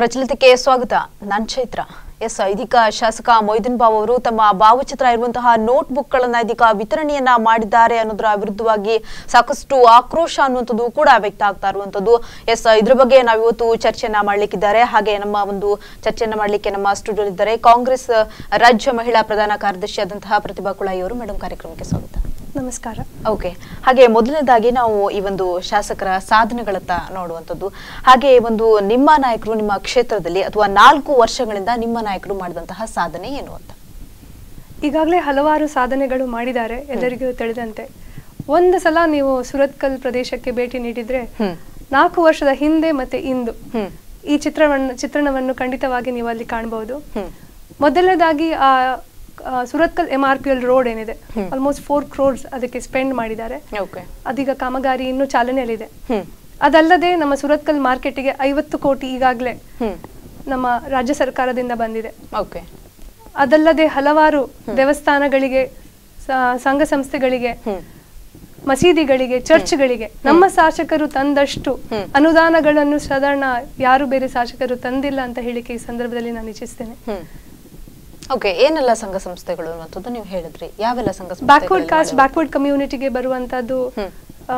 ಪ್ರಚಲಿತಕ್ಕೆ ಸ್ವಾಗತ ನಾನ್ ಚೈತ್ರ ಎಸ್ ಇದೀಗ ಶಾಸಕ ಮೊಯ್ದಿನ್ ಬಾವ್ ಅವರು ತಮ್ಮ ಭಾವಚಿತ್ರ ಇರುವಂತಹ ನೋಟ್ ಬುಕ್ಗಳನ್ನ ಇದೀಗ ವಿತರಣೆಯನ್ನ ಮಾಡಿದ್ದಾರೆ ಅನ್ನೋದರ ವಿರುದ್ಧವಾಗಿ ಸಾಕಷ್ಟು ಆಕ್ರೋಶ ಅನ್ನುವಂಥದ್ದು ಕೂಡ ವ್ಯಕ್ತ ಆಗ್ತಾ ಇರುವಂತದ್ದು ಎಸ್ ಇದ್ರ ಬಗ್ಗೆ ನಾವು ಇವತ್ತು ಚರ್ಚೆಯನ್ನ ಮಾಡ್ಲಿಕ್ಕಿದ್ದಾರೆ ಹಾಗೆ ನಮ್ಮ ಒಂದು ಚರ್ಚೆಯನ್ನ ಮಾಡ್ಲಿಕ್ಕೆ ನಮ್ಮ ಸ್ಟುಡಿಯೋ ಇದ್ದಾರೆ ಕಾಂಗ್ರೆಸ್ ರಾಜ್ಯ ಮಹಿಳಾ ಪ್ರಧಾನ ಕಾರ್ಯದರ್ಶಿ ಆದಂತಹ ಪ್ರತಿಭಾ ಕುಳಾಯಿ ಅವರು ಮೇಡಮ್ ಕಾರ್ಯಕ್ರಮಕ್ಕೆ ಸ್ವಾಗತ ನಮಸ್ಕಾರ ಓಕೆ ಹಾಗೆ ಮೊದಲನೇದಾಗಿ ನಾವು ಈ ಒಂದು ಶಾಸಕರ ಸಾಧನೆಗಳತ್ತ ನೋಡುವಂಥದ್ದು ಹಾಗೆ ಒಂದು ನಿಮ್ಮ ನಾಯಕರು ನಿಮ್ಮ ಕ್ಷೇತ್ರದಲ್ಲಿ ಅಥವಾ ನಾಲ್ಕು ವರ್ಷಗಳಿಂದ ನಿಮ್ಮ ನಾಯಕರು ಮಾಡಿದಂತಹ ಸಾಧನೆ ಏನು ಅಂತ ಈಗಾಗಲೇ ಹಲವಾರು ಸಾಧನೆಗಳು ಮಾಡಿದ್ದಾರೆ ಎಲ್ಲರಿಗೂ ತಿಳಿದಂತೆ ಒಂದು ಸಲ ನೀವು ಸುರತ್ಕಲ್ ಪ್ರದೇಶಕ್ಕೆ ಭೇಟಿ ನೀಡಿದ್ರೆ ಹ್ಮ್. ನಾಲ್ಕು ವರ್ಷದ ಹಿಂದೆ ಮತ್ತೆ ಇಂದು ಹ್ಮ್. ಈ ಚಿತ್ರವನ್ನು ಚಿತ್ರಣವನ್ನು ಖಂಡಿತವಾಗಿ ನೀವು ಅಲ್ಲಿ ಕಾಣಬಹುದು ಹ್ಮ್. ಮೊದಲನೇದಾಗಿ ಆ ಆ, Surathkal M R P L road ಏನಿದೆ ಆಲ್ಮೋಸ್ಟ್ ಫೋರ್ ಕ್ರೋರ್ಸ್ ಅದಕ್ಕೆ ಸ್ಪೆಂಡ್ ಮಾಡಿದ್ದಾರೆ ಓಕೆ ಅದೀಗ ಕಾಮಗಾರಿ ಇನ್ನೂ ಚಾಲನೆಯಲ್ಲಿದೆ ಹ್ಮ್ ಅದಲ್ಲದೆ ನಮ್ಮ ಸುರತ್ಕಲ್ ಮಾರ್ಕೆಟಿಗೆ ಐವತ್ತು ಕೋಟಿ ಈಗಾಗಲೇ ಹ್ಮ್ ನಮ್ಮ ರಾಜ್ಯ ಸರ್ಕಾರದಿಂದ ಬಂದಿದೆ ಓಕೆ ಅದಲ್ಲದೆ ಹಲವಾರು ದೇವಸ್ಥಾನಗಳಿಗೆ ಸ- ಸಂಘ ಸಂಸ್ಥೆಗಳಿಗೆ ಹ್ಮ್ ಮಸೀದಿಗಳಿಗೆ ಚರ್ಚ್ಗಳಿಗೆ ನಮ್ಮ ಶಾಸಕರು ತಂದಷ್ಟು ಹ್ಮ್. ಅನುದಾನಗಳನ್ನು ಸಾಧಾರಣ ಯಾರು ಬೇರೆ ಶಾಸಕರು ತಂದಿಲ್ಲ ಅಂತ ಹೇಳಿಕೆ ಈ ಸಂದರ್ಭದಲ್ಲಿ ನಾನು ಇಚ್ಛಿಸ್ತೇನೆ ಹ್ಮ್ ಓಕೆ ಏನೆಲ್ಲ ಸಂಘ ಸಂಸ್ಥೆಗಳು ಅನ್ನುವಂಥದ್ದು ನೀವು ಹೇಳಿದ್ರಿ ಯಾವೆಲ್ಲ ಸಂಘ ಬ್ಯಾಕ್ವರ್ಡ್ ಕಾಸ್ಟ್ ಸಂಸ್ಥೆಗಳು ಬ್ಯಾಕ್ವರ್ಡ್ ಕಮ್ಯುನಿಟಿಗೆ ಬರುವಂತದ್ದು ಹ್ಮ್. ಆ,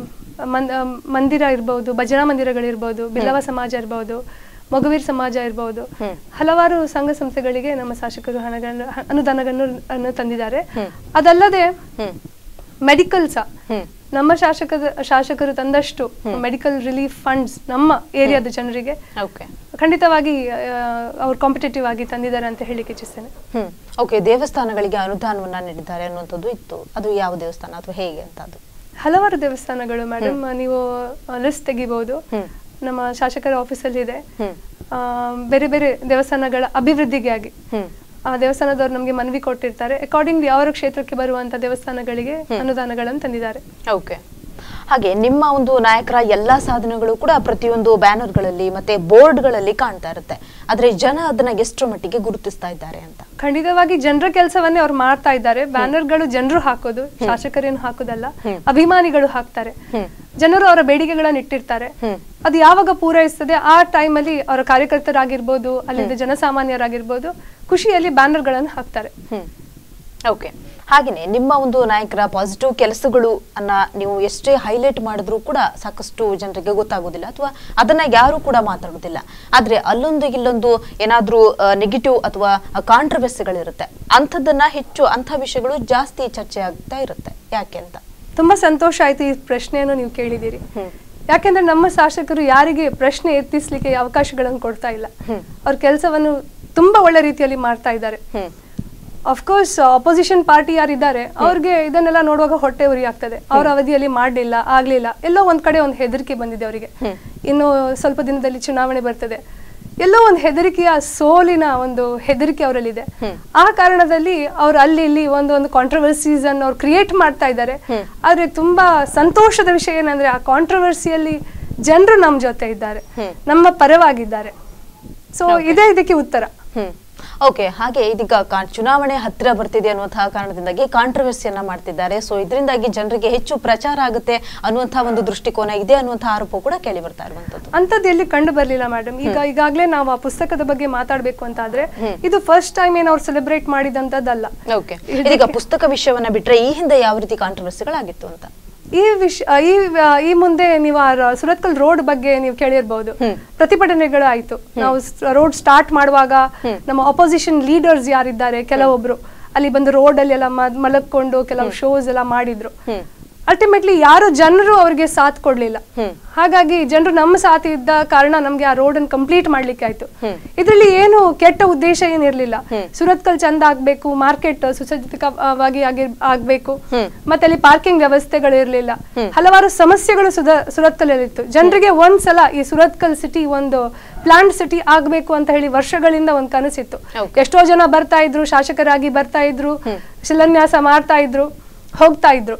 ಮನ್- ಆ, ಮಂದಿರ ಇರ್ಬೋದು ಭಜನಾ ಮಂದಿರಗಳಿರ್ಬೋದು ಬಿಲ್ಲವ ಸಮಾಜ ಇರ್ಬೋದು ಮಗುವೀರ್ ಸಮಾಜ ಇರ್ಬೋದು ಹ್ಮ್. ಹಲವಾರು ಸಂಘ ಸಂಸ್ಥೆಗಳಿಗೆ ನಮ್ಮ ಶಾಸಕರು ಹಣಗಳನ್ನು ಹ- ಅನುದಾನಗಳನ್ನು ಅನ್ನು ತಂದಿದ್ದಾರೆ ಹ್ಮ್. ಅದಲ್ಲದೆ ಹ್ಮ್ ಮೆಡಿಕಲ್ ಸಹ ಹ್ಮ್ ನಮ್ಮ ಶಾಸಕದ ಶಾಸಕರು ತಂದಷ್ಟು ಮೆಡಿಕಲ್ ರಿಲೀಫ್ ಫಂಡ್ಸ್ ನಮ್ಮ ಏರಿಯಾದ ಜನರಿಗೆ ಓಕೆ ಖಂಡಿತವಾಗಿ ಅವ್ರು ಕಾಂಪಿಟೇಟಿವ್ ಆಗಿ ತಂದಿದ್ದಾರೆ ಅಂತ ಹೇಳಿಕ್ಕೆ ಇಚ್ಛಿಸ್ತೇನೆ ಹ್ಮ್ ಓಕೆ ದೇವಸ್ಥಾನಗಳಿಗೆ ಅನುದಾನವನ್ನ ನೀಡಿದ್ದಾರೆ ಅನ್ನುವಂಥದ್ದು ಇತ್ತು ಅದು ಯಾವ ದೇವಸ್ಥಾನ ಅಥವಾ ಹೇಗೆ ಅಂತ ಅದು ಹಲವಾರು ದೇವಸ್ಥಾನಗಳು ಮೇಡಮ್ ನೀವು ಲಿಸ್ಟ್ ತೆಗಿಬಹುದು ಹ್ಮ್. ನಮ್ಮ ಶಾಸಕರ ಆಫೀಸಲ್ಲಿ ಇದೆ ಹ್ಮ್ ಆ, ಬೇರೆ ಬೇರೆ ದೇವಸ್ಥಾನಗಳ ಅಭಿವೃದ್ಧಿಗೆ ಆಗಿ ಹ್ಮ್ ಆ ದೇವಸ್ಥಾನದವ್ರು ನಮಗೆ ಮನವಿ ಕೊಟ್ಟಿರ್ತಾರೆ ಅಕಾರ್ಡಿಂಗ್ಲಿ ಅವರ ಕ್ಷೇತ್ರಕ್ಕೆ ಬರುವಂತ ದೇವಸ್ಥಾನಗಳಿಗೆ ಅನುದಾನಗಳನ್ನು ತಂದಿದ್ದಾರೆ ಓಕೆ ಹಾಗೆ ನಿಮ್ಮ ಒಂದು ನಾಯಕರ ಎಲ್ಲಾ ಸಾಧನೆಗಳು ಕೂಡ ಪ್ರತಿಯೊಂದು ಬ್ಯಾನರ್ಗಳಲ್ಲಿ ಮತ್ತೆ ಬೋರ್ಡ್ಗಳಲ್ಲಿ ಕಾಣ್ತಾ ಇರುತ್ತೆ ಆದ್ರೆ ಜನ ಅದನ್ನ ಎಷ್ಟು ಮಟ್ಟಿಗೆ ಗುರುತಿಸ್ತಾ ಇದ್ದಾರೆ ಅಂತ ಖಂಡಿತವಾಗಿ ಜನರ ಕೆಲಸವನ್ನೇ ಅವ್ರು ಮಾಡ್ತಾ ಇದ್ದಾರೆ ಬ್ಯಾನರ್ಗಳು ಜನರು ಹಾಕೋದು ಶಾಸಕರೇನು ಹಾಕೋದಲ್ಲ ಅಭಿಮಾನಿಗಳು ಹಾಕ್ತಾರೆ ಹ್ಮ್. ಜನರು ಅವರ ಬೇಡಿಕೆಗಳನ್ನ ಇಟ್ಟಿರ್ತಾರೆ ಹ್ಮ್. ಅದು ಯಾವಾಗ ಪೂರೈಸ್ತದೆ ಆ ಟೈಮಲ್ಲಿ ಅವರ ಕಾರ್ಯಕರ್ತರಾಗಿರ್ಬೋದು ಅಲ್ಲಿಂದ ಜನಸಾಮಾನ್ಯರಾಗಿರ್ಬೋದು ಖುಷಿಯಲ್ಲಿ ಬ್ಯಾನರ್ಗಳನ್ನು ಹಾಕ್ತಾರೆ ಹ್ಮ್ ಓಕೆ ಹಾಗೇನೆ ನಿಮ್ಮ ಒಂದು ನಾಯಕರ ಪಾಸಿಟಿವ್ ಕೆಲಸಗಳು ಅನ್ನ ನೀವು ಎಷ್ಟೇ ಹೈಲೈಟ್ ಮಾಡಿದ್ರೂ ಕೂಡ ಸಾಕಷ್ಟು ಜನರಿಗೆ ಗೊತ್ತಾಗೋದಿಲ್ಲ ಅಥವಾ ಅದನ್ನ ಯಾರು ಕೂಡ ಮಾತಾಡೋದಿಲ್ಲ ಆದ್ರೆ ಅಲ್ಲೊಂದು ಇಲ್ಲೊಂದು ಏನಾದ್ರೂ ನೆಗೆಟಿವ್ ಅಥವಾ ಕಾಂಟ್ರವರ್ಸಿಗಳಿರುತ್ತೆ ಅಂಥದ್ದನ್ನ ಹೆಚ್ಚು ಅಂಥ ವಿಷಯಗಳು ಜಾಸ್ತಿ ಚರ್ಚೆ ಆಗ್ತಾ ಇರುತ್ತೆ ಯಾಕೆ ಅಂತ ತುಂಬಾ ಸಂತೋಷ ಆಯ್ತು ಈ ಪ್ರಶ್ನೆಯನ್ನು ನೀವು ಕೇಳಿದ್ದೀರಿ ಹ್ಮ್. ಯಾಕೆಂದ್ರೆ ನಮ್ಮ ಶಾಸಕರು ಯಾರಿಗೆ ಪ್ರಶ್ನೆ ಎತ್ತಿಸ್ಲಿಕ್ಕೆ ಅವಕಾಶಗಳನ್ನು ಕೊಡ್ತಾ ಇಲ್ಲ ಹ್ಮ್. ಅವ್ರ ಕೆಲಸವನ್ನು ತುಂಬಾ ಒಳ್ಳೆ ರೀತಿಯಲ್ಲಿ ಮಾಡ್ತಾ ಇದ್ದಾರೆ ಹ್ಮ್ ಅಫ್ಕೋರ್ಸ್ ಅಪೋಸಿಷನ್ ಪಾರ್ಟಿ ಯಾರಿದ್ದಾರೆ ಅವ್ರಿಗೆ ಇದನ್ನೆಲ್ಲ ನೋಡುವಾಗ ಹೊಟ್ಟೆ ಉರಿ ಆಗ್ತದೆ ಅವ್ರ ಅವಧಿಯಲ್ಲಿ ಮಾಡಲಿಲ್ಲ ಆಗ್ಲಿಲ್ಲ ಎಲ್ಲೋ ಒಂದ್ ಕಡೆ ಒಂದು ಹೆದರಿಕೆ ಬಂದಿದೆ ಅವರಿಗೆ ಇನ್ನು ಸ್ವಲ್ಪ ದಿನದಲ್ಲಿ ಚುನಾವಣೆ ಬರ್ತದೆ ಎಲ್ಲೋ ಒಂದು ಹೆದರಿಕೆಯ ಸೋಲಿನ ಒಂದು ಹೆದರಿಕೆ ಅವರಲ್ಲಿದೆ ಆ ಕಾರಣದಲ್ಲಿ ಅವ್ರು ಅಲ್ಲಿ ಇಲ್ಲಿ ಒಂದು ಒಂದು ಕಾಂಟ್ರವರ್ಸೀಸ್ ಅನ್ನು ಅವ್ರು ಕ್ರಿಯೇಟ್ ಮಾಡ್ತಾ ಇದ್ದಾರೆ ಆದ್ರೆ ತುಂಬಾ ಸಂತೋಷದ ವಿಷಯ ಏನಂದ್ರೆ ಆ ಕಾಂಟ್ರವರ್ಸಿಯಲ್ಲಿ ಜನರು ನಮ್ಮ ಜೊತೆ ಇದ್ದಾರೆ ನಮ್ಮ ಪರವಾಗಿದ್ದಾರೆ ಸೊ ಇದೇ ಇದಕ್ಕೆ ಉತ್ತರ ಹ್ಮ್ ಓಕೆ ಹಾಗೆ ಇದೀಗ ಕಾ- ಚುನಾವಣೆ ಹತ್ತಿರ ಬರ್ತಿದೆ ಅನ್ನುವಂತಹ ಕಾರಣದಿಂದಾಗಿ ಕಾಂಟ್ರವರ್ಸಿಯನ್ನ ಮಾಡ್ತಿದ್ದಾರೆ ಸೊ ಇದರಿಂದಾಗಿ ಜನರಿಗೆ ಹೆಚ್ಚು ಪ್ರಚಾರ ಆಗುತ್ತೆ ಅನ್ನುವಂತಹ ಒಂದು ದೃಷ್ಟಿಕೋನ ಇದೆ ಅನ್ನುವಂತಹ ಆರೋಪ ಕೂಡ ಕೇಳಿ ಬರ್ತಾ ಇರುವಂತದ್ದು ಅಂಥದ್ದು ಎಲ್ಲಿ ಕಂಡು ಬರ್ಲಿಲ್ಲ ಮೇಡಮ್ ಈಗ ಈಗಾಗಲೇ ನಾವು ಆ ಪುಸ್ತಕದ ಬಗ್ಗೆ ಮಾತಾಡ್ಬೇಕು ಅಂತ ಆದ್ರೆ ಇದು ಫಸ್ಟ್ ಟೈಮ್ ಏನ್ ಅವ್ರು ಸೆಲೆಬ್ರೇಟ್ ಮಾಡಿದಂತದ್ದಲ್ಲ ಓಕೆ ಇದೀಗ ಪುಸ್ತಕ ವಿಷಯವನ್ನ ಬಿಟ್ರೆ ಈ ಹಿಂದೆ ಯಾವ ರೀತಿ ಕಾಂಟ್ರವರ್ಸಿಗಳಾಗಿತ್ತು ಅಂತ ಈ ವಿಷ ಈ ಈ ಮುಂದೆ ನೀವು ಆ ರ- ಸುರತ್ಕಲ್ ರೋಡ್ ಬಗ್ಗೆ ನೀವು ಕೇಳಿರ್ಬಹುದು ಪ್ರತಿಭಟನೆಗಳು ಆಯ್ತು ನಾವು ರೋಡ್ ಸ್ಟಾರ್ಟ್ ಮಾಡುವಾಗ ನಮ್ಮ ಅಪೋಸಿಷನ್ ಲೀಡರ್ಸ್ ಯಾರಿದ್ದಾರೆ ಕೆಲವೊಬ್ರು ಅಲ್ಲಿ ಬಂದು ರೋಡ್ ಅಲ್ಲಿ ಎಲ್ಲ ಮ- ಮಲಗ್ಕೊಂಡು ಕೆಲವು ಶೋಸ್ ಎಲ್ಲ ಮಾಡಿದ್ರು ಅಲ್ಟಿಮೇಟ್ಲಿ ಯಾರು ಜನರು ಅವ್ರಿಗೆ ಸಾಥ್ ಕೊಡ್ಲಿಲ್ಲ ಹಾಗಾಗಿ ಜನರು ನಮ್ಮ ಸಾಥ್ ಇದ್ದ ಕಾರಣ ನಮ್ಗೆ ಆ ರೋಡ್ ಅನ್ನು ಕಂಪ್ಲೀಟ್ ಮಾಡ್ಲಿಕ್ಕೆ ಆಯ್ತು ಇದ್ರಲ್ಲಿ ಏನು ಕೆಟ್ಟ ಉದ್ದೇಶ ಏನಿರ್ಲಿಲ್ಲ ಸುರತ್ಕಲ್ ಚಂದ ಆಗ್ಬೇಕು ಮಾರ್ಕೆಟ್ ಸುಸಜ್ಜಿತವಾಗಿ ಆಗಿ ಆಗ್ಬೇಕು ಮತ್ತೆ ಅಲ್ಲಿ ಪಾರ್ಕಿಂಗ್ ವ್ಯವಸ್ಥೆಗಳು ಇರ್ಲಿಲ್ಲ ಹಲವಾರು ಸಮಸ್ಯೆಗಳು ಸುಧ ಸುರತ್ಕಲಲ್ಲಿತ್ತು ಜನರಿಗೆ ಒಂದ್ಸಲ ಈ ಸುರತ್ಕಲ್ ಸಿಟಿ ಒಂದು ಪ್ಲಾಂಟ್ ಸಿಟಿ ಆಗ್ಬೇಕು ಅಂತ ಹೇಳಿ ವರ್ಷಗಳಿಂದ ಒಂದು ಕನಸಿತ್ತು ಎಷ್ಟೋ ಜನ ಬರ್ತಾ ಇದ್ರು ಶಾಸಕರಾಗಿ ಬರ್ತಾ ಇದ್ರು ಶಿಲಾನ್ಯಾಸ ಮಾಡ್ತಾ ಇದ್ರು ಹೋಗ್ತಾ ಇದ್ರು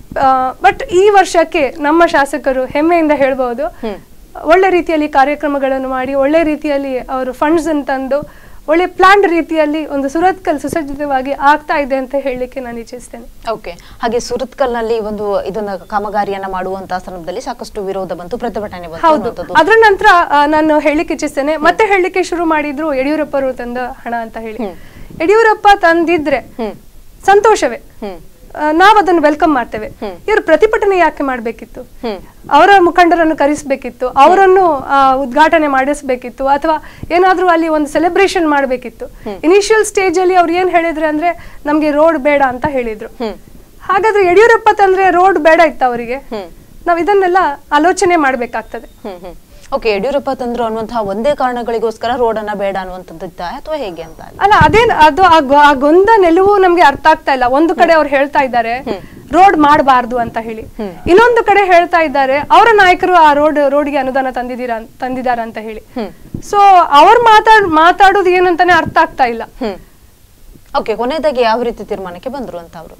ಬಟ್ ಈ ವರ್ಷಕ್ಕೆ ನಮ್ಮ ಶಾಸಕರು ಹೆಮ್ಮೆಯಿಂದ ಹೇಳ್ಬಹುದು ಒಳ್ಳೆ ರೀತಿಯಲ್ಲಿ ಕಾರ್ಯಕ್ರಮಗಳನ್ನು ಮಾಡಿ ಒಳ್ಳೆ ರೀತಿಯಲ್ಲಿ ಅವರು ಫಂಡ್ಸ್ ತಂದು ಒಳ್ಳೆ ಪ್ಲಾಂಡ್ ರೀತಿಯಲ್ಲಿ ಒಂದು ಸುರತ್ಕಲ್ ಸುಸಜ್ಜಿತವಾಗಿ ಆಗ್ತಾ ಇದೆ ಅಂತ ಹೇಳಲಿಕ್ಕೆ ನಾನು ಇಚ್ಛಿಸ್ತೇನೆ ಓಕೆ ಹಾಗೆ ಸುರತ್ಕಲ್ನಲ್ಲಿ ಒಂದು ಇದನ್ನ ಕಾಮಗಾರಿಯನ್ನ ಮಾಡುವಂತಹ ಸಂದರ್ಭದಲ್ಲಿ ಸಾಕಷ್ಟು ವಿರೋಧ ಬಂತು ಪ್ರತಿಭಟನೆ ಬಂತು ಹೌದು ಅನ್ನುವಂಥದ್ದು. ಅದ್ರ ನಂತರ ಆ, ನಾನು ಹೇಳಲಿಕ್ಕೆ ಇಚ್ಛಿಸ್ತೇನೆ ಮತ್ತೆ ಹೇಳಲಿಕ್ಕೆ ಶುರು ಮಾಡಿದ್ರು ಯಡಿಯೂರಪ್ಪರು ತಂದ ಹಣ ಅಂತ ಹೇಳಿ ಯಡಿಯೂರಪ್ಪ ತಂದಿದ್ರೆ ಹ್ಮ್. ಸಂತೋಷವೇ ಹ್ಮ್ ಆ, ನಾವ್ ಅದನ್ನು ವೆಲ್ಕಮ್ ಮಾಡ್ತೇವೆ ಇವರು ಪ್ರತಿಭಟನೆ ಯಾಕೆ ಮಾಡ್ಬೇಕಿತ್ತು ಹ್ಮ್ ಅವರ ಮುಖಂಡರನ್ನು ಕರೆಸಬೇಕಿತ್ತು ಅವರನ್ನು ಆ, ಉದ್ಘಾಟನೆ ಮಾಡಿಸ್ಬೇಕಿತ್ತು ಅಥವಾ ಏನಾದ್ರೂ ಅಲ್ಲಿ ಒಂದು ಸೆಲೆಬ್ರೇಷನ್ ಮಾಡಬೇಕಿತ್ತು ಇನಿಷಿಯಲ್ ಸ್ಟೇಜ್ ಅಲ್ಲಿ ಅವ್ರು ಏನ್ ಹೇಳಿದ್ರೆ ಅಂದ್ರೆ ನಮ್ಗೆ ರೋಡ್ ಬೇಡ ಅಂತ ಹೇಳಿದ್ರು ಹ್ಮ್ ಹಾಗಾದ್ರೆ ಯಡಿಯೂರಪ್ಪ ತಂದ್ರೆ ರೋಡ್ ಬೇಡ ಇತ್ತು ಅವರಿಗೆ ಹ್ಮ್ ನಾವ್ ಇದನ್ನೆಲ್ಲ ಆಲೋಚನೆ ಮಾಡ್ಬೇಕಾಗ್ತದೆ ಹ್ಮ್ ಹ್ಮ್ ಓಕೆ ಯಡಿಯೂರಪ್ಪ ತಂದ್ರು ಅನ್ನುವಂತಹ ಒಂದೇ ಕಾರಣಗಳಿಗೋಸ್ಕರ ರೋಡ್ ಅನ್ನ ಬೇಡ ಅನ್ನುವಂಥದ್ದು ಇತ್ತಾ ಅಥವಾ ಹೇಗೆ ಅಂತ ಅಲ್ಲ ಅಲ್ಲ ಅದೇನ್ ಅದು ಆ ಗೊ- ಆ ಗೊಂದ ನಿಲುವು ನಮ್ಗೆ ಅರ್ಥ ಆಗ್ತಾ ಇಲ್ಲ ಒಂದು ಕಡೆ ಅವ್ರು ಹೇಳ್ತಾ ಇದ್ದಾರೆ ರೋಡ್ ಮಾಡಬಾರ್ದು ಅಂತ ಹೇಳಿ ಇನ್ನೊಂದು ಕಡೆ ಹೇಳ್ತಾ ಇದ್ದಾರೆ ಅವರ ನಾಯಕರು ಆ ರೋಡ್ ರೋಡ್ಗೆ ಅನುದಾನ ತಂದಿದ್ದೀರಾ ತಂದಿದ್ದಾರೆ ಅಂತ ಹೇಳಿ ಹ್ಮ್ ಸೊ ಅವ್ರು ಮಾತಾಡ್ ಮಾತಾಡೋದು ಏನಂತಾನೆ ಅರ್ಥ ಆಗ್ತಾ ಇಲ್ಲ ಹ್ಮ್ ಓಕೆ ಕೊನೆಯದಾಗಿ ಯಾವ ರೀತಿ ತೀರ್ಮಾನಕ್ಕೆ ಬಂದ್ರು ಅಂತ ಅವರು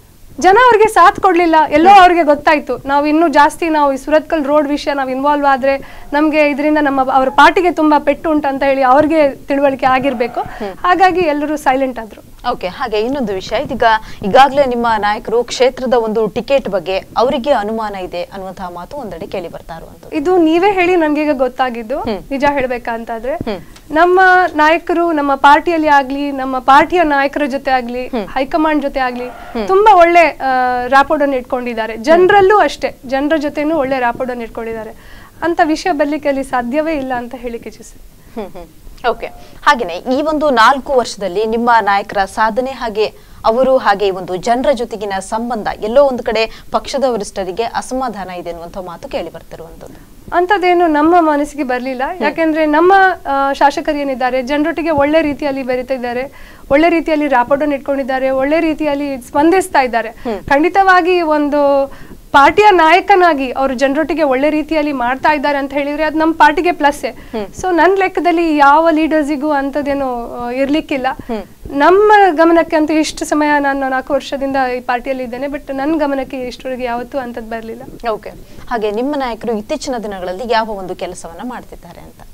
ಜನ ಅವ್ರಿಗೆ ಸಾಥ್ ಕೊಡ್ಲಿಲ್ಲ ಎಲ್ಲೋ ಅವ್ರಿಗೆ ಗೊತ್ತಾಯ್ತು ನಾವು ಇನ್ನೂ ಜಾಸ್ತಿ ನಾವು ಈ ಸುರತ್ಕಲ್ ರೋಡ್ ವಿಷಯ ನಾವು ಇನ್ವಾಲ್ವ್ ಆದ್ರೆ ನಮ್ಗೆ ಇದರಿಂದ ನಮ್ಮ ಅವ್ರ ಪಾರ್ಟಿಗೆ ತುಂಬಾ ಪೆಟ್ಟು ಉಂಟು ಅಂತ ಹೇಳಿ ಅವ್ರಿಗೆ ತಿಳುವಳಿಕೆ ಆಗಿರ್ಬೇಕು ಹಾಗಾಗಿ ಎಲ್ಲರೂ ಸೈಲೆಂಟ್ ಆದ್ರು ಓಕೆ ಹಾಗೆ ಇನ್ನೊಂದು ವಿಷಯ ಇದೀಗ ಈಗಾಗಲೇ ನಿಮ್ಮ ನಾಯಕರು ಕ್ಷೇತ್ರದ ಒಂದು ಟಿಕೆಟ್ ಬಗ್ಗೆ ಅವರಿಗೆ ಅನುಮಾನ ಇದೆ ಅನ್ನುವಂತಹ ಮಾತು ಒಂದೆಡೆ ಕೇಳಿ ಬರ್ತಾ ಇರುವಂತದ್ದು ಇದು ನೀವೇ ಹೇಳಿ ನನ್ಗೆ ಈಗ ಗೊತ್ತಾಗಿದ್ದು ನಿಜ ಹೇಳ್ಬೇಕಂತಾದ್ರೆ ಹ್ಮ್. ನಮ್ಮ ನಾಯಕರು ನಮ್ಮ ಪಾರ್ಟಿಯಲ್ಲಿ ಆಗ್ಲಿ ನಮ್ಮ ಪಾರ್ಟಿಯ ನಾಯಕರ ಜೊತೆ ಆಗ್ಲಿ ಹೈಕಮಾಂಡ್ ಜೊತೆ ಆಗ್ಲಿ ತುಂಬಾ ಒಳ್ಳೆ ರ್ಯಾಪೋಡನ್ನು ಇಟ್ಕೊಂಡಿದ್ದಾರೆ ಜನರಲ್ಲೂ ಅಷ್ಟೇ ಜನರ ಜೊತೆನೂ ಒಳ್ಳೆ ರ್ಯಾಪೋಡನ್ನು ಇಟ್ಕೊಂಡಿದ್ದಾರೆ ಅಂತ ವಿಷಯ ಬರ್ಲಿಕ್ಕೆ ಅಲ್ಲಿ ಸಾಧ್ಯವೇ ಇಲ್ಲ ಅಂತ ಹೇಳಿಕ್ಕೆ ಇಚ್ಛಿಸ್ತೀನಿ ಹ್ಮ್ ಹ್ಮ್ ಓಕೆ ಹಾಗೇನೆ ಈ ಒಂದು ನಾಲ್ಕು ವರ್ಷದಲ್ಲಿ ನಿಮ್ಮ ನಾಯಕರ ಸಾಧನೆ ಹಾಗೆ ಅವರು ಹಾಗೆ ಈ ಒಂದು ಜನರ ಜೊತೆಗಿನ ಸಂಬಂಧ ಎಲ್ಲೋ ಒಂದು ಕಡೆ ಪಕ್ಷದ ವರಿಷ್ಠರಿಗೆ ಅಸಮಾಧಾನ ಇದೆ ಅನ್ನುವಂಥ ಮಾತು ಕೇಳಿ ಬರ್ತಿರುವಂತದ್ದು ಅಂಥದ್ದೇನು ನಮ್ಮ ಮನಸ್ಸಿಗೆ ಬರಲಿಲ್ಲ ಯಾಕೆಂದ್ರೆ ನಮ್ಮ ಆ, ಶಾಸಕರು ಏನಿದ್ದಾರೆ ಜನರೊಟ್ಟಿಗೆ ಒಳ್ಳೆ ರೀತಿಯಲ್ಲಿ ಬೆರೀತಿದ್ದಾರೆ ಒಳ್ಳೆ ರೀತಿಯಲ್ಲಿ ರ್ಯಾಪೋಡನ್ನು ಇಟ್ಕೊಂಡಿದ್ದಾರೆ ಒಳ್ಳೆ ರೀತಿಯಲ್ಲಿ ಸ್ಪಂದಿಸ್ತಾ ಇದ್ದಾರೆ ಖಂಡಿತವಾಗಿ ಒಂದು ಪಾರ್ಟಿಯ ನಾಯಕನಾಗಿ ಅವರು ಜನರೊಟ್ಟಿಗೆ ಒಳ್ಳೆ ರೀತಿಯಲ್ಲಿ ಮಾಡ್ತಾ ಇದ್ದಾರೆ ಅಂತ ಹೇಳಿದ್ರೆ ಅದು ನಮ್ಮ ಪಾರ್ಟಿಗೆ ಪ್ಲಸ್ಸೇ ಸೊ ನನ್ನ ಲೆಕ್ಕದಲ್ಲಿ ಯಾವ ಲೀಡರ್ಸಿಗೂ ಅಂಥದ್ದೇನು ಆ, ಇರ್ಲಿಕ್ಕಿಲ್ಲ ನಮ್ಮ ಗಮನಕ್ಕೆ ಅಂತೂ ಇಷ್ಟು ಸಮಯ ನಾನು ನಾಲ್ಕು ವರ್ಷದಿಂದ ಈ ಪಾರ್ಟಿಯಲ್ಲಿ ಇದ್ದೇನೆ ಬಟ್ ನನ್ನ ಗಮನಕ್ಕೆ ಇಷ್ಟವರೆಗೆ ಯಾವತ್ತೂ ಅಂಥದ್ದು ಬರಲಿಲ್ಲ ಓಕೆ ಹಾಗೆ ನಿಮ್ಮ ನಾಯಕರು ಇತ್ತೀಚಿನ ದಿನಗಳಲ್ಲಿ ಯಾವ ಒಂದು ಕೆಲಸವನ್ನ ಮಾಡ್ತಿದ್ದಾರೆ ಅಂತ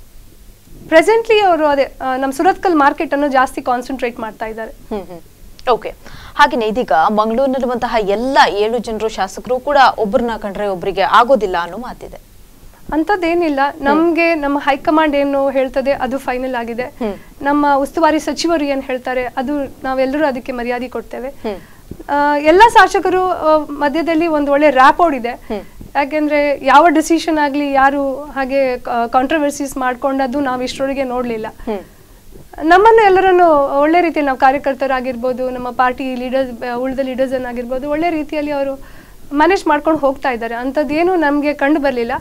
ಪ್ರೆಸೆಂಟ್ಲಿ ಅವರು ಅದೇ ಆ, ನಮ್ಮ ಸುರತ್ಕಲ್ ಮಾರ್ಕೆಟ್ ಅನ್ನು ಜಾಸ್ತಿ ಕಾನ್ಸಂಟ್ರೇಟ್ ಮಾಡ್ತಾ ಇದ್ದಾರೆ ಹ್ಮ್ ಹ್ಮ್ ಓಕೆ ಹಾಗೇನೆ ಇದೀಗ ಮಂಗಳೂರಿನಲ್ಲಿರುವಂತಹ ಎಲ್ಲ ಏಳು ಜನರು ಶಾಸಕರು ಕೂಡ ಒಬ್ಬರನ್ನ ಕಂಡ್ರೆ ಒಬ್ಬರಿಗೆ ಆಗೋದಿಲ್ಲ ಅನ್ನೋ ಮಾತಿದೆ ಅಂಥದ್ದೇನಿಲ್ಲ ನಮ್ಗೆ ನಮ್ಮ ಹೈಕಮಾಂಡ್ ಏನು ಹೇಳ್ತದೆ ಅದು ಫೈನಲ್ ಆಗಿದೆ ನಮ್ಮ ಉಸ್ತುವಾರಿ ಸಚಿವರು ಏನ್ ಹೇಳ್ತಾರೆ ಅದು ನಾವೆಲ್ಲರೂ ಅದಕ್ಕೆ ಮರ್ಯಾದೆ ಕೊಡ್ತೇವೆ ಆ, ಎಲ್ಲ ಶಾಸಕರು ಆ, ಮಧ್ಯದಲ್ಲಿ ಒಂದು ಒಳ್ಳೆ ರ್ಯಾಪೋಡ್ ಇದೆ ಯಾಕೆಂದ್ರೆ ಯಾವ ಡಿಸಿಷನ್ ಆಗ್ಲಿ ಯಾರು ಹಾಗೆ ಕಾಂಟ್ರವರ್ಸೀಸ್ ಮಾಡ್ಕೊಂಡದ್ದು ನಾವು ಇಷ್ಟರೊಳಗೆ ನೋಡ್ಲಿಲ್ಲ ನಮ್ಮನ್ನು ಎಲ್ಲರನ್ನು ಒಳ್ಳೆ ರೀತಿಯಲ್ಲಿ ನಾವು ಕಾರ್ಯಕರ್ತರಾಗಿರ್ಬೋದು ನಮ್ಮ ಪಾರ್ಟಿ ಲೀಡರ್ಸ್ ಉಳಿದ ಲೀಡರ್ಸ್ ಆಗಿರ್ಬೋದು ಒಳ್ಳೆ ರೀತಿಯಲ್ಲಿ ಅವರು ಮ್ಯಾನೇಜ್ ಮಾಡ್ಕೊಂಡು ಹೋಗ್ತಾ ಇದ್ದಾರೆ ಅಂಥದ್ದೇನು ನಮ್ಗೆ ಕಂಡು ಬರ್ಲಿಲ್ಲ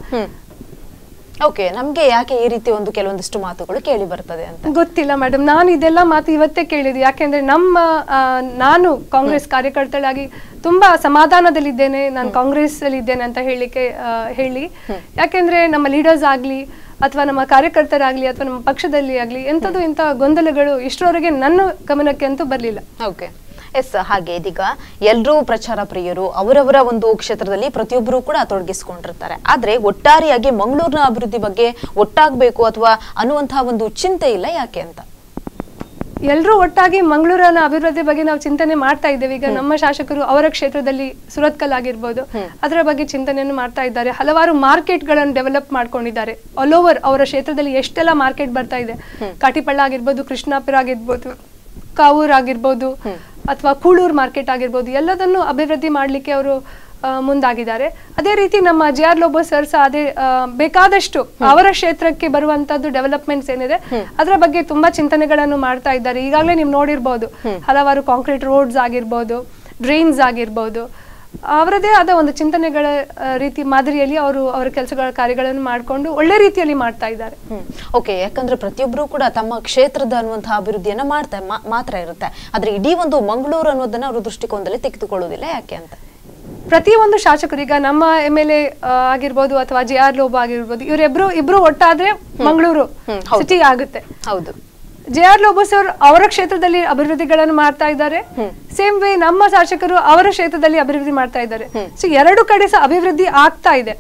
ಓಕೆ ನಮ್ಗೆ ಯಾಕೆ ಈ ರೀತಿ ಒಂದು ಕೆಲವೊಂದಿಷ್ಟು ಮಾತುಗಳು ಕೇಳಿ ಬರ್ತದೆ ಅಂತ ಗೊತ್ತಿಲ್ಲ ಮೇಡಮ್ ನಾನು ಇದೆಲ್ಲ ಮಾತು ಇವತ್ತೇ ಕೇಳಿದೆ ಯಾಕೆಂದ್ರೆ ನಮ್ಮ ಆ, ನಾನು ಕಾಂಗ್ರೆಸ್ ಕಾರ್ಯಕರ್ತಳಾಗಿ ತುಂಬಾ ಸಮಾಧಾನದಲ್ಲಿದ್ದೇನೆ ನಾನು ಕಾಂಗ್ರೆಸ್ ಅಲ್ಲಿ ಇದ್ದೇನೆ ಅಂತ ಹೇಳಲಿಕ್ಕೆ ಆ, ಹೇಳಿ ಯಾಕೆಂದ್ರೆ ನಮ್ಮ ಲೀಡರ್ಸ್ ಆಗ್ಲಿ ಅಥವಾ ನಮ್ಮ ಕಾರ್ಯಕರ್ತರಾಗ್ಲಿ ಅಥವಾ ನಮ್ಮ ಪಕ್ಷದಲ್ಲಿ ಆಗ್ಲಿ ಎಂಥದ್ದು ಇಂಥ ಗೊಂದಲಗಳು ಇಷ್ಟರವರೆಗೆ ನನ್ನ ಗಮನಕ್ಕೆ ಅಂತೂ ಬರಲಿಲ್ಲ ಓಕೆ ಎಸ್ ಹಾಗೆ ಇದೀಗ ಎಲ್ಲರೂ ಪ್ರಚಾರ ಪ್ರಿಯರು ಅವರವರ ಒಂದು ಕ್ಷೇತ್ರದಲ್ಲಿ ಪ್ರತಿಯೊಬ್ಬರು ಕೂಡ ತೊಡಗಿಸಿಕೊಂಡಿರ್ತಾರೆ ಆದ್ರೆ ಒಟ್ಟಾರೆಯಾಗಿ ಮಂಗಳೂರಿನ ಅಭಿವೃದ್ಧಿ ಬಗ್ಗೆ ಒಟ್ಟಾಗಬೇಕು ಅಥವಾ ಅನ್ನುವಂತಹ ಒಂದು ಚಿಂತೆ ಇಲ್ಲ ಯಾಕೆ ಅಂತ ಎಲ್ಲರೂ ಒಟ್ಟಾಗಿ ಮಂಗಳೂರಿನ ಅಭಿವೃದ್ಧಿ ಬಗ್ಗೆ ನಾವು ಚಿಂತನೆ ಮಾಡ್ತಾ ಇದ್ದೇವೆ ಈಗ ನಮ್ಮ ಶಾಸಕರು ಅವರ ಕ್ಷೇತ್ರದಲ್ಲಿ ಸುರತ್ಕಲ್ ಆಗಿರ್ಬೋದು ಅದರ ಬಗ್ಗೆ ಚಿಂತನೆಯನ್ನು ಮಾಡ್ತಾ ಇದ್ದಾರೆ ಹಲವಾರು ಮಾರ್ಕೆಟ್ ಗಳನ್ನು ಡೆವಲಪ್ ಮಾಡ್ಕೊಂಡಿದ್ದಾರೆ ಆಲ್ ಓವರ್ ಅವರ ಕ್ಷೇತ್ರದಲ್ಲಿ ಎಷ್ಟೆಲ್ಲ ಮಾರ್ಕೆಟ್ ಬರ್ತಾ ಇದೆ ಕಾಟಿಪಳ್ಳ ಆಗಿರ್ಬೋದು ಕೃಷ್ಣಾಪುರ ಆಗಿರ್ಬೋದು ಕಾವೂರ್ ಆಗಿರ್ಬೋದು ಅಥವಾ ಕೂಳೂರ್ ಮಾರ್ಕೆಟ್ ಆಗಿರ್ಬೋದು ಎಲ್ಲದನ್ನು ಅಭಿವೃದ್ಧಿ ಮಾಡ್ಲಿಕ್ಕೆ ಅವರು ಆ, ಮುಂದಾಗಿದ್ದಾರೆ ಅದೇ ರೀತಿ ನಮ್ಮ ಜೆ ಆರ್ ಲೋಬೋ ಸರ್ ಸಹ ಅದೇ ಆ, ಬೇಕಾದಷ್ಟು ಅವರ ಕ್ಷೇತ್ರಕ್ಕೆ ಬರುವಂತದ್ದು ಡೆವಲಪ್ಮೆಂಟ್ಸ್ ಏನಿದೆ ಅದರ ಬಗ್ಗೆ ತುಂಬಾ ಚಿಂತನೆಗಳನ್ನು ಮಾಡ್ತಾ ಇದ್ದಾರೆ ಈಗಾಗಲೇ ನೀವು ನೋಡಿರ್ಬೋದು ಹಲವಾರು ಕಾಂಕ್ರೀಟ್ ರೋಡ್ಸ್ ಆಗಿರ್ಬೋದು ಡ್ರೈನ್ಸ್ ಆಗಿರ್ಬೋದು ಅವರದೇ ಆದ ಒಂದು ಚಿಂತನೆಗಳ ಆ, ರೀತಿ ಮಾದರಿಯಲ್ಲಿ ಅವರು ಅವರ ಕೆಲಸಗಳ ಕಾರ್ಯಗಳನ್ನು ಮಾಡಿಕೊಂಡು ಒಳ್ಳೆ ರೀತಿಯಲ್ಲಿ ಮಾಡ್ತಾ ಇದ್ದಾರೆ ಓಕೆ ಯಾಕಂದ್ರೆ ಪ್ರತಿಯೊಬ್ಬರು ಕೂಡ ತಮ್ಮ ಕ್ಷೇತ್ರದ ಅನ್ನುವಂತಹ ಅಭಿವೃದ್ಧಿಯನ್ನ ಮಾಡ್ತಾ ಮಾ- ಮಾತ್ರ ಇರುತ್ತೆ ಆದ್ರೆ ಇಡೀ ಒಂದು ಮಂಗಳೂರು ಅನ್ನೋದನ್ನ ಅವರು ದೃಷ್ಟಿಕೋನದಲ್ಲಿ ತೆಗೆದುಕೊಳ್ಳೋದಿಲ್ಲ ಯಾಕೆ ಅಂತ ಪ್ರತಿಯೊಂದು ಶಾಸಕರು ಈಗ ನಮ್ಮ ಎಮ್ ಎಲ್ ಎ ಆಗಿರ್ಬೋದು ಅಥವಾ ಜೆ ಆರ್ ಲೋಬ ಆಗಿರ್ಬೋದು ಇವರಿಬ್ರು ಇಬ್ರು ಒಟ್ಟಾದ್ರೆ ಮಂಗಳೂರು ಹ್ಮ್, ಹೌದು. ಸಿಟಿ ಆಗುತ್ತೆ ಹೌದು ಜೆ ಆರ್ ಲೋಬೋಸ್ ಅವರು ಅವರ ಕ್ಷೇತ್ರದಲ್ಲಿ ಅಭಿವೃದ್ಧಿಗಳನ್ನು ಮಾಡ್ತಾ ಇದ್ದಾರೆ ಸೇಮ್ ವೇ ನಮ್ಮ ಶಾಸಕರು ಅವರ ಕ್ಷೇತ್ರದಲ್ಲಿ ಅಭಿವೃದ್ಧಿ ಮಾಡ್ತಾ ಇದ್ದಾರೆ ಸೊ ಎರಡು ಕಡೆ ಸಹ ಅಭಿವೃದ್ಧಿ ಆಗ್ತಾ ಇದೆ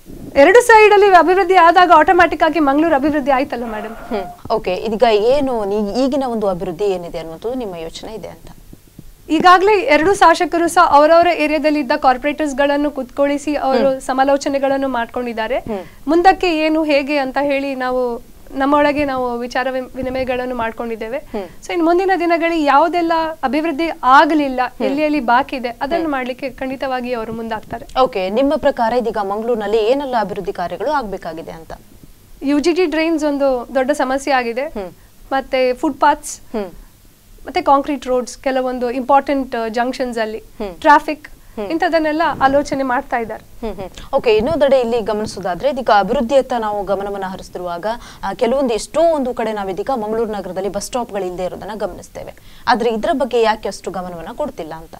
ಎರಡು ಸೈಡ್ ಅಲ್ಲಿ ಅಭಿವೃದ್ಧಿ ಆದಾಗ ಆಟೋಮ್ಯಾಟಿಕ್ ಆಗಿ ಮಂಗಳೂರು ಅಭಿವೃದ್ಧಿ ಆಯ್ತಲ್ಲ ಮೇಡಮ್ ಹ್ಮ್ ಓಕೆ ಇದೀಗ ಏನು ನೀ- ಈಗಿನ ಒಂದು ಅಭಿವೃದ್ಧಿ ಏನಿದೆ ಅನ್ನುವಂಥದ್ದು ನಿಮ್ಮ ಯೋಚನೆ ಇದೆ ಅಂತ ಈಗಾಗಲೇ ಎರಡು ಶಾಸಕರು ಸಹ ಅವರವರ ಏರಿಯಾದಲ್ಲಿ ಇದ್ದ ಕಾರ್ಪೊರೇಟರ್ಸ್ ಗಳನ್ನು ಕುತ್ಕೊಳಿಸಿ ಅವರು ಸಮಾಲೋಚನೆಗಳನ್ನು ಮಾಡ್ಕೊಂಡಿದ್ದಾರೆ ಮುಂದಕ್ಕೆ ಏನು ಹೇಗೆ ಅಂತ ಹೇಳಿ ನಾವು ನಮ್ಮೊಳಗೆ ನಾವು ವಿಚಾರ ವಿಮ್- ವಿನಿಮಯಗಳನ್ನು ಮಾಡ್ಕೊಂಡಿದ್ದೇವೆ ಸೊ ಇನ್ನು ಮುಂದಿನ ದಿನಗಳಲ್ಲಿ ಯಾವುದೆಲ್ಲ ಅಭಿವೃದ್ಧಿ ಆಗಲಿಲ್ಲ ಎಲ್ಲಿ ಎಲ್ಲಿ ಬಾಕಿ ಇದೆ ಅದನ್ನು ಮಾಡ್ಲಿಕ್ಕೆ ಖಂಡಿತವಾಗಿ ಅವರು ಮುಂದಾಗ್ತಾರೆ ಓಕೆ ನಿಮ್ಮ ಪ್ರಕಾರ ಇದೀಗ ಮಂಗಳೂರಿನಲ್ಲಿ ಏನೆಲ್ಲ ಅಭಿವೃದ್ಧಿ ಕಾರ್ಯಗಳು ಆಗ್ಬೇಕಾಗಿದೆ ಅಂತ ಯು ಜಿ ಟಿ ಡ್ರೈನ್ಸ್ ಒಂದು ದೊಡ್ಡ ಸಮಸ್ಯೆ ಆಗಿದೆ ಮತ್ತೆ ಫುಟ್ಪಾತ್ಸ್ ಹ್ಮ್ ಮತ್ತೆ ಕಾಂಕ್ರೀಟ್ ರೋಡ್ಸ್ ಕೆಲವೊಂದು ಇಂಪಾರ್ಟೆಂಟ್ ಜಂಕ್ಷನ್ಸ್ ಅಲ್ಲಿ ಟ್ರಾಫಿಕ್ ಇಂಥದನ್ನೆಲ್ಲ ಆಲೋಚನೆ ಮಾಡ್ತಾ ಇದ್ದಾರೆ ಹ್ಮ್ ಹ್ಮ್ ಓಕೆ ಇನ್ನೊಂದೆಡೆ ಇಲ್ಲಿ ಗಮನಿಸೋದಾದ್ರೆ ಇದೀಗ ಅಭಿವೃದ್ಧಿಯತ್ತ ನಾವು ಗಮನವನ್ನು ಹರಿಸ್ತಿರುವಾಗ ಆ, ಕೆಲವೊಂದು ಎಷ್ಟೋ ಒಂದು ಕಡೆ ನಾವಿದೀಗ ಮಂಗಳೂರು ನಗರದಲ್ಲಿ ಬಸ್ ಸ್ಟಾಪ್ಗಳು ಇಲ್ಲದೆ ಇರೋದನ್ನ ಗಮನಿಸ್ತೇವೆ ಆದ್ರೆ ಇದ್ರ ಬಗ್ಗೆ ಯಾಕೆ ಅಷ್ಟು ಗಮನವನ್ನ ಕೊಡ್ತಿಲ್ಲ ಅಂತ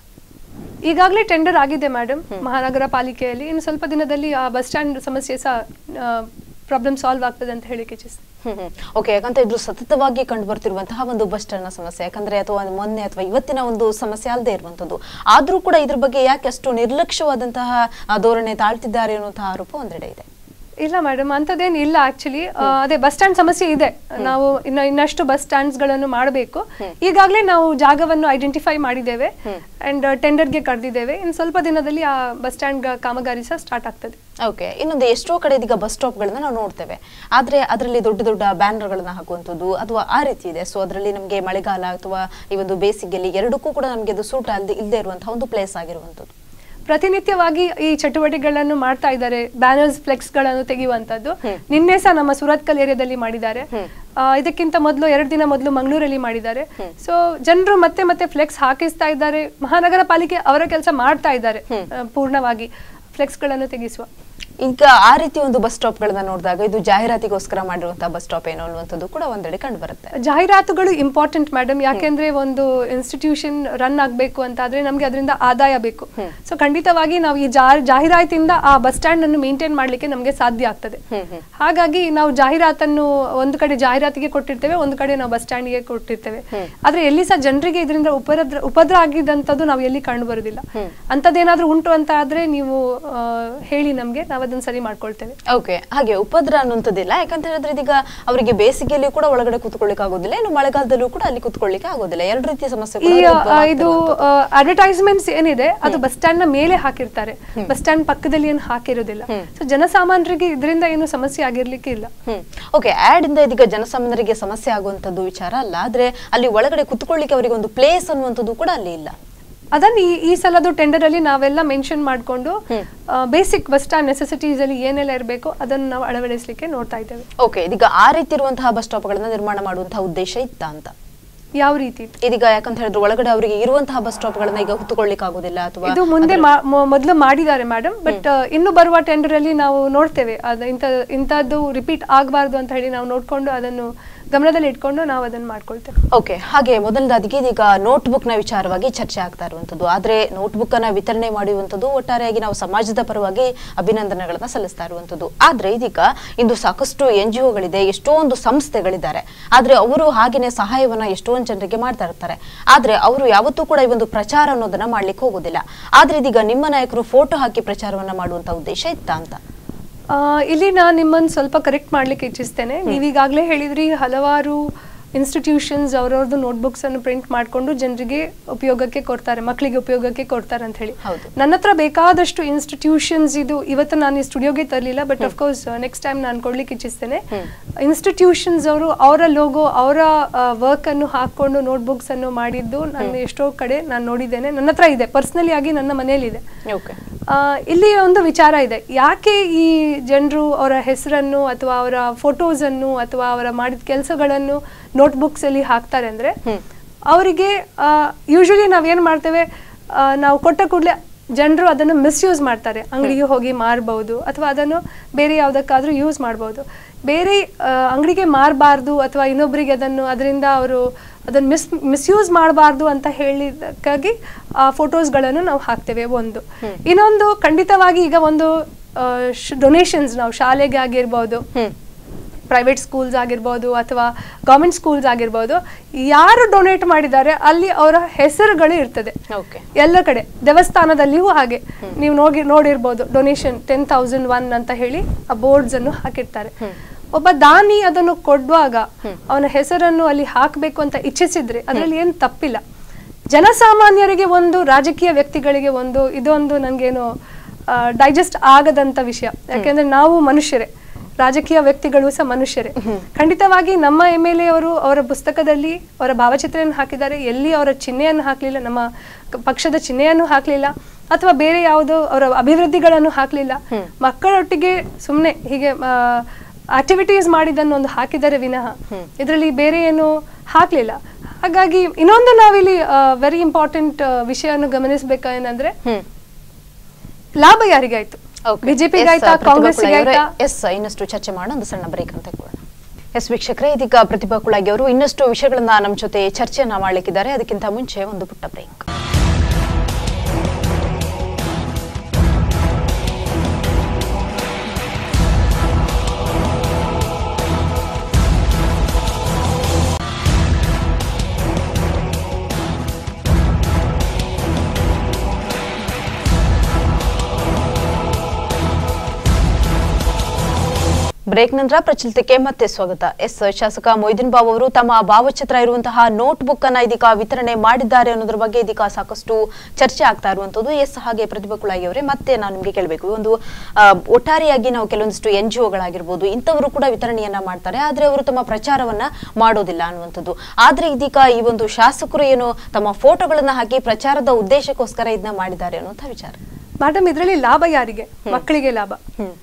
ಈಗಾಗಲೇ ಟೆಂಡರ್ ಆಗಿದೆ ಮೇಡಮ್ ಮಹಾನಗರ ಪಾಲಿಕೆಯಲ್ಲಿ ಇನ್ನು ಸ್ವಲ್ಪ ದಿನದಲ್ಲಿ ಆ ಬಸ್ ಸ್ಟ್ಯಾಂಡ್ ಸಮಸ್ಯೆ ಸಹ ಪ್ರಾಬ್ಲಮ್ ಸಾಲ್ವ್ ಆಗ್ತದೆ ಅಂತ ಹೇಳಿಕ್ಕೆ ಇಚ್ಛಿಸ್ತೇನೆ ಹ್ಮ್ ಹ್ಮ್ ಓಕೆ ಯಾಕಂತ ಇದ್ರು ಸತತವಾಗಿ ಕಂಡು ಬರ್ತಿರುವಂತಹ ಒಂದು ಬಸ್ ಸ್ಟ್ಯಾಂಡ್ ನ ಸಮಸ್ಯೆ ಯಾಕಂದ್ರೆ ಅಥವಾ ಒಂದು ಮೊನ್ನೆ ಅಥವಾ ಇವತ್ತಿನ ಒಂದು ಸಮಸ್ಯೆ ಅಲ್ಲದೆ ಇರುವಂತದ್ದು ಆದ್ರೂ ಕೂಡ ಇದ್ರ ಬಗ್ಗೆ ಯಾಕೆ ಅಷ್ಟು ನಿರ್ಲಕ್ಷ್ಯವಾದಂತಹ ಆ, ಧೋರಣೆ ತಾಳ್ತಿದ್ದಾರೆ ಅನ್ನುವಂತಹ ಆರೋಪ ಒಂದೆಡೆ ಇದೆ ಇಲ್ಲ ಮೇಡಮ್ ಅಂಥದ್ದೇನು ಇಲ್ಲ ಆಕ್ಚುಲಿ ಅದೇ ಬಸ್ ಸ್ಟ್ಯಾಂಡ್ ಸಮಸ್ಯೆ ಇದೆ ನಾವು ಇನ್ನ ಇನ್ನಷ್ಟು ಬಸ್ ಸ್ಟ್ಯಾಂಡ್ಸ್ ಗಳನ್ನು ಮಾಡಬೇಕು ಈಗಾಗಲೇ ನಾವು ಜಾಗವನ್ನು ಐಡೆಂಟಿಫೈ ಮಾಡಿದ್ದೇವೆ ಅಂಡ್ ಟೆಂಡರ್ಗೆ ಕರೆದಿದ್ದೇವೆ ಇನ್ನು ಸ್ವಲ್ಪ ದಿನದಲ್ಲಿ ಆ ಬಸ್ ಸ್ಟ್ಯಾಂಡ್ ಕಾಮಗಾರಿ ಸಹ ಸ್ಟಾರ್ಟ್ ಆಗ್ತದೆ ಓಕೆ ಇನ್ನೊಂದು ಎಷ್ಟೋ ಕಡೆ ಇದೀಗ ಬಸ್ ಸ್ಟಾಪ್ಗಳನ್ನ ನಾವು ನೋಡ್ತೇವೆ ಆದ್ರೆ ಅದರಲ್ಲಿ ದೊಡ್ಡ ದೊಡ್ಡ ಬ್ಯಾನರ್ಗಳನ್ನ ಹಾಕುವಂಥದ್ದು ಅಥವಾ ಆ ರೀತಿ ಇದೆ ಸೊ ಅದರಲ್ಲಿ ನಮಗೆ ಮಳೆಗಾಲ ಅಥವಾ ಈ ಒಂದು ಬೇಸಿಗೆಯಲ್ಲಿ ಎರಡಕ್ಕೂ ಕೂಡ ನಮಗೆ ಅದು ಸೂಟ್ ಅಲ್ಲದೆ ಇಲ್ಲದೆ ಇರುವಂತಹ ಒಂದು ಪ್ಲೇಸ್ ಆಗಿರುವಂಥದ್ದು ಪ್ರತಿನಿತ್ಯವಾಗಿ ಈ ಚಟುವಟಿಕೆಗಳನ್ನು ಮಾಡ್ತಾ ಇದ್ದಾರೆ ಬ್ಯಾನರ್ಸ್ ಫ್ಲೆಕ್ಸ್ ಗಳನ್ನು ತೆಗೆಯುವಂತದ್ದು ನಿನ್ನೆ ಸಹ ನಮ್ಮ ಸುರತ್ಕಲ್ ಏರಿಯಾದಲ್ಲಿ ಮಾಡಿದ್ದಾರೆ ಆ, ಇದಕ್ಕಿಂತ ಮೊದಲು ಎರಡು ದಿನ ಮೊದಲು ಮಂಗಳೂರಲ್ಲಿ ಮಾಡಿದ್ದಾರೆ ಸೊ ಜನರು ಮತ್ತೆ ಮತ್ತೆ ಫ್ಲೆಕ್ಸ್ ಹಾಕಿಸ್ತಾ ಇದ್ದಾರೆ ಮಹಾನಗರ ಪಾಲಿಕೆ ಅವರ ಕೆಲಸ ಮಾಡ್ತಾ ಇದ್ದಾರೆ ಆ, ಪೂರ್ಣವಾಗಿ ಫ್ಲೆಕ್ಸ್ ಗಳನ್ನು ತೆಗೆಸುವ ಈಗ ಆ ರೀತಿ ಒಂದು ಬಸ್ ಸ್ಟಾಪ್ಗಳನ್ನ ನೋಡಿದಾಗ ಇದು ಜಾಹೀರಾತಿಗೋಸ್ಕರ ಮಾಡಿರುವಂತಹ ಬಸ್ ಸ್ಟಾಪ್ ಏನೋ ಅನ್ನುವಂಥದ್ದು ಕೂಡ ಒಂದೆಡೆ ಕಂಡು ಬರುತ್ತೆ ಜಾಹೀರಾತುಗಳು ಇಂಪಾರ್ಟೆಂಟ್ ಮೇಡಮ್ ಯಾಕೆಂದ್ರೆ ಒಂದು ಇನ್ಸ್ಟಿಟ್ಯೂಷನ್ ರನ್ ಆಗ್ಬೇಕು ಅಂತ ಆದ್ರೆ ನಮ್ಗೆ ಅದರಿಂದ ಆದಾಯ ಬೇಕು ಸೊ ಖಂಡಿತವಾಗಿ ನಾವು ಈ ಜಾ ಜಾಹೀರಾತಿಂದ ಆ ಬಸ್ ಸ್ಟ್ಯಾಂಡ್ ಅನ್ನು ಮೇಂಟೈನ್ ಮಾಡ್ಲಿಕ್ಕೆ ನಮ್ಗೆ ಸಾಧ್ಯ ಆಗ್ತದೆ ಹಾಗಾಗಿ ನಾವು ಜಾಹೀರಾತನ್ನು ಒಂದು ಕಡೆ ಜಾಹೀರಾತಿಗೆ ಕೊಟ್ಟಿರ್ತೇವೆ ಒಂದು ಕಡೆ ನಾವು ಬಸ್ ಸ್ಟ್ಯಾಂಡ್ಗೆ ಕೊಟ್ಟಿರ್ತೇವೆ ಆದ್ರೆ ಎಲ್ಲಿ ಸಹ ಜನರಿಗೆ ಇದರಿಂದ ಉಪದ್ರ ಉಪದ್ರ ಆಗಿದ್ದಂಥದ್ದು ನಾವು ಎಲ್ಲಿ ಕಂಡು ಬರುದಿಲ್ಲ ಅಂತದ್ದೇನಾದ್ರೂ ಉಂಟು ಅಂತ ಆದ್ರೆ ನೀವು ಆ, ಹೇಳಿ ನಮ್ಗೆ ನಾವು ಅದನ್ನ ಸರಿ ಮಾಡ್ಕೊಳ್ತೇವೆ ಓಕೆ ಹಾಗೆ ಉಪದ್ರ ಅನ್ನುವಂಥದ್ದಿಲ್ಲ ಯಾಕಂತ ಹೇಳಿದ್ರೆ ಇದೀಗ ಅವರಿಗೆ ಬೇಸಿಗೆಯಲ್ಲಿ ಕೂಡ ಒಳಗಡೆ ಕೂತ್ಕೊಳ್ಳಿಕ್ಕೆ ಆಗೋದಿಲ್ಲ ಇನ್ನು ಮಳೆಗಾಲದಲ್ಲೂ ಕೂಡ ಅಲ್ಲಿ ಕೂತ್ಕೊಳ್ಳಿಕ್ಕೆ ಆಗೋದಿಲ್ಲ ಎರಡು ರೀತಿಯ ಈ ಸಮಸ್ಯೆಗಳು ಆ, ಇದು ಅಡ್ವರ್ಟೈಸ್ಮೆಂಟ್ಸ್ ಏನಿದೆ ಅದು ಬಸ್ ಸ್ಟ್ಯಾಂಡ್ ನ ಮೇಲೆ ಹಾಕಿರ್ತಾರೆ ಬಸ್ ಸ್ಟ್ಯಾಂಡ್ ಪಕ್ಕದಲ್ಲಿ ಏನು ಹಾಕಿರೋದಿಲ್ಲ ಸೊ ಜನಸಾಮಾನ್ಯರಿಗೆ ಇದರಿಂದ ಏನು ಸಮಸ್ಯೆ ಆಗಿರ್ಲಿಕ್ಕೆ ಇಲ್ಲ ಹ್ಮ್ ಓಕೆ ಆಡ್ ಇಂದ ಇದೀಗ ಜನಸಾಮಾನ್ಯರಿಗೆ ಸಮಸ್ಯೆ ಆಗುವಂತದ್ದು ವಿಚಾರ ಅಲ್ಲ ಆದ್ರೆ ಅಲ್ಲಿ ಒಳಗಡೆ ಕುತ್ಕೊಳ್ಳಿಕ್ಕೆ ಅವರಿಗೆ ಒಂದು ಪ್ಲೇಸ್ ಅನ್ನುವಂಥದ್ದು ಕೂಡ ಅಲ್ಲಿ ಇಲ್ಲ ಅದನ್ನ ಈ ಈ ಸಲದು ಟೆಂಡರ್ ಅಲ್ಲಿ ನಾವೆಲ್ಲ ಮೆನ್ಷನ್ ಮಾಡ್ಕೊಂಡು ಬೇಸಿಕ್ ಬಸ್ ಸ್ಟ್ಯಾಂಡ್ ನೆಸೆಸಿಟೀಸ್ ಅಲ್ಲಿ ಏನೆಲ್ಲ ಇರಬೇಕು ಅದನ್ನು ನಾವು ಅಳವಡಿಸಲಿಕ್ಕೆ ನೋಡ್ತಾ ಇದ್ದೇವೆ ಓಕೆ ಇದೀಗ ಆ ರೀತಿ ಇರುವಂತಹ ಬಸ್ ಸ್ಟಾಪ್ಗಳನ್ನ ನಿರ್ಮಾಣ ಮಾಡುವಂತಹ ಉದ್ದೇಶ ಇತ್ತ ಅಂತ ಯಾವ ರೀತಿ ಇದೀಗ ಯಾಕಂತ ಹೇಳಿದ್ರೆ ಒಳಗಡೆ ಅವರಿಗೆ ಇರುವಂತಹ ಬಸ್ ಸ್ಟಾಪ್ಗಳನ್ನ ಈಗ ಕುತ್ಕೊಳ್ಳಿಕ್ಕೆ ಆಗೋದಿಲ್ಲ ಅಥವಾ ಇದು ಮುಂದೆ ಮಾ- ಮೊ- ಮೊದಲು ಮಾಡಿದ್ದಾರೆ ಮೇಡಮ್ ಬಟ್ ಇನ್ನು ಬರುವ ಟೆಂಡರ್ ಅಲ್ಲಿ ನಾವು ನೋಡ್ತೇವೆ ಅದು ಇಂಥ ಇಂಥದ್ದು ರಿಪೀಟ್ ಆಗಬಾರ್ದು ಅಂತ ಹೇಳಿ ನಾವು ನೋಡ್ಕೊಂಡು ಅದನ್ನು ಗಮನದಲ್ಲಿ ಇಟ್ಕೊಂಡು ನಾವು ಅದನ್ನು ಮಾಡ್ಕೊಳ್ತೇವೆ ಓಕೆ ಹಾಗೆ ಮೊದಲನೇದಾಗಿ ಇದೀಗ ನೋಟ್ಬುಕ್ ನ ವಿಚಾರವಾಗಿ ಚರ್ಚೆ ಆಗ್ತಾ ಇರುವಂತದ್ದು ಆದ್ರೆ ನೋಟ್ಬುಕ್ ಅನ್ನ ವಿತರಣೆ ಮಾಡುವಂತದ್ದು ಒಟ್ಟಾರೆಯಾಗಿ ನಾವು ಸಮಾಜದ ಪರವಾಗಿ ಅಭಿನಂದನೆಗಳನ್ನ ಸಲ್ಲಿಸ್ತಾ ಇರುವಂತದ್ದು ಆದ್ರೆ ಇದೀಗ ಇಂದು ಸಾಕಷ್ಟು ಎನ್ ಜಿ ಒಗಳಿದೆ ಎಷ್ಟೊಂದು ಸಂಸ್ಥೆಗಳಿದ್ದಾರೆ ಆದ್ರೆ ಅವರು ಹಾಗೇನೆ ಸಹಾಯವನ್ನ ಎಷ್ಟೊಂದು ಜನರಿಗೆ ಮಾಡ್ತಾ ಇರ್ತಾರೆ ಆದ್ರೆ ಅವರು ಯಾವತ್ತೂ ಕೂಡ ಈ ಒಂದು ಪ್ರಚಾರ ಅನ್ನೋದನ್ನ ಮಾಡ್ಲಿಕ್ಕೆ ಹೋಗೋದಿಲ್ಲ ಆದ್ರೆ ಇದೀಗ ನಿಮ್ಮ ನಾಯಕರು ಫೋಟೋ ಹಾಕಿ ಪ್ರಚಾರವನ್ನ ಮಾಡುವಂತ ಉದ್ದೇಶ ಇತ್ತ ಅಂತ ಆ, ಇಲ್ಲಿ ನಾನು ನಿಮ್ಮನ್ನು ಸ್ವಲ್ಪ ಕರೆಕ್ಟ್ ಮಾಡ್ಲಿಕ್ಕೆ ಇಚ್ಛಿಸ್ತೇನೆ ನೀವೀಗಾಗಲೇ ಹೇಳಿದ್ರಿ ಹಲವಾರು ಇನ್ಸ್ಟಿಟ್ಯೂಷನ್ಸ್ ಅವ್ರವ್ರದ್ದು ನೋಟ್ಬುಕ್ಸ್ ಅನ್ನು ಪ್ರಿಂಟ್ ಮಾಡಿಕೊಂಡು ಜನರಿಗೆ ಉಪಯೋಗಕ್ಕೆ ಕೊಡ್ತಾರೆ ಮಕ್ಕಳಿಗೆ ಉಪಯೋಗಕ್ಕೆ ಕೊಡ್ತಾರೆ ಅಂತ ಹೇಳಿ ಹೌದು. ನನ್ನ ಹತ್ರ ಬೇಕಾದಷ್ಟು ಇನ್ಸ್ಟಿಟ್ಯೂಷನ್ಸ್ ಇದು ಇವತ್ತು ನಾನು ಈ ಸ್ಟುಡಿಯೋಗೆ ತರಲಿಲ್ಲ ಬಟ್ ಅಫ್ಕೋರ್ಸ್ ನೆಕ್ಸ್ಟ್ ಟೈಮ್ ನಾನು ಕೊಡ್ಲಿಕ್ಕೆ ಇಚ್ಛಿಸ್ತೇನೆ ಇನ್ಸ್ಟಿಟ್ಯೂಷನ್ಸ್ ಅವರು ಅವರ ಲೋಗೋ ಅವರ ವರ್ಕ್ ಅನ್ನು ಹಾಕೊಂಡು ನೋಟ್ಬುಕ್ಸ್ ಅನ್ನು ಮಾಡಿದ್ದು ನಾನು ಎಷ್ಟೋ ಕಡೆ ನಾನು ನೋಡಿದ್ದೇನೆ ನನ್ನ ಹತ್ರ ಇದೆ ಪರ್ಸ್ನಲಿ ಆಗಿ ನನ್ನ ಮನೆಯಲ್ಲಿದೆ ಓಕೆ ಆ, ಇಲ್ಲಿ ಒಂದು ವಿಚಾರ ಇದೆ ಯಾಕೆ ಈ ಜನರು ಅವರ ಹೆಸರನ್ನು ಅಥವಾ ಅವರ ಫೋಟೋಸ್ ಅನ್ನು ಅಥವಾ ಅವರ ಮಾಡಿದ ಕೆಲಸಗಳನ್ನು ನೋಟ್ಬುಕ್ಸ್ ಅಲ್ಲಿ ಹಾಕ್ತಾರೆ ಅಂದ್ರೆ ಅವರಿಗೆ ಯೂಶಲಿ ನಾವೇನ್ ಮಾಡ್ತೇವೆ ಆ, ನಾವು ಕೊಟ್ಟ ಕೂಡಲೇ ಜನರು ಅದನ್ನು ಮಿಸ್ಯೂಸ್ ಮಾಡ್ತಾರೆ ಅಂಗಡಿಗೆ ಹೋಗಿ ಮಾರಬಹುದು ಅಥವಾ ಅದನ್ನು ಬೇರೆ ಯಾವುದಕ್ಕಾದ್ರೂ ಯೂಸ್ ಮಾಡಬಹುದು ಬೇರೆ ಆ, ಅಂಗಡಿಗೆ ಮಾರಬಾರ್ದು ಅಥವಾ ಇನ್ನೊಬ್ಬರಿಗೆ ಅದನ್ನು ಅದರಿಂದ ಅವರು ಅದನ್ನು ಮಿಸ್ ಮಿಸ್ಯೂಸ್ ಮಾಡಬಾರ್ದು ಅಂತ ಹೇಳಿದಕ್ಕಾಗಿ ಆ ಫೋಟೋಸ್ಗಳನ್ನು ನಾವು ಹಾಕ್ತೇವೆ ಒಂದು ಇನ್ನೊಂದು ಖಂಡಿತವಾಗಿ ಈಗ ಒಂದು ಡೊನೇಷನ್ಸ್ ನಾವು ಶಾಲೆಗೆ ಆಗಿರ್ಬೋದು ಪ್ರೈವೇಟ್ ಸ್ಕೂಲ್ಸ್ ಆಗಿರ್ಬೋದು ಅಥವಾ ಗೌರ್ಮೆಂಟ್ ಸ್ಕೂಲ್ಸ್ ಆಗಿರ್ಬೋದು ಯಾರು ಡೊನೇಟ್ ಮಾಡಿದ್ದಾರೆ ಅಲ್ಲಿ ಅವರ ಹೆಸರುಗಳು ಇರ್ತದೆ ಓಕೆ ಎಲ್ಲ ಕಡೆ ದೇವಸ್ಥಾನದಲ್ಲಿಯೂ ಹಾಗೆ ನೀವು ನೋಡಿ ನೋಡಿರ್ಬೋದು ಡೊನೇಷನ್ ಟೆನ್ ತೌಸಂಡ್ ಒನ್ ಅಂತ ಹೇಳಿ ಆ ಬೋರ್ಡ್ಸ್ ಅನ್ನು ಹಾಕಿರ್ತಾರೆ ಒಬ್ಬ ದಾನಿ ಅದನ್ನು ಕೊಡುವಾಗ ಅವನ ಹೆಸರನ್ನು ಅಲ್ಲಿ ಹಾಕಬೇಕು ಅಂತ ಇಚ್ಛಿಸಿದ್ರೆ ಅದರಲ್ಲಿ ಏನು ತಪ್ಪಿಲ್ಲ ಜನಸಾಮಾನ್ಯರಿಗೆ ಒಂದು ರಾಜಕೀಯ ವ್ಯಕ್ತಿಗಳಿಗೆ ಒಂದು ಇದೊಂದು ನನಗೇನು ಡೈಜೆಸ್ಟ್ ಆಗದಂತ ವಿಷಯ ಯಾಕೆಂದ್ರೆ ನಾವು ಮನುಷ್ಯರೇ ರಾಜಕೀಯ ವ್ಯಕ್ತಿಗಳು ಸಹ ಮನುಷ್ಯರೇ ಖಂಡಿತವಾಗಿ ನಮ್ಮ ಎಮ್ ಎಲ್ ಎ ಅವರು ಅವರ ಪುಸ್ತಕದಲ್ಲಿ ಅವರ ಭಾವಚಿತ್ರವನ್ನು ಹಾಕಿದ್ದಾರೆ ಎಲ್ಲಿ ಅವರ ಚಿಹ್ನೆಯನ್ನು ಹಾಕಲಿಲ್ಲ ನಮ್ಮ ಕ- ಪಕ್ಷದ ಚಿಹ್ನೆಯನ್ನು ಹಾಕಲಿಲ್ಲ ಅಥವಾ ಬೇರೆ ಯಾವುದೋ ಅವರ ಅಭಿವೃದ್ಧಿಗಳನ್ನು ಹಾಕಲಿಲ್ಲ ಮಕ್ಕಳೊಟ್ಟಿಗೆ ಸುಮ್ಮನೆ ಹೀಗೆ ಆಕ್ಟಿವಿಟೀಸ್ ಮಾಡಿದ್ದನ್ನು ಒಂದು ಹಾಕಿದರೆ ವಿನಃ ಇದರಲ್ಲಿ ಬೇರೆ ಏನು ಹಾಕಲಿಲ್ಲ ಹಾಗಾಗಿ ಇನ್ನೊಂದು ನಾವಿಲ್ಲಿ ವೆರಿ ಇಂಪಾರ್ಟೆಂಟ್ ವಿಷಯವನ್ನು ಗಮನಿಸಬೇಕೇನಂದ್ರೆ ಹ್ಮ್ ಲಾಭ ಯಾರಿಗಾಯ್ತು ಬಿಜೆಪಿಗೆ ಆಯ್ತಾ ಕಾಂಗ್ರೆಸ್ಗೆ ಆಯ್ತಾ ಎಸ್ ಇನ್ನಷ್ಟು ಚರ್ಚೆ ಮಾಡೋಣ ಒಂದು ಸಣ್ಣ ಬ್ರೇಕ್ ಅಂತ ಕೊಡೋಣ ಎಸ್ ವೀಕ್ಷಕರೇ ಇದೀಗ ಪ್ರತಿಭಾ ಕುಳಾಗಿ ಅವರು ಇನ್ನಷ್ಟು ವಿಷಯಗಳನ್ನ ನಮ್ಮ ಜೊತೆ ಚರ್ಚೆಯನ್ನ ಮಾಡ್ಲಿಕ್ಕಿದ್ದಾರೆ ಅದಕ್ಕಿಂತ ಮುಂಚೆ ಒಂದು ಪುಟ್ಟ ಬ್ರೇಕ್ ಬ್ರೇಕ್ ನಂತರ ಪ್ರಚಲಿತಕ್ಕೆ ಮತ್ತೆ ಸ್ವಾಗತ ಎಸ್ ಶಾಸಕ ಮೊಯ್ದಿನ್ ಬಾಬು ಅವರು ತಮ್ಮ ಭಾವಚಿತ್ರ ಇರುವಂತಹ ನೋಟ್ ಬುಕ್ ಅನ್ನ ಇದೀಗ ವಿತರಣೆ ಮಾಡಿದ್ದಾರೆ ಅನ್ನೋದ್ರ ಬಗ್ಗೆ ಇದೀಗ ಸಾಕಷ್ಟು ಚರ್ಚೆ ಆಗ್ತಾ ಇರುವಂತದ್ದು ಎಸ್ ಹಾಗೆ ಪ್ರತಿಭಾ ಕುಳಾಯಿ ಅವರೇ ಮತ್ತೆ ನಾನು ನಿಮಗೆ ಕೇಳಬೇಕು ಒಂದು ಆ, ಒಟ್ಟಾರೆಯಾಗಿ ನಾವು ಕೆಲವೊಂದಿಷ್ಟು ಎನ್ ಜಿ ಒಗಳಾಗಿರ್ಬೋದು ಇಂಥವರು ಕೂಡ ವಿತರಣೆಯನ್ನ ಮಾಡ್ತಾರೆ ಆದ್ರೆ ಅವರು ತಮ್ಮ ಪ್ರಚಾರವನ್ನ ಮಾಡೋದಿಲ್ಲ ಅನ್ನುವಂಥದ್ದು ಆದ್ರೆ ಇದೀಗ ಈ ಒಂದು ಶಾಸಕರು ಏನು ತಮ್ಮ ಫೋಟೋಗಳನ್ನ ಹಾಕಿ ಪ್ರಚಾರದ ಉದ್ದೇಶಕ್ಕೋಸ್ಕರ ಇದನ್ನ ಮಾಡಿದ್ದಾರೆ ಅನ್ನುವಂಥ ವಿಚಾರ ಮೇಡಮ್ ಇದರಲ್ಲಿ ಲಾಭ ಯಾರಿಗೆ ಮಕ್ಕಳಿಗೆ ಲಾಭ ಹ್ಮ್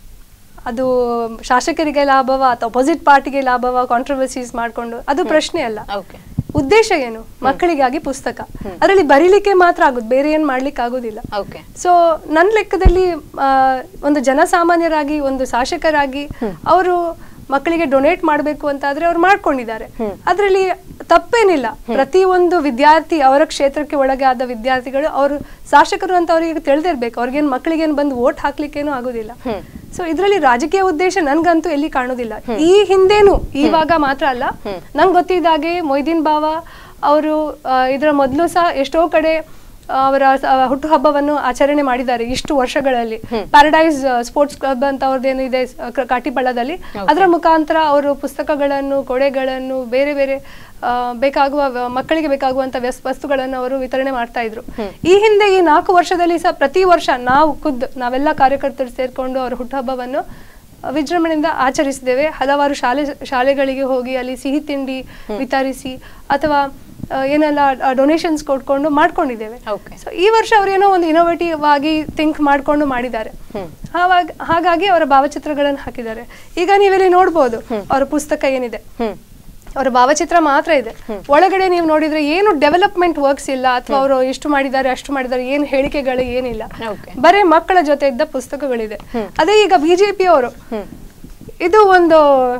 ಅದು ಶಾಸಕರಿಗೆ ಲಾಭವ ಅಥವಾ ಅಪೋಸಿಟ್ ಪಾರ್ಟಿಗೆ ಲಾಭವ ಕಾಂಟ್ರವರ್ಸೀಸ್ ಮಾಡ್ಕೊಂಡು ಅದು ಪ್ರಶ್ನೆ ಅಲ್ಲ ಓಕೆ ಉದ್ದೇಶ ಏನು ಮಕ್ಕಳಿಗಾಗಿ ಪುಸ್ತಕ ಅದರಲ್ಲಿ ಬರೀಲಿಕ್ಕೆ ಮಾತ್ರ ಆಗುದು ಬೇರೆ ಏನ್ ಮಾಡ್ಲಿಕ್ಕೆ ಆಗುದಿಲ್ಲ ಓಕೆ ಸೊ ನನ್ನ ಲೆಕ್ಕದಲ್ಲಿ ಆ, ಒಂದು ಜನಸಾಮಾನ್ಯರಾಗಿ ಒಂದು ಶಾಸಕರಾಗಿ ಅವರು ಮಕ್ಕಳಿಗೆ ಡೊನೇಟ್ ಮಾಡಬೇಕು ಅಂತ ಆದ್ರೆ ಅವ್ರು ಮಾಡ್ಕೊಂಡಿದ್ದಾರೆ ಅದರಲ್ಲಿ ತಪ್ಪೇನಿಲ್ಲ ಪ್ರತಿ ಒಂದು ವಿದ್ಯಾರ್ಥಿ ಅವರ ಕ್ಷೇತ್ರಕ್ಕೆ ಒಳಗೆ ಆದ ವಿದ್ಯಾರ್ಥಿಗಳು ಅವರು ಶಾಸಕರು ಅಂತ ಅವ್ರಿಗೆ ತಿಳಿದಿರ್ಬೇಕು ಅವ್ರಿಗೇನು ಮಕ್ಕಳಿಗೇನು ಬಂದು ವೋಟ್ ಹಾಕ್ಲಿಕ್ಕೇನು ಆಗುದಿಲ್ಲ ಸೊ ಇದರಲ್ಲಿ ರಾಜಕೀಯ ಉದ್ದೇಶ ನನ್ಗಂತೂ ಎಲ್ಲಿ ಕಾಣೋದಿಲ್ಲ ಈ ಹಿಂದೇನು ಇವಾಗ ಮಾತ್ರ ಅಲ್ಲ ನಂಗೆ ಗೊತ್ತಿದ್ದಾಗೆ ಮೊಯ್ದೀನ್ ಬಾವ ಅವರು ಇದರ ಮೊದಲು ಸಹ ಎಷ್ಟೋ ಕಡೆ ಅವರ ಸ- ಹುಟ್ಟುಹಬ್ಬವನ್ನು ಆಚರಣೆ ಮಾಡಿದ್ದಾರೆ ಇಷ್ಟು ವರ್ಷಗಳಲ್ಲಿ ಪ್ಯಾರಡೈಸ್ ಸ್ಪೋರ್ಟ್ಸ್ ಕ್ಲಬ್ ಅಂತ ಅವ್ರದ್ದೇನು ಇದೆ ಸ- ಕ- ಕಾಟಿಪಳ್ಳದಲ್ಲಿ ಅದರ ಮುಖಾಂತರ ಅವರು ಪುಸ್ತಕಗಳನ್ನು ಕೊಡೆಗಳನ್ನು ಬೇರೆ ಬೇರೆ ಆ, ಬೇಕಾಗುವ ವ- ಮಕ್ಕಳಿಗೆ ಬೇಕಾಗುವಂತ ವ್ಯಸ್- ವಸ್ತುಗಳನ್ನು ಅವರು ವಿತರಣೆ ಮಾಡ್ತಾ ಇದ್ರು ಈ ಹಿಂದೆ ಈ ನಾಲ್ಕು ವರ್ಷದಲ್ಲಿ ಸಹ ಪ್ರತಿ ವರ್ಷ ನಾವು ಖುದ್ದು ನಾವೆಲ್ಲ ಕಾರ್ಯಕರ್ತರು ಸೇರ್ಕೊಂಡು ಅವರ ಹುಟ್ಟುಹಬ್ಬವನ್ನು ವಿಜೃಂಭಣೆಯಿಂದ ಆಚರಿಸಿದ್ದೇವೆ ಹಲವಾರು ಶಾಲೆ ಶಾಲೆಗಳಿಗೆ ಹೋಗಿ ಅಲ್ಲಿ ಸಿಹಿ ತಿಂಡಿ ವಿತರಿಸಿ ಅಥವಾ ಆ, ಏನೆಲ್ಲ ಡೊನೇಷನ್ಸ್ ಕೊಟ್ಕೊಂಡು ಮಾಡ್ಕೊಂಡಿದ್ದೇವೆ Okay. ಸೊ ಈ ವರ್ಷ ಅವರೇನೋ ಒಂದು ಇನೋವೇಟಿವ್ ಆಗಿ ಥಿಂಕ್ ಮಾಡ್ಕೊಂಡು ಮಾಡಿದ್ದಾರೆ ಆವಾಗ ಹಾಗಾಗಿ ಅವರ ಭಾವಚಿತ್ರಗಳನ್ನು ಹಾಕಿದ್ದಾರೆ ಈಗ ನೀವಿಲ್ಲಿ ನೋಡ್ಬೋದು ಅವರ ಪುಸ್ತಕ ಏನಿದೆ ಹ್ಮ್ ಅವರ ಭಾವಚಿತ್ರ ಮಾತ್ರ ಇದೆ ಒಳಗಡೆ ನೀವು ನೋಡಿದ್ರೆ ಏನು ಡೆವಲಪ್ಮೆಂಟ್ ವರ್ಕ್ಸ್ ಇಲ್ಲ ಅಥವಾ ಅವರು ಇಷ್ಟು ಮಾಡಿದ್ದಾರೆ ಅಷ್ಟು ಮಾಡಿದ್ದಾರೆ ಏನು ಹೇಳಿಕೆಗಳು ಏನಿಲ್ಲ Okay. ಬರೀ ಮಕ್ಕಳ ಜೊತೆ ಇದ್ದ ಪುಸ್ತಕಗಳಿದೆ ಅದೇ ಈಗ ಬಿಜೆಪಿ ಅವರು ಇದು ಒಂದು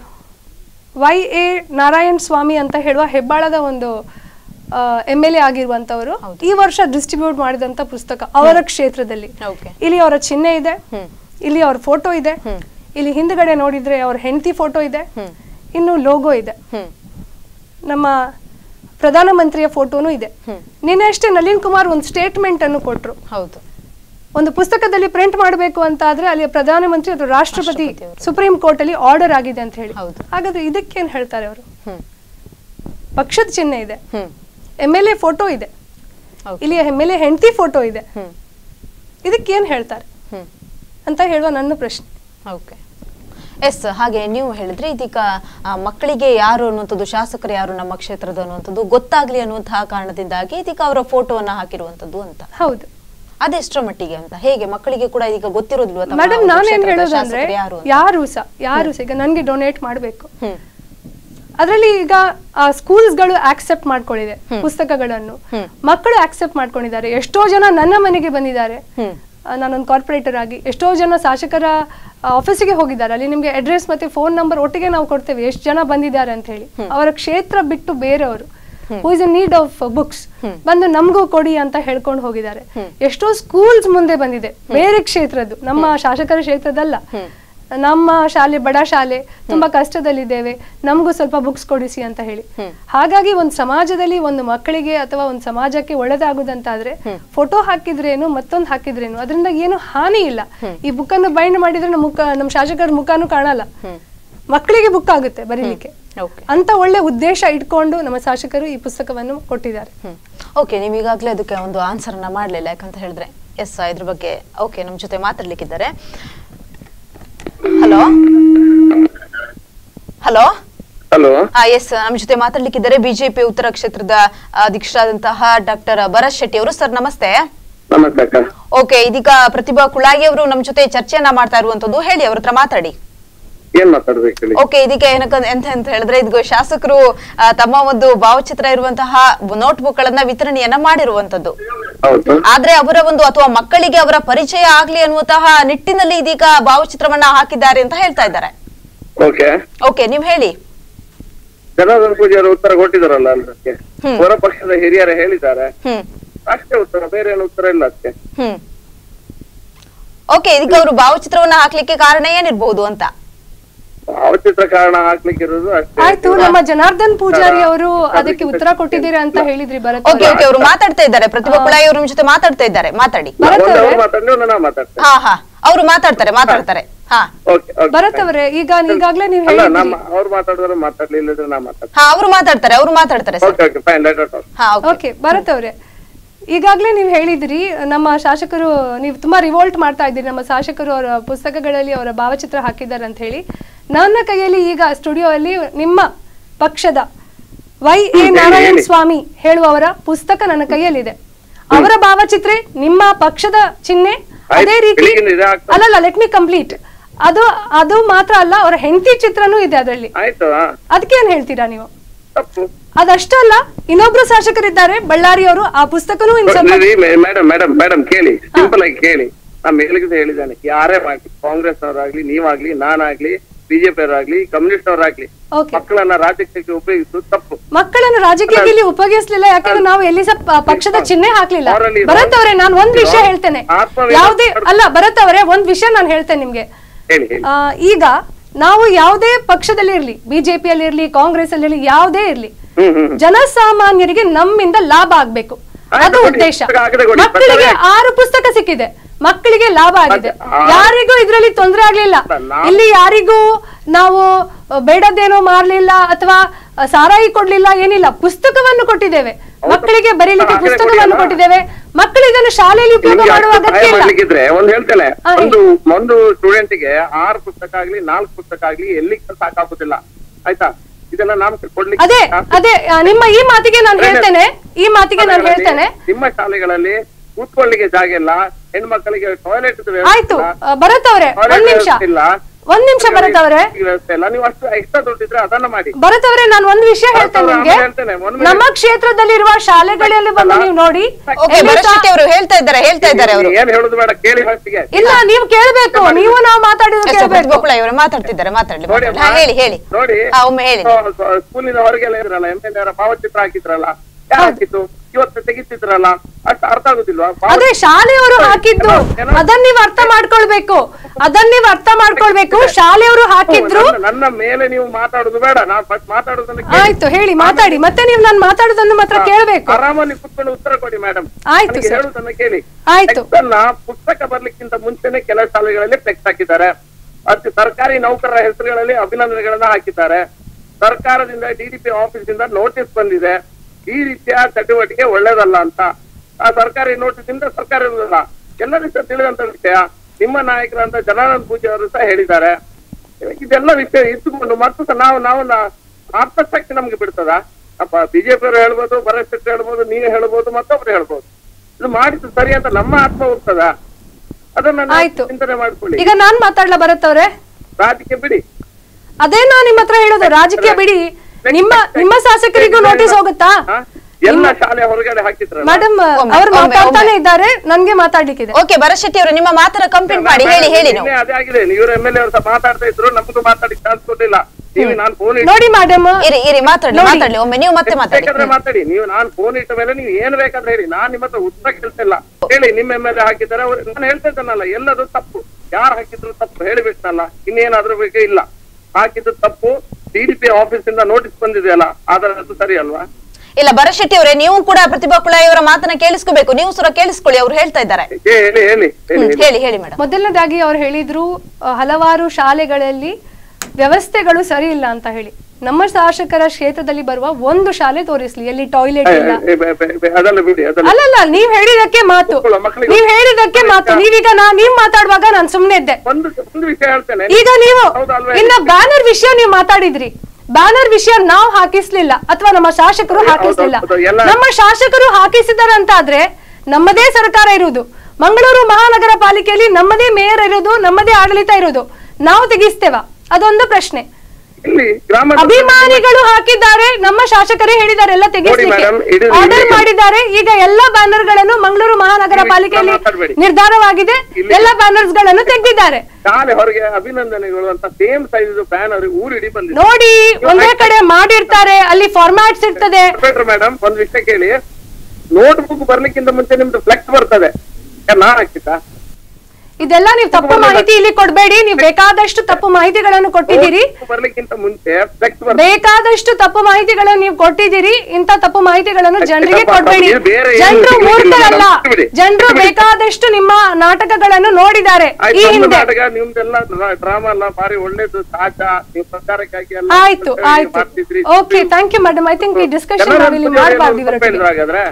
ವೈ ಎ ನಾರಾಯಣ್ ಸ್ವಾಮಿ ಅಂತ ಹೇಳುವ ಹೆಬ್ಬಾಳದ ಒಂದು ಎಮ್ ಎಲ್ ಎ ಆಗಿರುವಂತವರು ಈ ವರ್ಷ ಡಿಸ್ಟ್ರಿಬ್ಯೂಟ್ ಮಾಡಿದಂತ ಪುಸ್ತಕ ಅವರ ಕ್ಷೇತ್ರದಲ್ಲಿ ಓಕೆ ಇಲ್ಲಿ ಅವರ ಚಿಹ್ನೆ ಇದೆ ಇಲ್ಲಿ ಅವ್ರ ಫೋಟೋ ಇದೆ ಇಲ್ಲಿ ಹಿಂದ್ಗಡೆ ನೋಡಿದ್ರೆ ಅವ್ರ ಹೆಂಡತಿ ಫೋಟೋ ಇದೆ ಇನ್ನು ಲೋಗೋ ಇದೆ ಹ್ಮ್ ನಮ್ಮ ಪ್ರಧಾನಮಂತ್ರಿಯ ಫೋಟೋನು ಇದೆ ನಿನ್ನೆ ಅಷ್ಟೇ ನಳಿನ್ ಕುಮಾರ್ ಒಂದು ಸ್ಟೇಟ್ಮೆಂಟ್ ಅನ್ನು ಕೊಟ್ರು ಹೌದು ಒಂದು ಪುಸ್ತಕದಲ್ಲಿ ಪ್ರಿಂಟ್ ಮಾಡಬೇಕು ಅಂತ ಆದ್ರೆ ಅಲ್ಲಿ ಪ್ರಧಾನಮಂತ್ರಿ ಅಥವಾ ರಾಷ್ಟ್ರಪತಿ ಸುಪ್ರೀಂ ಕೋರ್ಟ್ ಅಲ್ಲಿ ಆರ್ಡರ್ ಆಗಿದೆ ಅಂತ ಹೇಳಿ ಹೌದು. ಹಾಗಾದ್ರೆ ಇದಕ್ಕೇನ್ ಹೇಳ್ತಾರೆ ಅವರು ಹ್ಮ್ ಪಕ್ಷದ ಚಿಹ್ನೆ ಇದೆ ಹ್ಮ್ ಎಮ್ ಎಲ್ ಎ ಫೋಟೋ ಇದೆ Okay. ಇಲ್ಲಿ ಎಮ್ ಎಲ್ ಎ ಹೆಂಡತಿ ಫೋಟೋ ಇದೆ ಹ್ಮ್ ಇದಕ್ಕೇನ್ ಹೇಳ್ತಾರೆ ಹ್ಮ್ ಅಂತ ಹೇಳುವ ನನ್ನ ಪ್ರಶ್ನೆ ಓಕೆ ಎಸ್ ಹಾಗೆ ನೀವು ಹೇಳಿದ್ರೆ ಇದೀಗ ಆ, ಮಕ್ಕಳಿಗೆ ಯಾರು ಅನ್ನುವಂಥದ್ದು ಶಾಸಕರು ಯಾರು ನಮ್ಮ ಕ್ಷೇತ್ರದ ಅನ್ನುವಂಥದ್ದು ಗೊತ್ತಾಗ್ಲಿ ಅನ್ನುವಂತಹ ಕಾರಣದಿಂದಾಗಿ ಇದೀಗ ಅವರ ಫೋಟೋವನ್ನ ಹಾಕಿರುವಂತದ್ದು ಅಂತ ಹೌದು ಅದೆಷ್ಟರ ಮಟ್ಟಿಗೆ ಅಂತ ಹೇಗೆ ಮಕ್ಕಳಿಗೆ ಕೂಡ ಇದೀಗ ಗೊತ್ತಿರೋದಿಲ್ವ ತಮ್ಮ ಮೇಡಮ್ ಒಂದು ನಾನೇನ್ ಕ್ಷೇತ್ರದ ಹೇಳೋದಂದ್ರೆ ಶಾಸಕರು ಯಾರು ಅಂತ? ಯಾರು ಸಹ ಯಾರು ಸಹ ಈಗ ನನ್ಗೆ ಡೊನೇಟ್ ಮಾಡಬೇಕು ಹ್ಮ್ ಅದರಲ್ಲಿ ಈಗ ಸ್ಕೂಲ್ಸ್ಗಳು ಆಕ್ಸೆಪ್ಟ್ ಮಾಡ್ಕೊಂಡಿದೆ ಪುಸ್ತಕಗಳನ್ನು ಮಕ್ಕಳು ಆಕ್ಸೆಪ್ಟ್ ಮಾಡ್ಕೊಂಡಿದ್ದಾರೆ ಎಷ್ಟೋ ಜನ ನನ್ನ ಮನೆಗೆ ಬಂದಿದ್ದಾರೆ ಹ್ಮ್ ಆ, ನಾನೊಂದು ಕಾರ್ಪೊರೇಟರ್ ಆಗಿ ಎಷ್ಟೋ ಜನ ಶಾಸಕರ ಆಫೀಸಿಗೆ ಹೋಗಿದ್ದಾರೆ ಅಲ್ಲಿ ನಿಮ್ಗೆ ಅಡ್ರೆಸ್ ಮತ್ತೆ ಫೋನ್ ನಂಬರ್ ಒಟ್ಟಿಗೆ ನಾವು ಕೊಡ್ತೇವೆ ಎಷ್ಟು ಜನ ಬಂದಿದ್ದಾರೆ ಅಂತ ಹೇಳಿ ಅವರ ಕ್ಷೇತ್ರ ಬಿಟ್ಟು ಬೇರೆಯವರು who is in need of books ಬಂದು ನಮಗೂ ಕೊಡಿ ಅಂತ ಹೇಳ್ಕೊಂಡು ಹೋಗಿದ್ದಾರೆ ಎಷ್ಟೋ ಸ್ಕೂಲ್ಸ್ ಮುಂದೆ ಬಂದಿದೆ ಬೇರೆ ಕ್ಷೇತ್ರದ್ದು ನಮ್ಮ ಶಾಸಕರ ಕ್ಷೇತ್ರದಲ್ಲ ನಮ್ಮ ಶಾಲೆ ಬಡ ಶಾಲೆ ತುಂಬಾ ಕಷ್ಟದಲ್ಲಿದ್ದೇವೆ ನಮಗೂ ಸ್ವಲ್ಪ ಬುಕ್ಸ್ ಕೊಡಿಸಿ ಅಂತ ಹೇಳಿ ಹಾಗಾಗಿ ಒಂದು ಸಮಾಜದಲ್ಲಿ ಒಂದು ಮಕ್ಕಳಿಗೆ ಅಥವಾ ಒಂದು ಸಮಾಜಕ್ಕೆ ಒಳ್ಳೇದಾಗುದಂತಾದ್ರೆ ಫೋಟೋ ಹಾಕಿದ್ರೇನು ಮತ್ತೊಂದು ಹಾಕಿದ್ರೇನು ಅದರಿಂದ ಏನು ಹಾನಿ ಇಲ್ಲ ಈ ಬುಕ್ ಅನ್ನು ಬೈಂಡ್ ಮಾಡಿದ್ರೆ ನಮ್ಮ ಮುಖ ನಮ್ಮ ಶಾಸಕರ ಮುಖನೂ ಕಾಣಲ್ಲ ಮಕ್ಕಳಿಗೆ ಬುಕ್ ಆಗುತ್ತೆ ಬರೀಲಿಕ್ಕೆ ಓಕೆ ಅಂತ ಒಳ್ಳೆ ಉದ್ದೇಶ ಇಟ್ಕೊಂಡು ನಮ್ಮ ಶಾಸಕರು ಈ ಪುಸ್ತಕವನ್ನು ಕೊಟ್ಟಿದ್ದಾರೆ ಹ್ಮ್ ಓಕೆ ನೀವು ಈಗಾಗಲೇ ಅದಕ್ಕೆ ಒಂದು ಆನ್ಸರ್ ಅನ್ನ ಮಾಡಲಿಲ್ಲ ಯಾಕಂತ ಹೇಳಿದ್ರೆ ಎಸ್ ಇದ್ರ ಬಗ್ಗೆ ಓಕೆ ನಮ್ಮ ಜೊತೆ ಮಾತಾಡ್ಲಿಕ್ಕಿದ್ದಾರೆ ಹಲೋ ಹಲೋ ಹಲೋ ಎಸ್ ನಮ್ಮ ಜೊತೆ ಮಾತಾಡ್ಲಿಕ್ಕಿದ್ದಾರೆ ಬಿಜೆಪಿ ಉತ್ತರ ಕ್ಷೇತ್ರದ ಅಧ್ಯಕ್ಷರಾದಂತಹ ಡಾಕ್ಟರ್ ಭರತ್ ಶೆಟ್ಟಿ ಅವರು ಸರ್ ನಮಸ್ತೆ ನಮಸ್ತೆ ಅಕ್ಕ ಓಕೆ ಇದೀಗ ಪ್ರತಿಭಾ ಕುಳಾಗಿ ಅವರು ನಮ್ಮ ಜೊತೆ ಚರ್ಚೆಯನ್ನ ಮಾಡ್ತಾ ಇರುವಂತದ್ದು ಹೇಳಿ ಅವ್ರ ಹತ್ರ ಮಾತಾಡಿ ಏನ್ ಮಾತಾಡ್ಬೇಕು ಹೇಳಿ ಓಕೆ ಇದಕ್ಕೆ ಏನಕ್ಕ ಎಂತ ಅಂತ ಹೇಳಿದ್ರೆ ಇದು ಶಾಸಕರು ಆ, ತಮ್ಮ ಒಂದು ಭಾವಚಿತ್ರ ಇರುವಂತಹ ನೋಟ್ಬುಕ್ ಗಳನ್ನ ವಿತರಣೆಯನ್ನ ಮಾಡಿರುವಂತದ್ದು ಹೌದು ಆದ್ರೆ ಅವರ ಒಂದು ಅಥವಾ ಮಕ್ಕಳಿಗೆ ಅವರ ಪರಿಚಯ ಆಗ್ಲಿ ಅನ್ನುವಂತಹ ನಿಟ್ಟಿನಲ್ಲಿ ಇದೀಗ ಭಾವಚಿತ್ರವನ್ನ ಹಾಕಿದ್ದಾರೆ ಅಂತ ಹೇಳ್ತಾ ಇದ್ದಾರೆ ಓಕೆ ಓಕೆ ನೀವ್ ಹೇಳಿ ಜನಾರ್ದನ್ ಪೂಜಾರಿ ಉತ್ತರ ಕೊಟ್ಟಿದಾರಲ್ಲ ಅದಕ್ಕೆ ಹ್ಮ್. ಹೊರ ಪಕ್ಷದ ಹಿರಿಯರು ಹೇಳಿದ್ದಾರೆ ಹ್ಮ್ ಅಷ್ಟೇ ಉತ್ತರ ಬೇರೆ ಏನು ಉತ್ತರ ಇಲ್ಲ ಅದಕ್ಕೆ ಹ್ಮ್ ಓಕೆ ಇದಕ್ಕೆ ಅವರು ಭಾವಚಿತ್ರವನ್ನ ಹಾಕ್ಲಿಕ್ಕೆ ಕಾರಣ ಏನಿರ್ಬಹುದು ಅಂತ ಭಾವಚಿತ್ರ ಕಾರಣ ಹಾಕ್ಲಿಕ್ಕೆ ಇರೋದು ಅಷ್ಟೇ ಆಯ್ತು ನಮ್ಮ ಜನಾರ್ದನ್ ಪೂಜಾರಿ ಅವರು ಅದಕ್ಕೆ ಉತ್ತರ ಕೊಟ್ಟಿದ್ದೀರಾ ಅಂತ ಹೇಳಿದ್ರಿ ಭರತ್ ಓಕೆ ಓಕೆ ಅವರು ಮಾತಾಡ್ತಾ ಇದ್ದಾರೆ ಪ್ರತಿಭಾ ಕುಳಾಯಿ ಅವರು ನಿಮ್ ಜೊತೆ ಮಾತಾಡ್ತಾ ಇದ್ದಾರೆ ಮಾತಾಡಿ ಭರತ್ ಒಂದು ಅವರೇ ಅವ್ರು ಮಾತಾಡಿ ಒಂದು ನಾವು ಮಾತಾಡ್ತೇವೆ ಹಾ ಹಾ ಅವರು ಮಾತಾಡ್ತಾರೆ ಮಾತಾಡ್ತಾರೆ ಹಾ ಓಕೆ ಓಕೆ ಭರತ್ ಅವರೇ ಈಗ ಈಗಾಗ್ಲೇ ನೀವು ಅಲ್ಲ ಹೇಳಿದ್ರಿ ನಮ್ಮ ಅವ್ರು ಮಾತಾಡಿದ್ರೆ ಮಾತಾಡ್ಲಿ ಇಲ್ಲದ್ರೆ ನಾ ಮಾತಾಡ್ತೇನೆ ಹಾ ಅವರು ಮಾತಾಡ್ತಾರೆ ಅವರು ಮಾತಾಡ್ತಾರೆ sir okay okay fine let talk ಹಾ ಓಕೆ ಓಕೆ ಭರತ್ ಅವರೇ ಈಗಾಗ್ಲೇ ನೀವು ಹೇಳಿದ್ರಿ ನಮ್ಮ ಶಾಸಕರು ನೀವು ತುಂಬಾ ರಿವೋಲ್ಟ್ ಮಾಡ್ತಾ ಇದ್ದೀರಿ ನಮ್ಮ ಶಾಸಕರು ಅವರ ಪುಸ್ತಕಗಳಲ್ಲಿ ಅವರ ಭಾವಚಿತ್ರ ಹಾಕಿದ್ದಾರೆ ಅಂತ ಹೇಳಿ ನನ್ನ ಕೈಯಲ್ಲಿ ಈಗ ಸ್ಟುಡಿಯೋ ಅಲ್ಲಿ ನಿಮ್ಮ ಪಕ್ಷದ ವೈ ಎ ನಾರಾಯಣ ಹೇಳಿ. ಸ್ವಾಮಿ ಹೇಳುವವರ ಪುಸ್ತಕ ನನ್ನ ಕೈಯಲ್ಲಿದೆ ಅವರ ಭಾವಚಿತ್ರ ನಿಮ್ಮ ಪಕ್ಷದ ಚಿಹ್ನೆ ಅದೇ ಆಯ್ತು, ರೀತಿ ಬೆಳಿಗ್ಗಿಂದ ಇದು ಆಗ್ತಾ- ಅಲ್ಲಲ್ಲ ಲೆಟ್ ಮಿ ಕಂಪ್ಲೀಟ್ ಅದು ಅದು ಮಾತ್ರ ಅಲ್ಲ ಅವರ ಹೆಂಡತಿ ಚಿತ್ರನೂ ಇದೆ ಅದರಲ್ಲಿ ಆಯ್ತು ಹಾ. ಅದಕ್ಕೆ ಏನ್ ಹೇಳ್ತೀರಾ ನೀವು ತಪ್ಪು ಅದಷ್ಟಲ್ಲ ಇನ್ನೊಬ್ರು ಶಾಸಕರಿದ್ದಾರೆ ಬಳ್ಳಾರಿ ಅವರು ಆ ಪುಸ್ತಕನೂ ಇನ್ ಸ್ವಲ್ಪ ಮೇಡಮ್ ಮೇಡಮ್ ಮೇಡಮ್ ಕೇಳಿ ಸಿಂಪಲ್ ಆಗಿ ಕೇಳಿ ನಾ ಮೇಲ್ಗಿಂದ ಹೇಳಿದ್ದಾನೆ ಯಾರೇ ಮಾಡ್ಲಿ ಕಾಂಗ್ರೆಸ್ ಅವರಾಗ್ಲಿ ನೀವಾಗ್ಲಿ ನಾನಾಗ್ಲಿ ಬಿಜೆಪಿ ಅವರಾಗ್ಲಿ ಕಮ್ಯುನಿಸ್ಟ್ ಅವರಾಗ್ಲಿ ಓಕೆ ಮಕ್ಕಳನ್ನ ರಾಜಕೀಯಕ್ಕೆ ಉಪಯೋಗಿಸುವುದು ತಪ್ಪು ಮಕ್ಕಳನ್ನು ರಾಜಕೀಯದಲ್ಲಿ ಉಪಯೋಗಿಸ್ಲಿಲ್ಲ ಯಾಕಂದ್ರೆ ನಾವು ಎಲ್ಲಿ ಸಹ ಪ- ಪಕ್ಷದ ಚಿಹ್ನೆ ಹಾಕ್ಲಿಲ್ಲ ಅವರಲ್ಲಿ ಭರತ್ ಅವರೇ ನಾನು ಒಂದ್ ವಿಷಯ ಹೇಳ್ತೇನೆ ಆತ್ಮವಿಶ್ವಾಸ ಯಾವುದೇ ಅಲ್ಲ ಭರತ್ ಅವರೇ ಒಂದ್ ವಿಷಯ ನಾನು ಹೇಳ್ತೇನೆ ನಿಮ್ಗೆ ಹೇಳಿ ಹೇಳಿ ಆ, ಈಗ ನಾವು ಯಾವುದೇ ಪಕ್ಷದಲ್ಲಿ ಇರ್ಲಿ ಬಿಜೆಪಿಯಲ್ಲಿ ಇರ್ಲಿ ಕಾಂಗ್ರೆಸ್ ಅಲ್ಲಿ ಇರ್ಲಿ ಯಾವುದೇ ಇರ್ಲಿ ಹ್ಮ್ ಹ್ಮ್ ಜನಸಾಮಾನ್ಯರಿಗೆ ನಮ್ಮಿಂದ ಲಾಭ ಆಗ್ಬೇಕು ಆಯ್ತು, ಅದು ಕೊಡಿ. ಉದ್ದೇಶ ಪುಸ್ತಕ ಹಾಕಿದ್ರೆ ಕೊಡಿ. ಮಕ್ಕಳಿಗೆ ಪುಸ್ತಕ ಆರು ಪುಸ್ತಕ ಸಿಕ್ಕಿದೆ ಮಕ್ಕಳಿಗೆ ಲಾಭ ಆಗಿದೆ ಮತ್ತೆ ಆ- ಯಾರಿಗೂ ಇದ್ರಲ್ಲಿ ತೊಂದರೆ ಆಗ್ಲಿಲ್ಲ ನಾ- ಇಲ್ಲಿ ಯಾರಿಗೂ ನಾವು ಅ, ಬೇಡದ್ದೇನೋ ಮಾರ್ಲಿಲ್ಲ ಅಥವಾ ಅ, ಸಾರಾಯಿ ಕೊಡ್ಲಿಲ್ಲ ಏನಿಲ್ಲ ಪುಸ್ತಕವನ್ನು ಕೊಟ್ಟಿದ್ದೇವೆ ಮಕ್ಕಳಿಗೆ ಬರೀಲಿಕ್ಕೆ ಹಾಗಾದ್ರೆ ಪುಸ್ತಕವನ್ನು ಕೊಡಿ ಅಲ್ಲ? ಕೊಟ್ಟಿದ್ದೇವೆ ಮಕ್ಕಳು ಇದನ್ನು ಶಾಲೆಯಲ್ಲಿ ಉಪಯೋಗ ನಿಮ್ಗೆ ಮಾಡುವ ಅಷ್ಟು ಅಗತ್ಯ ಸಹಾಯ ಇಲ್ಲ ಮಾಡ್ಲಿಕ್ಕಿದ್ರೆ ಒಂದ್ ಹೇಳ್ತೇನೆ ಹಾ, ಹೇಳಿ. ಒಂದು ಒಂದು ಸ್ಟೂಡೆಂಟ್ ಗೆ ಆರು ಪುಸ್ತಕ ಆಗ್ಲಿ ನಾಲ್ಕು ಪುಸ್ತಕ ಆಗ್ಲಿ ಎಲ್ಲಿ ಸಾಕಾಗುದಿಲ್ಲ ಆಯ್ತಾ ಇದೆಲ್ಲ ನಾಮ್ ಕೊಡ್ಲಿಕ್ಕೆ ಅದೇ ಜಾಸ್ತಿ ಅದೇ ಆ, ನಿಮ್ಮ ಈ ಮಾತಿಗೆ ನಾನು ಹೇಳ್ತೇನೆ ಈ ಮಾತಿಗೆ ನಾನು ಶಾಲೆಗಳಲ್ಲಿ, ಹೇಳ್ತೇನೆ ನಿಮ್ಮ ಶಾಲೆಗಳಲ್ಲಿ ಕೂತ್ಕೊಳ್ಳಿಕ್ಕೆ ಜಾಗ ಇಲ್ಲ ಹೆಣ್ಮಕ್ಳಿಗೆ ಟಾಯ್ಲೆಟ್ ಆಯ್ತು ಆ, ಭರತ್ ಅವರೇ ಒಂದ್ ನಿಮಿಷ ಇಲ್ಲ ಒಂದ್ ನಿಮಿಷ ಭರತ್ ಅವರೇ ವ್ಯವಸ್ಥೆ ಇಲ್ಲ ನೀವು ಅಷ್ಟು ಎಕ್ಸ್ಟ್ರಾ ದುಡ್ಡಿದ್ರೆ ಅದನ್ನ ಮಾಡಿ ಭರತ್ ಅವರೇ ನಾನು ಒಂದ್ ವಿಷಯ ಭರತ್ ಹೇಳ್ತೇನೆ ಅವ್ರೆ, ನಿಮ್ಗೆ ಆಮೇಲೆ ಹೇಳ್ತೇನೆ, ಒಂದ್ minute. ನಮ್ಮ ಕ್ಷೇತ್ರದಲ್ಲಿರುವ ಶಾಲೆಗಳಲ್ಲಿ ಬಂದು ನೀವು ನೋಡಿ ಓಕೆ ಎಲ್ಲಿ ಭರತ್ ಸಹ- ಶೆಟ್ಟಿ ಅವರು ಹೇಳ್ತಾ ಇದ್ದಾರೆ ಹೇಳ್ತಾ ಇದ್ದಾರೆ ಅವರು ಏನ್ ಹೇಳುದು ಬೇಡ ಕೇಳಿ ಫಸ್ಟಿಗೆ ಇಲ್ಲ ನೀವು ಕೇಳ್ಬೇಕು ನೀವು ನಾವು ಮಾತಾಡಿದ್ರು ಕೇಳ್ಬೇಕು ಗೋಕುಳ ಇವರು ಮಾತಾಡ್ತಿದ್ದಾರೆ ಮಾತಾಡ್ಲಿ ನೋಡಿ ಮಾತಾಡ್ಲಿ. ಹಾ, ಹೇಳಿ ಹೇಳಿ ನೋಡಿ ಹಾ, ಒಮ್ಮೆ ಹೇಳಿ ಸ್ಕೂಲಿನ ಹೊರಗೆಲ್ಲ ಇದ್ರಲ್ಲ ಎಂ ಎಲ್ ಅವರ ಭಾವಚಿತ್ರ ಹಾಕಿದ್ರಲ್ಲ ಯಾರು ಹಾಕಿದ್ದು ಇವತ್ತು ತೆಗಿತಿದ್ರಲ್ಲ ಅಷ್ಟು ಅರ್ಥ ಆಗುದಿಲ್ವಾ ಭಾವ- ಅದೇ ಶಾಲೆಯವರು ಹಾಕಿದ್ದು ಏನೋ- ಅದನ್ನ ನೀವು ಅರ್ಥ ಮಾಡ್ಕೊಳ್ಬೇಕು ಅದನ್ನ ನೀವು ಅರ್ಥ ಮಾಡ್ಕೊಳ್ಬೇಕು ಶಾಲೆಯವರು ಹಾಕಿದ್ರು ನನ್ನ- ನನ್ನ ಮೇಲೆ ನೀವು ಮಾತಾಡುದು ಬೇಡ ನಾನು ಫಸ್ಟ್ ಮಾತಾಡುದನ್ನ ಕೇಳಿ. ಆಯ್ತು ಹೇಳಿ ಮಾತಾಡಿ ಮತ್ತೆ ನೀವು ನಾನು ಮಾತಾಡೋದನ್ನು ಮಾತ್ರ ಕೇಳ್ಬೇಕು ಆರಾಮಲ್ಲಿ ಕುತ್ಕೊಂಡು ಉತ್ತರ ಕೊಡಿ ಮೇಡಮ್ ಆಯ್ತು ಸರ್. ಹೇಳುದನ್ನ ಕೇಳಿ ಆಯ್ತು Flex ಅನ್ನ ಪುಸ್ತಕ ಬರ್ಲಿಕ್ಕಿಂತ ಮುಂಚೆನೆ ಕೆಲವು ಶಾಲೆಗಳಲ್ಲಿ ಫ್ಲೆಕ್ಸ್ ಹಾಕಿದ್ದಾರೆ ಅದಕ್ಕೆ ಸರ್ಕಾರಿ ನೌಕರರ ಹೆಸರುಗಳಲ್ಲಿ ಅಭಿನಂದನೆಗಳನ್ನ ಹಾಕಿದ್ದಾರೆ ಸರ್ಕಾರದಿಂದ ಡಿಡಿಪಿ ಆಫೀಸ್ ಇಂದ ನೋಟಿಸ್ ಬಂದಿದೆ ಈ ರೀತಿಯ ಚಟುವಟಿಕೆ ಒಳ್ಳೇದಲ್ಲ ಅಂತ ಆ ಸರ್ಕಾರಿ ನೋಟಿಸ್ ಇಂದ ಸರ್ಕಾರ ಇರುವುದಿಲ್ಲ ಎಲ್ಲರಿಗೂ ಸಹ ತಿಳಿದಂತ ವಿಷಯ ನಿಮ್ಮ ನಾಯಕರಂತ ಜನಾನಂದ ಪೂಜೆ ಅವರು ಸಹ ಹೇಳಿದ್ದಾರೆ ಇದೆಲ್ಲ ವಿಷಯ ಇಟ್ಟುಕೊಂಡು ಮತ್ತು ಸಹ ನಾವು ನಾವು ನಾ- ಆತ್ಮಶಕ್ತಿ ನಮ್ಗೆ ಬಿಡ್ತದ ಅಪ್ಪ ಬಿಜೆಪಿ ಅವರು ಹೇಳ್ಬೋದು ಭರತ್ ಶೆಟ್ಟಿ ಹೇಳ್ಬೋದು ನೀವು ಹೇಳ್ಬೋದು ಮತ್ತೊಬ್ರು ಹೇಳ್ಬೋದು ಇದು ಮಾಡಿದ್ದು ಸರಿ ಅಂತ ನಮ್ಮ ಆತ್ಮ ಹೋಗ್ತದ ಅದನ್ನ ನಾವು ಆಯ್ತು. ಚಿಂತನೆ ಮಾಡ್ಕೊಳ್ಳಿ ಈಗ ನಾನ್ ಮಾತಾಡ್ಲಾ ಭರತ್ ಅವ್ರೆ ರಾಜಕೀಯ ಬಿಡಿ ಅದೇ ನಾನ್ ನಿಮ್ಮ ಹತ್ರ ಹೇಳೋದು ರಾಜಕೀಯ ಬಿಡಿ ನಿಮ್ಮ ನಿಮ್ಮ ಶಾಸಕರಿಗೂ ನೋಟಿಸ್ ಹೋಗುತ್ತಾ ಹಾ? ಎಲ್ಲ ಶಾಲೆ ಹೊರಗಡೆ ಹಾಕಿದ್ರಲ್ಲ ಮೇಡಮ್ ಒಮ್ಮೆ, ಅವ್ರು ಒಮ್ಮೆ, ಮಾತಾಡ್ತಾನೆ ಒಮ್ಮೆ. ಇದ್ದಾರೆ ನನ್ಗೆ ಮಾತಾಡ್ಲಿಕ್ಕಿದೆ ಓಕೆ ಭರತ್ ಶೆಟ್ಟಿ ಅವರು ನಿಮ್ಮ ಮಾತನ್ನ ಕಂಪ್ಲೀಟ್ ಮಾಡಿ ಹೇಳಿ ಹೇಳಿ ನೀವು ನಿನ್ನೆ ಅದೇ ಆಗಿದೆ ಇವರು ಎಂ ಎಲ್ ಎ ಅವರು ಸಹ ಮಾತಾಡ್ತಾ ಇದ್ರು ನಮಗೂ ಮಾತಾಡಿಕ್ ಚಾನ್ಸ್ ಕೊಟ್ಟಿಲ್ಲ ನೀವು ನಾನು ಫೋನ್ ನೋಡಿ ಮೇಡಮ್ ಇರಿ ಇರಿ ಮಾತಾಡ್ಲಿ ನೋಡಿ. ಮಾತಾಡ್ಲಿ ಒಮ್ಮೆ ನೀವು ಮತ್ತೆ ಮಾತಾಡಿ ಬೇಕಾದ್ರೆ ಮಾತಾಡಿ ನೀವು ನಾನು ಫೋನ್ ಇಟ್ಟ ಮೇಲೆ ನೀವು ಏನ್ ಬೇಕಾದ್ರೆ ಹೇಳಿ ನಾನ್ ನಿಮ್ಮ ಹತ್ರ ಉತ್ತರ ಕೇಳ್ತಿಲ್ಲ ಹೇಳಿ ನಿಮ್ಮ ಎಮ್ ಎಲ್ ಎ ಹಾಕಿದ್ದಾರೆ ಅವ್ರು ನಾನು ಹೇಳ್ತಾ ಇದ್ದೇನಲ್ಲ ಎಲ್ಲದು ತಪ್ಪು ಯಾರು ಹಾಕಿದ್ರು ತಪ್ಪು ಹೇಳಿಬಿಟ್ನಲ್ಲ ಇನ್ನೇನು ಅದ್ರ ಬಗ್ಗೆ ಇಲ್ಲ ಹಾಕಿದ್ದು ತಪ್ಪು ಡಿಡಿಪಿ ಆಫೀಸ್ ಇಂದ ನೋಟಿಸ್ ಬಂದಿದೆಯಲ್ಲ ಆದ್ರೆ ಅದು ಸರಿ ಅಲ್ವಾ ಇಲ್ಲ ಭರಶೆಟ್ಟಿ ಅವರೇ ನೀವು ಕೂಡ ಪ್ರತಿಭಾ ಕುಳಾಯಿ ಅವರ ಮಾತನ್ನ ಕೇಳಿಸ್ಕೋಬೇಕು ನೀವು ಸುರ ಕೇಳಿಸ್ಕೊಳ್ಳಿ ಅವ್ರು ಹೇಳ್ತಾ ಇದ್ದಾರೆ ಏ, ಹೇಳಿ ಹೇಳಿ ಹೇಳಿ ಹ್ಮ್, ಹೇಳಿ. ಹೇಳಿ ಹೇಳಿ ಮೇಡಮ್ ಮೊದಲನೇದಾಗಿ ಅವ್ರು ಹೇಳಿದ್ರು ಆ, ಹಲವಾರು ಶಾಲೆಗಳಲ್ಲಿ ವ್ಯವಸ್ಥೆಗಳು ಸರಿ ಇಲ್ಲ ಅಂತ ಹೇಳಿ ನಮ್ಮ ಶಾಸಕರ ಕ್ಷೇತ್ರದಲ್ಲಿ ಬರುವ ಒಂದು ಶಾಲೆ ತೋರಿಸ್ಲಿ ಎಲ್ಲಿ ಟಾಯ್ಲೆಟ್ ಏ, ಇಲ್ಲ ಏ, ಬೆ- ಬೆ- ಬೆ- ಅದೆಲ್ಲ ಬಿಡಿ ಅದೆಲ್ಲ ಅಲ್ಲಲ್ಲ ನೀವ್ ಹೇಳಿದಕ್ಕೆ ಮಾತು ಮಕ್ಕಳು- ಮಕ್ಕಳಿಗೆ- ನೀವ್ ಹೇಳಿದಕ್ಕೆ ಮಾತು ನೀವೀಗ ನಾ ನೀವ್ ಮಾತಾಡುವಾಗ ನಾನ್ ಸುಮ್ನೆ ಇದ್ದೆ ಒಂದು ಒಂದು ವಿಷಯ ಹೇಳ್ತೇನೆ ಈಗ ನೀವು ಹೌದಲ್ವೇ? ಇನ್ನ ಬ್ಯಾನರ್ ವಿಷಯ ನೀವು ಮಾತಾಡಿದ್ರಿ ಬ್ಯಾನರ್ ವಿಷಯ ನಾವು ಹಾಕಿಸ್ಲಿಲ್ಲ ಅಥವಾ ನಮ್ಮ ಶಾಸಕರು ಹೌದು, ಹಾಕಿಸ್ಲಿಲ್ಲ ಹೌದು, ಎಲ್ಲ- ನಮ್ಮ ಶಾಸಕರು ಹಾಕಿಸಿದ್ದಾರೆ ಅಂತಾದ್ರೆ ನಮ್ಮದೇ ಸರ್ಕಾರ ಇರುವುದು ಮಂಗಳೂರು ಮಹಾನಗರ ಪಾಲಿಕೆಯಲ್ಲಿ ನಮ್ಮದೇ ಮೇಯರ್ ಇರೋದು ನಮ್ಮದೇ ಆಡಳಿತ ಇರೋದು ನಾವು ತೆಗಿಸ್ತೇವ ಅದೊಂದು ಪ್ರಶ್ನೆ ಇಲ್ಲಿ ಗ್ರಾಮ ಅಭಿಮಾನಿಗಳು ಹಾಕಿದ್ದಾರೆ ನಮ್ಮ ಶಾಸಕರೇ ಹೇಳಿದ್ದಾರೆ ಎಲ್ಲ ತೆಗಿಸ್ಲಿಕ್ಕೆ madam, ಇದು- ಆರ್ಡರ್ ಇಲ್ಲಿ- ಮಾಡಿದ್ದಾರೆ ಈಗ ಎಲ್ಲಾ ಬ್ಯಾನರ್ ಗಳನ್ನು ಮಂಗಳೂರು ಮಹಾನಗರ ಇಲ್ಲಿ ಪಾಲಿಕೆಯಲ್ಲಿ ಮಾತಾಡ್ಬೇಡಿ. ನಿರ್ಧಾರವಾಗಿದೆ ಇಲ್ಲಿ- ಎಲ್ಲ ಬ್ಯಾನರ್ಸ್ ಗಳನ್ನು ತೆಗೆದಿದ್ದಾರೆ ಶಾಲೆ ಹೊರಗೆ ಅಭಿನಂದನೆಗಳು ಅಂತ ಸೇಮ್ ಸೈಜ್ ಬ್ಯಾನರ್ ಊರಿಡಿ ಬಂದಿದೆ ನೋಡಿ ಒಂದೇ ಕಡೆ ಮಾಡಿರ್ತಾರೆ ಅಲ್ಲಿ ಫಾರ್ಮ್ಯಾಟ್ಸ್ ಇರ್ತದೆ ಮೇಡಮ್ ಒಂದ್ ವಿಷಯ ಕೇಳಿ ನೋಟ್ ಬುಕ್ ಬರ್ಲಿಕ್ಕಿಂತ ಮುಂಚೆ ನಿಮ್ದು ಫ್ಲೆಕ್ಸ್ ಬರ್ತದೆ ಯಾರ್ ನಾ ಹಾಕಿತಾ ಇದೆಲ್ಲ ನೀವು ತಪ್ಪು ಮಾಹಿತಿ ಇಲ್ಲಿ ಕೊಡ್ಬೇಡಿ ನೀವು ಬೇಕಾದಷ್ಟು ತಪ್ಪು ಮಾಹಿತಿಗಳನ್ನು ಕೊಟ್ಟಿದ್ದೀರಿ Notebook ಬರ್ಲಿಕ್ಕಿಂತ ಮುಂಚೆ ಫ್ಲೆಕ್ಸ್ ಬರ್ತದೆ ಬೇಕಾದಷ್ಟು ತಪ್ಪು ಮಾಹಿತಿಗಳನ್ನು ನೀವು ಕೊಟ್ಟಿದ್ದೀರಿ ಇಂತ ತಪ್ಪು ಮಾಹಿತಿಗಳನ್ನು ಜನರಿಗೆ ತಪ್ಪು ಕೊಡ್ಬೇಡಿ ಇದು ಬೇರೆ ಏನು ಜನರು ಸಿಗ್ಲಿಕ್ಕಿಲ್ಲ ಮೂರ್ತರಲ್ಲ madam. ಬಿಡಿ. ಜನರು ಬಿಡಿ. ಬೇಕಾದಷ್ಟು ನಿಮ್ಮ ನಾಟಕಗಳನ್ನು ನೋಡಿದ್ದಾರೆ ಈ ಆಯ್ತು ನಮ್ಮ ಹಿಂದೆ ನಾಟಕ ನಿಮ್ದೆಲ್ಲ ಡ್ರಾಮಾ ಎಲ್ಲ ಬಾರಿ ಒಳ್ಳೇದು ಸಾಚ ನೀವು ಪ್ರಚಾರಕ್ಕಾಗಿ ಎಲ್ಲ ಆಯ್ತು ಆಯ್ತು ಮಾಡ್ತಿದ್ರಿ. Okay thank you madam I think ಈ ಡಿಸ್ಕಷನ್ ಜನಾರ್ದನ್ ನಾವಿಲ್ಲಿ ಪೂಜಾರಿ ಮಾಡಬಾರ್ದು ಅವರು ತಪ್ಪು ಇವರೊಟ್ಟಿಗೆ ಹೇಳಿದ್ರು ಹಾಗಾದ್ರೆ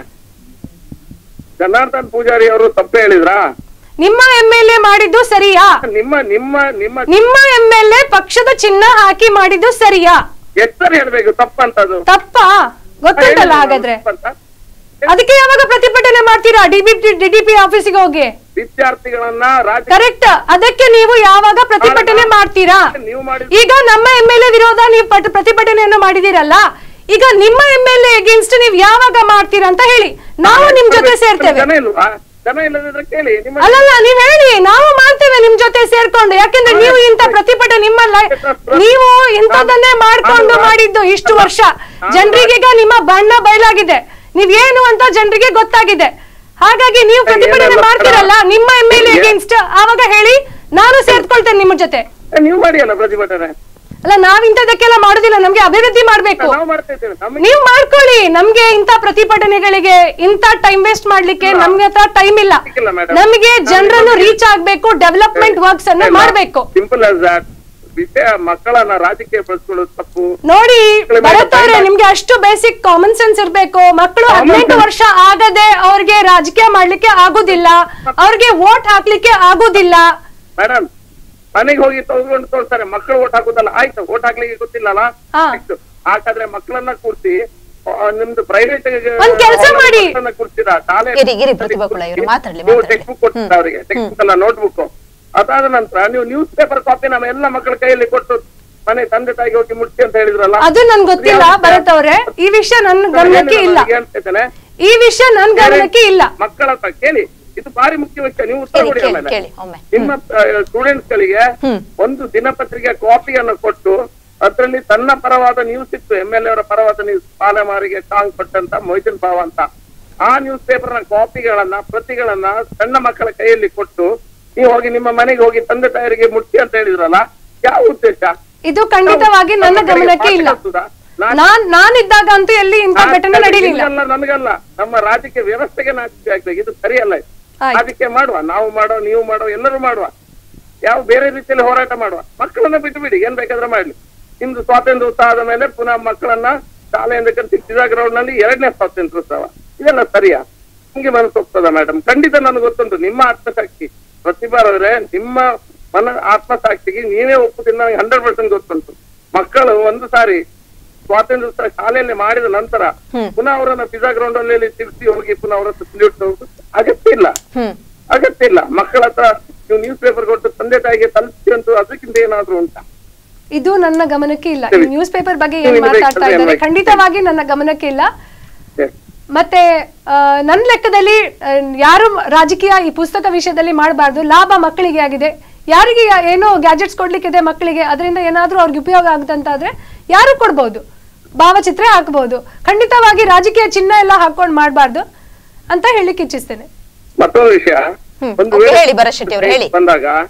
ಜನಾರ್ದನ್ ಪೂಜಾರಿ ಅವರು ತಪ್ಪೇ ಹೇಳಿದ್ರಾ ನಿಮ್ಮ ಎಂ ಎಲ್ ಎ ಮಾಡಿದ್ದು ಸರಿಯಾ ನಿಮ್ಮ ನಿಮ್ಮ ನಿಮ್ಮ ನಿಮ್ಮ ಎಂ ಎಲ್ ಎ ಪಕ್ಷದ ಚಿಹ್ನ ಹಾಕಿ ಮಾಡಿದ್ದು ಸರಿಯಾ ಹೆಸರು ಹೇಳ್ಬೇಕು ತಪ್ಪಂತದು ತಪ್ಪಾ ಗೊತ್ತುಂಟಲ್ಲ ಹಾಗಾದ್ರೆ ತಪ್ಪಂತ. ಅದಕ್ಕೆ ಯಾವಾಗ ಪ್ರತಿಭಟನೆ ಮಾಡ್ತೀರಾ ಡಿಬಿಪಿ ಡಿಡಿಪಿ ಆಫೀಸಿಗೆ ಹೋಗಿ ವಿದ್ಯಾರ್ಥಿಗಳನ್ನ ರಾಜ ಕರೆಕ್ಟ್ ಅದಕ್ಕೆ ನೀವು ಯಾವಾಗ ಪ್ರತಿಭಟನೆ ಮಾಡ್ತೀರಾ ನೀವು ಮಾಡಿದ ಈಗ ನಮ್ಮ ಎಂ ಎಲ್ ಎ ವಿರೋಧ ನೀವು ಪಟ್- ಪ್ರತಿಭಟನೆಯನ್ನು ಮಾಡಿದಿರಲ್ಲ ಈಗ ನಿಮ್ಮ ಎಂ ಎಲ್ ಎ ಅಗೇನ್ಸ್ಟ್ ನೀವು ಯಾವಾಗ ಮಾಡ್ತೀರಾ ಅಂತ ಹೇಳಿ ನಾವು ನಿಮ್ ಜೊತೆ ಸೇರ್ತೇವೆ ಜನ ಇಲ್ವಾ ಜನ ಇಲ್ಲದಿದ್ರೆ ಕೇಳಿ ನಿಮ್ಮ ಅಲ್ಲಲ್ಲ ನೀವ್ ಹೇಳಿ ನಾವು ಮಾಡ್ತೇವೆ ನಿಮ್ ಜೊತೆ ಸೇರ್ಕೊಂಡು ಯಾಕೆಂದ್ರೆ ನೀವು ಇಂತ ಪ್ರತಿಭಟನೆ ನಿಮ್ಮ ಲೈ- ನೀವು ಇಂಥದನ್ನೇ ಮಾಡ್ಕೊಂಡು ಮಾಡಿದ್ದು ಇಷ್ಟು ವರ್ಷ ಜನರಿಗೆ ಈಗ ನಿಮ್ಮ ಬಣ್ಣ ಬಯಲಾಗಿದೆ ನೀವ್ ಏನು ಅಂತ ಜನರಿಗೆ ಗೊತ್ತಾಗಿದೆ ಹಾಗಾಗಿ ನೀವು ಪ್ರತಿಭಟನೆ ಮಾಡ್ತಿರಲ್ಲ ನಿಮ್ಮ ಎಂ ಎಲ್ ಎ ಅಗೇನ್ಸ್ಟ್ ಆವಾಗ ಹೇಳಿ ನಾನು ಸೇರ್ಕೊಳ್ತೇನೆ ನಿಮ್ಮ ಜೊತೆ ಏ, ನೀವು ಮಾಡಿ ಅಲ್ಲ ಪ್ರತಿಭಟನೆ ಅಲ್ಲ ನಾವ್ ಇಂಥದಕ್ಕೆಲ್ಲ ಮಾಡುದಿಲ್ಲ ನಮ್ಗೆ ಅಭಿವೃದ್ಧಿ ಮಾಡ್ಬೇಕು ನಾವು ಮಾಡ್ತಾ ಇದ್ದೇವೆ ನಮಗೆ ನೀವ್ ಮಾಡ್ಕೊಳ್ಳಿ ನಮ್ಗೆ ಇಂಥ ಪ್ರತಿಭಟನೆಗಳಿಗೆ ಇಂಥ ಟೈಮ್ ವೇಸ್ಟ್ ಮಾಡ್ಲಿಕ್ಕೆ ನಮ್ಗೆ ಹತ್ರ ಟೈಮ್ ಇಲ್ಲ ಸಿಕ್ಕಿಲ್ಲ madam. ನಮಗೆ ಜನರನ್ನು ರೀಚ್ ಆಗ್ಬೇಕು ಡೆವಲಪ್ಮೆಂಟ್ ವರ್ಕ್ಸ್ ಅನ್ನು ಮಾಡ್ಬೇಕು ಸಿಂಪಲ್ ಆಸ್ ದಟ್ ವಿಷಯ ಮಕ್ಕಳನ್ನ ರಾಜಕೀಯ ಪಡಿಸ್ಕೊಳ್ಳೋದು ತಪ್ಪು ನೋಡಿ ಮೇಲೆ ಭರತ್ ಅವ್ರೆ ಬೈಲ- ನಿಮ್ಗೆ ಅಷ್ಟು ಬೇಸಿಕ್ ಕಾಮನ್ ಸೆನ್ಸ್ ಇರ್ಬೇಕು ಮಕ್ಕಳು Common ಹದಿನೆಂಟು sense. ವರ್ಷ ಆಗದೆ ಅವ್ರಿಗೆ ರಾಜಕೀಯ ಮಾಡ್ಲಿಕ್ಕೆ ಆಗುದಿಲ್ಲ ಅವ್ರಿಗೆ ವೋಟ್ ಹಾಕ್ಲಿಕ್ಕೆ ಆಗುದಿಲ್ಲ ಮೇಡಮ್ ಮನೆಗೆ ಹೋಗಿ ತಗೊಂಡು ತೋರಿಸ್ತಾರೆ ಮಕ್ಕಳು ಓಟ್ ಹಾಕುದಲ್ಲ ಆಯ್ತು ಓಟ್ ಹಾಕ್ಲಿಕ್ಕೆ ಗೊತ್ತಿಲ್ಲಲ್ಲ ಹಾ. ಆಯ್ತು ಹಾಗಾದ್ರೆ ಮಕ್ಕಳನ್ನ ಕೂರಿಸಿ ನಿಮ್ದು ಪ್ರೈವೇಟ್ ಒಂದ್ ಕೆಲ್ಸ ಮಾಡಿ. ಕೂರ್ಸಿದ ಶಾಲೆ ಗಿರಿ- ಗಿರಿ ಪ್ರತಿಭಾ ಕುಳ ಇವ್ರು ಮಾತಾಡ್ಲಿ, ನೀವು ಮಾತಾಡ್ಲಿ. ಟೆಕ್ಸ್ಟ್ ಬುಕ್ ಕೊಡ್ತೀರ ಅವರಿಗೆ ಟೆಕ್ಸ್ಟ್ ಬುಕ್ ಅಲ್ಲ ನೋಟ್ ಬುಕ್ ಅದಾದ ನಂತರ ನೀವು ನ್ಯೂಸ್ ಪೇಪರ್ ಕಾಪಿ ನಮ್ಮ ಎಲ್ಲ ಮಕ್ಕಳ ಕೈಯಲ್ಲಿ ಕೊಟ್ಟು ಮನೆ ತಂದೆ ತಾಯಿಗೆ ಹೋಗಿ ಮುಟ್ಟಿ ಅಂತ ಹೇಳಿದ್ರಲ್ಲ ಅದು ನನ್ ಗೊತ್ತಿಲ್ಲ ಭರತ್ ಅವ್ರೆ ಈ ವಿಷಯ ನನ್ನ ಗಮನಕ್ಕೆ ಇಲ್ಲ ಹೇಳ್ತೇನೆ ಈ ವಿಷಯ ನನ್ ಗಮನಕ್ಕೆ ಇಲ್ಲ ಮಕ್ಕಳ ಹತ್ರ ಕೇಳಿ ಇದು ಬಾರಿ ಮುಖ್ಯ ವಿಷಯ ನೀವು ಉತ್ತರ ಕೇಳಿ ಕೊಡಿ ಕೇಳಿ ಆಮೇಲೆ ಕೇಳಿ ಒಮ್ಮೆ ನಿಮ್ಮ ಸ್ಟೂಡೆಂಟ್ಸ್ ಗಳಿಗೆ ಒಂದು ದಿನಪತ್ರಿಕೆ ಕಾಪಿಯನ್ನು ಕೊಟ್ಟು ಅದರಲ್ಲಿ ತನ್ನ ಪರವಾದ ನ್ಯೂಸ್ ಇತ್ತು ಎಂ ಎಲ್ ಅವರ ಪರವಾದ ನ್ಯೂಸ್ ಪಾಲೆಮಾರಿಗೆ ಸಾಂಗ್ ಕೊಟ್ಟಂತ ಮೊಯ್ತಿನ್ ಭಾವ ಅಂತ ಆ ನ್ಯೂಸ್ ಪೇಪರ್ ನ ಕಾಪಿಗಳನ್ನ ಪ್ರತಿಗಳನ್ನ ಸಣ್ಣ ಮಕ್ಕಳ ಕೈಯಲ್ಲಿ ಕೊಟ್ಟು ನೀವು ಹೋಗಿ ನಿಮ್ಮ ಮನೆಗೆ ಹೋಗಿ ತಂದೆ ತಾಯರಿಗೆ ಮುಟ್ಟಿ ಅಂತ ಹೇಳಿದ್ರಲ್ಲ ಯಾವ ಉದ್ದೇಶ ಇದು ಖಂಡಿತವಾಗಿ ನನ್ನ ನಮ್ಮ ಕಡೆಗೆ ಗಮನಕ್ಕೆ ಇಲ್ಲ ಪಾಠ ಕಲ್ಸುದಾ? ನಾನ್- ನಾನ್ ನಾನಿದ್ದಾಗ ಅಂತೂ ಎಲ್ಲಿ ಇಂಥ ಘಟನೆ ನಡೀಲಿಲ್ಲ ನಿಮ್ಗಲ್ಲ, ನಮಗಲ್ಲ ನಮ್ಮ ರಾಜಕೀಯ ವ್ಯವಸ್ಥೆಗೆ ನಾಚಿಕೆ ಆಗ್ಬೇಕು ಇದು ಸರಿಯಲ್ಲ ಇದು. ಆಯ್ತು. ಅದಕ್ಕೆ ಮಾಡುವ ನಾವು ಮಾಡೋ ನೀವು ಮಾಡೋ ಎಲ್ಲರೂ ಮಾಡುವ ಯಾವ ಬೇರೆ ರೀತಿಯಲ್ಲಿ ಹೋರಾಟ ಮಾಡುವ ಮಕ್ಕಳನ್ನ ಬಿಟ್ಟು ಬಿಡಿ ಏನ್ ಬೇಕಾದ್ರೆ ಮಾಡ್ಲಿ ನಿಮ್ದು ಸ್ವಾತಂತ್ರ್ಯ ಉತ್ಸವ ಆದ ಮೇಲೆ ಪುನಃ ಮಕ್ಕಳನ್ನ ಶಾಲೆಯಿಂದ ಕರೆಸಿ ಪಿಜಾ ಗ್ರೌಂಡ್ ನಲ್ಲಿ ಎರಡನೇ ಸ್ವಾತಂತ್ರ್ಯ ಉತ್ಸವ ಇದೆಲ್ಲ ಸರಿಯಾ ನಿಮ್ಗೆ ಮನಸ್ಸು ಹೋಗ್ತದ ಮೇಡಮ್ ಖಂಡಿತ ನನಗೆ ಗೊತ್ತುಂಟು ನಿಮ್ಮ ಆತ್ಮಶಕ್ತಿ ಪ್ರತಿಭಾರವ್ರೆ ನಿಮ್ಮ ಮನ ಆತ್ಮಸಾಕ್ಷಿಗೆ ನೀವೇ ಒಪ್ಪುದಿಲ್ಲ ನನಗೆ ಹಂಡ್ರೆಡ್ ಪರ್ಸೆಂಟ್ ಗೊತ್ತುಂಟು ಮಕ್ಕಳು ಒಂದು ಸಾರಿ ಸ್ವಾತಂತ್ರ್ಯ ಉತ್ಸವ ಶಾಲೆಯಲ್ಲಿ ಮಾಡಿದ ನಂತರ ಪುನಃ ಅವರನ್ನ ಪಿಜಾ ಗ್ರೌಂಡ್ ಅಲ್ಲಿ ತಿರ್ಸಿ ಹೋಗಿ ಪುನಃ ಅವರ ಸಲ್ಯೂಟ್ ಅಗತ್ಯ ಇಲ್ಲ ಹ್ಮ್ ಅಗತ್ಯ ಇಲ್ಲ ಮಕ್ಕಳ ಹತ್ರ ನೀವು ನ್ಯೂಸ್ ಪೇಪರ್ ಕೊಟ್ಟು ತಂದೆ ತಾಯಿಗೆ ತಲುಪಿಸಿ ಅಂತೂ ಅದಕ್ಕಿಂತ ಏನಾದ್ರೂ ಉಂಟಾ ಇದು ನನ್ನ ಗಮನಕ್ಕೆ ಇಲ್ಲ ಈ ಸರಿ. ನ್ಯೂಸ್ ಪೇಪರ್ ಬಗ್ಗೆ ನೀವು ಏನ್ ನಿಮ್ಗೆ ಮಾತಾಡ್ತಾ ಬೇಕಾದ್ರೆ ಇದ್ದಾರೆ ಏನ್ ಖಂಡಿತವಾಗಿ ನನ್ನ ಗಮನಕ್ಕೆ ಇಲ್ಲ Yes. ಮತ್ತೆ ಆ, ನನ್ನ ಲೆಕ್ಕದಲ್ಲಿ ಆ, ಯಾರು ರಾಜಕೀಯ ಈ ಪುಸ್ತಕ ವಿಷಯದಲ್ಲಿ ಮಾಡಬಾರ್ದು ಲಾಭ ಮಕ್ಕಳಿಗೆ ಆಗಿದೆ ಯಾರಿಗೆ ಯಾ- ಏನೋ ಗ್ಯಾಜೆಟ್ಸ್ ಕೊಡ್ಲಿಕ್ಕಿದೆ ಮಕ್ಕಳಿಗೆ ಅದರಿಂದ ಏನಾದ್ರೂ ಅವ್ರಿಗೆ ಉಪಯೋಗ ಆಗುತ್ತಂತಾದ್ರೆ ಯಾರು ಕೊಡ್ಬೋದು ಭಾವಚಿತ್ರ ಹಾಕ್ಬೋದು ಖಂಡಿತವಾಗಿ ರಾಜಕೀಯ ಚಿಹ್ನ ಎಲ್ಲ ಹಾಕೊಂಡು ಮಾಡಬಾರ್ದು ಅಂತ ಹೇಳಿಕ್ಕೆ ಇಚ್ಛಿಸ್ತೇನೆ ಮತ್ತೊಂದು ವಿಷಯ ಹ್ಮ್. ಒಂದು Okay, ವೇಳೆ ಹೇಳಿ ಭರತ್ ಶೆಟ್ಟಿ ಅವ್ರೆ, ಹೇಳಿ. ಬಂದಾಗ ಹ್ಮ್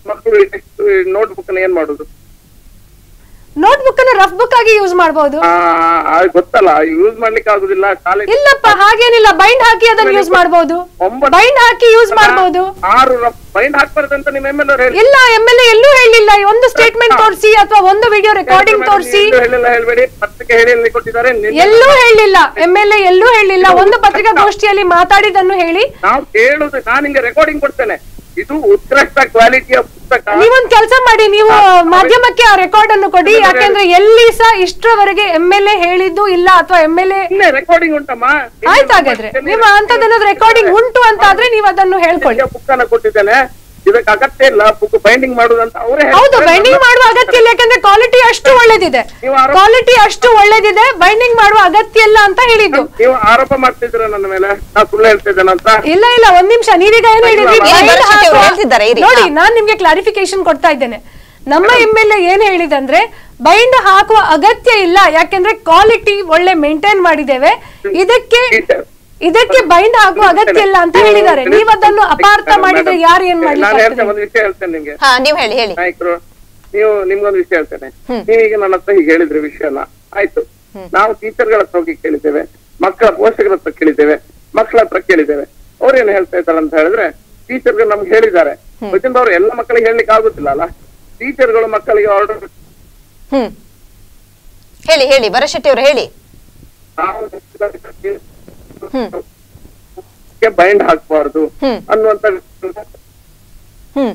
ಮಕ್ಕಳು ನೋಟ್ ಬುಕ್ ಏನ್ ಮಾಡುದು ನೋಟ್ ಬುಕ್ ಅನ್ನ ರಫ್ ಬುಕ್ ಆಗಿ ಯೂಸ್ ಮಾಡಬಹುದು ಆ, ಆ, ಗೊತ್ತಲ್ಲ ಯೂಸ್ ಮಾಡ್ಲಿಕ್ಕೆ ಆಗುದಿಲ್ಲ ಶಾಲೆ ಇಲ್ಲಪ್ಪ ಹಾಗೇನಿಲ್ಲ ಬೈಂಡ್ ಹಾಕಿ ಅದನ್ನ ಯೂಸ್ ಮಾಡಬಹುದು ಒಂಬತ್ತು- ಬೈಂಡ್ ಹಾಕಿ ಯೂಸ್ ಮಾಡಬಹುದು ಆರು ಬೈಂಡ್ ಹಾಕ್ಬಾರ್ದಂತ ನಿಮ್ ಎಮ್ ಎಲ್ ಹೇಳಿ ಇಲ್ಲ ಎಂ ಎಲ್ ಎಲ್ಲೂ ಹೇಳಿಲ್ಲ ಒಂದು ಸ್ಟೇಟ್ಮೆಂಟ್ ತೋರಿಸಿ ಅಥವಾ ಒಂದು ವಿಡಿಯೋ ರೆಕಾರ್ಡಿಂಗ್ ತೋರಿಸಿ ಎಲ್ಲೂ ಹೇಳಿಲ್ಲ ಹೇಳ್ಬೇಡಿ ಪತ್ರಿಕೆ ಹೇಳಿ ಅಲ್ಲಿ ಕೊಟ್ಟಿದ್ದಾರೆ ನಿನ್ನೆ ಎಲ್ಲೂ ಹೇಳಿಲ್ಲ ಎಂ ಎಲ್ ಎಲ್ಲೂ ಹೇಳಿಲ್ಲ ಒಂದು ಪತ್ರಿಕಾಗೋಷ್ಠಿಯಲ್ಲಿ ಮಾತಾಡಿದನ್ನು ಹೇಳಿ ನಾವು ಕೇಳುದು ನಾನು ನಿಂಗೆ ರೆಕಾರ್ಡಿಂಗ್ ಕೊಡ್ತೇನೆ ಇದು ಉತ್ಕೃಷ್ಟ ಕ್ವಾಲಿಟಿಯ ಪುಸ್ತಕ ನೀವೊಂದ್ ಕೆಲಸ ಮಾಡಿ ನೀವು ಮಾಧ್ಯಮಕ್ಕೆ ಆ ರೆಕಾರ್ಡ್ ಅನ್ನು ಕೊಡಿ ಯಾಕೆಂದ್ರೆ ಎಲ್ಲಿ ಸಹ ಇಷ್ಟರವರೆಗೆ ಎಂ ಎಲ್ ಎ ಹೇಳಿದ್ದು ಇಲ್ಲ ಅಥವಾ ಎಂ ಎಲ್ ಎ ಇನ್ನೇ ರೆಕಾರ್ಡಿಂಗ್ ಉಂಟಮ್ಮ ಆಯ್ತು ಹಾಗಾದ್ರೆ ನಿಮ್ಮ ಅಂತದನ್ನೋದು ರೆಕಾರ್ಡಿಂಗ್ ಉಂಟು ಅಂತ ಆದ್ರೆ ನೀವು ಅದನ್ನು ಹೇಳ್ಕೊಳ್ಳಿ ಬುಕ್ ಅನ್ನ ಕೊಟ್ಟಿದ್ದೇನೆ ಇದಕ್ಕೆ ಅಗತ್ಯ ಇಲ್ಲ ಬುಕ್ ಬೈಂಡಿಂಗ್ ಮಾಡುದಂತ ಅವರೇ ಹೌದು ಬೈಂಡಿಂಗ್ ಮಾಡುವ ಅಗತ್ಯ ಇಲ್ಲ ಯಾಕಂದ್ರೆ ಕ್ವಾಲಿಟಿ ಅಷ್ಟು ಒಳ್ಳೇದಿದೆ ನೀವು ಆರೋಪ- ಕ್ವಾಲಿಟಿ ಅಷ್ಟು ಒಳ್ಳೇದಿದೆ ಬೈಂಡಿಂಗ್ ಮಾಡುವ ಅಗತ್ಯ ಇಲ್ಲ ಅಂತ ಹೇಳಿದ್ದು ನೀವು ಆರೋಪ ಮಾಡ್ತಿದ್ರ ನನ್ನ ಮೇಲೆ ನಾ ಸುಳ್ಳು ಹೇಳ್ತಿದ್ದೇನಂತ ಇಲ್ಲ ಇಲ್ಲ ಒಂದ್ ನಿಮಿಷ ನೀವೀಗ ಏನು ಹೇಳಿದ್ರಿ ಇಲ್ಲ, bind ಭರತ್ ಶೆಟ್ಟಿ ಅವ್ರು ಹಾಕುವ- ಹೇಳ್ತಿದ್ದಾರೆ, ಇರಿ. ನೋಡಿ ಹಾ. ನಾನ್ ನಿಮ್ಗೆ ಕ್ಲಾರಿಫಿಕೇಶನ್ ಕೊಡ್ತಾ ಇದ್ದೇನೆ ನಮ್ಮ ಎಂ ಎಲ್ ಎ ಏನ್ ಹೇಳಿದಂದ್ರೆ ಬೈಂಡ್ ಹಾಕುವ ಅಗತ್ಯ ಇಲ್ಲ ಯಾಕೆಂದ್ರೆ ಕ್ವಾಲಿಟಿ ಒಳ್ಳೆ ಮೇಂಟೈನ್ ಮಾಡಿದ್ದೇವೆ ಇದಕ್ಕೆ ಟೀಚರ್. ಇದಕ್ಕೆ ಬೈಂಡ್ ಹಾಕುವ ಅಗತ್ಯ ಇಲ್ಲ ಅಂತ ಹೇಳಿದ್ದಾರೆ ನೀವು ಅದನ್ನು ಅಪಾರ್ಥ ಮಾಡಿದ್ರೆ ಯಾರು ಏನ್ ನಾನು ಹೇಳ್ತೇನೆ ಮಾಡ್ಲಿಕ್ಕೆ ಒಂದು ವಿಷಯ ಹೇಳ್ತೇನೆ ನಿಮ್ಗೆ ಹಾ ನೀವ್ ಹೇಳಿ ಹೇಳಿ ನಾಯಕರು ನೀವು ನಿಮ್ಗೊಂದು ವಿಷಯ ಹೇಳ್ತೇನೆ ನೀವೀಗ ನನ್ನ ಹತ್ರ ಹೀಗೆ ಹೇಳಿದ್ರಿ ವಿಷಯನ ಆಯ್ತು ನಾವು ಟೀಚರ್ಗಳ ಹತ್ರ ಹೋಗಿ ಕೇಳಿದ್ದೇವೆ ಮಕ್ಕಳ ಪೋಷಕರ ಹತ್ರ ಕೇಳಿದ್ದೇವೆ ಮಕ್ಕಳ ಹತ್ರ ಕೇಳಿದ್ದೇವೆ ಅವ್ರೇನು ಹೇಳ್ತಾ ಇದ್ದಾರೆ ಅಂತ ಹೇಳಿದ್ರೆ ಟೀಚರ್ಗಳು ನಮ್ಗೆ ಹೇಳಿದ್ದಾರೆ ವಚನದ ಅವ್ರು ಎಲ್ಲ ಮಕ್ಕಳಿಗೆ ಹೇಳಲಿಕ್ಕೆ ಆಗುದಿಲ್ಲ ಅಲ್ಲ ಟೀಚರ್ಗಳು ಮಕ್ಕಳಿಗೆ ಆರ್ಡರ್ ಹ್ಮ್ ಹೇಳಿ ಹೇಳಿ ಭರಶೆಟ್ಟಿ ಅವರು ಹೇಳಿ ಬೈಂಡ್ ಹಾಕಬಾರ್ದು ಹ್ಮ್. ಅನ್ನುವಂತ ಹ್ಮ್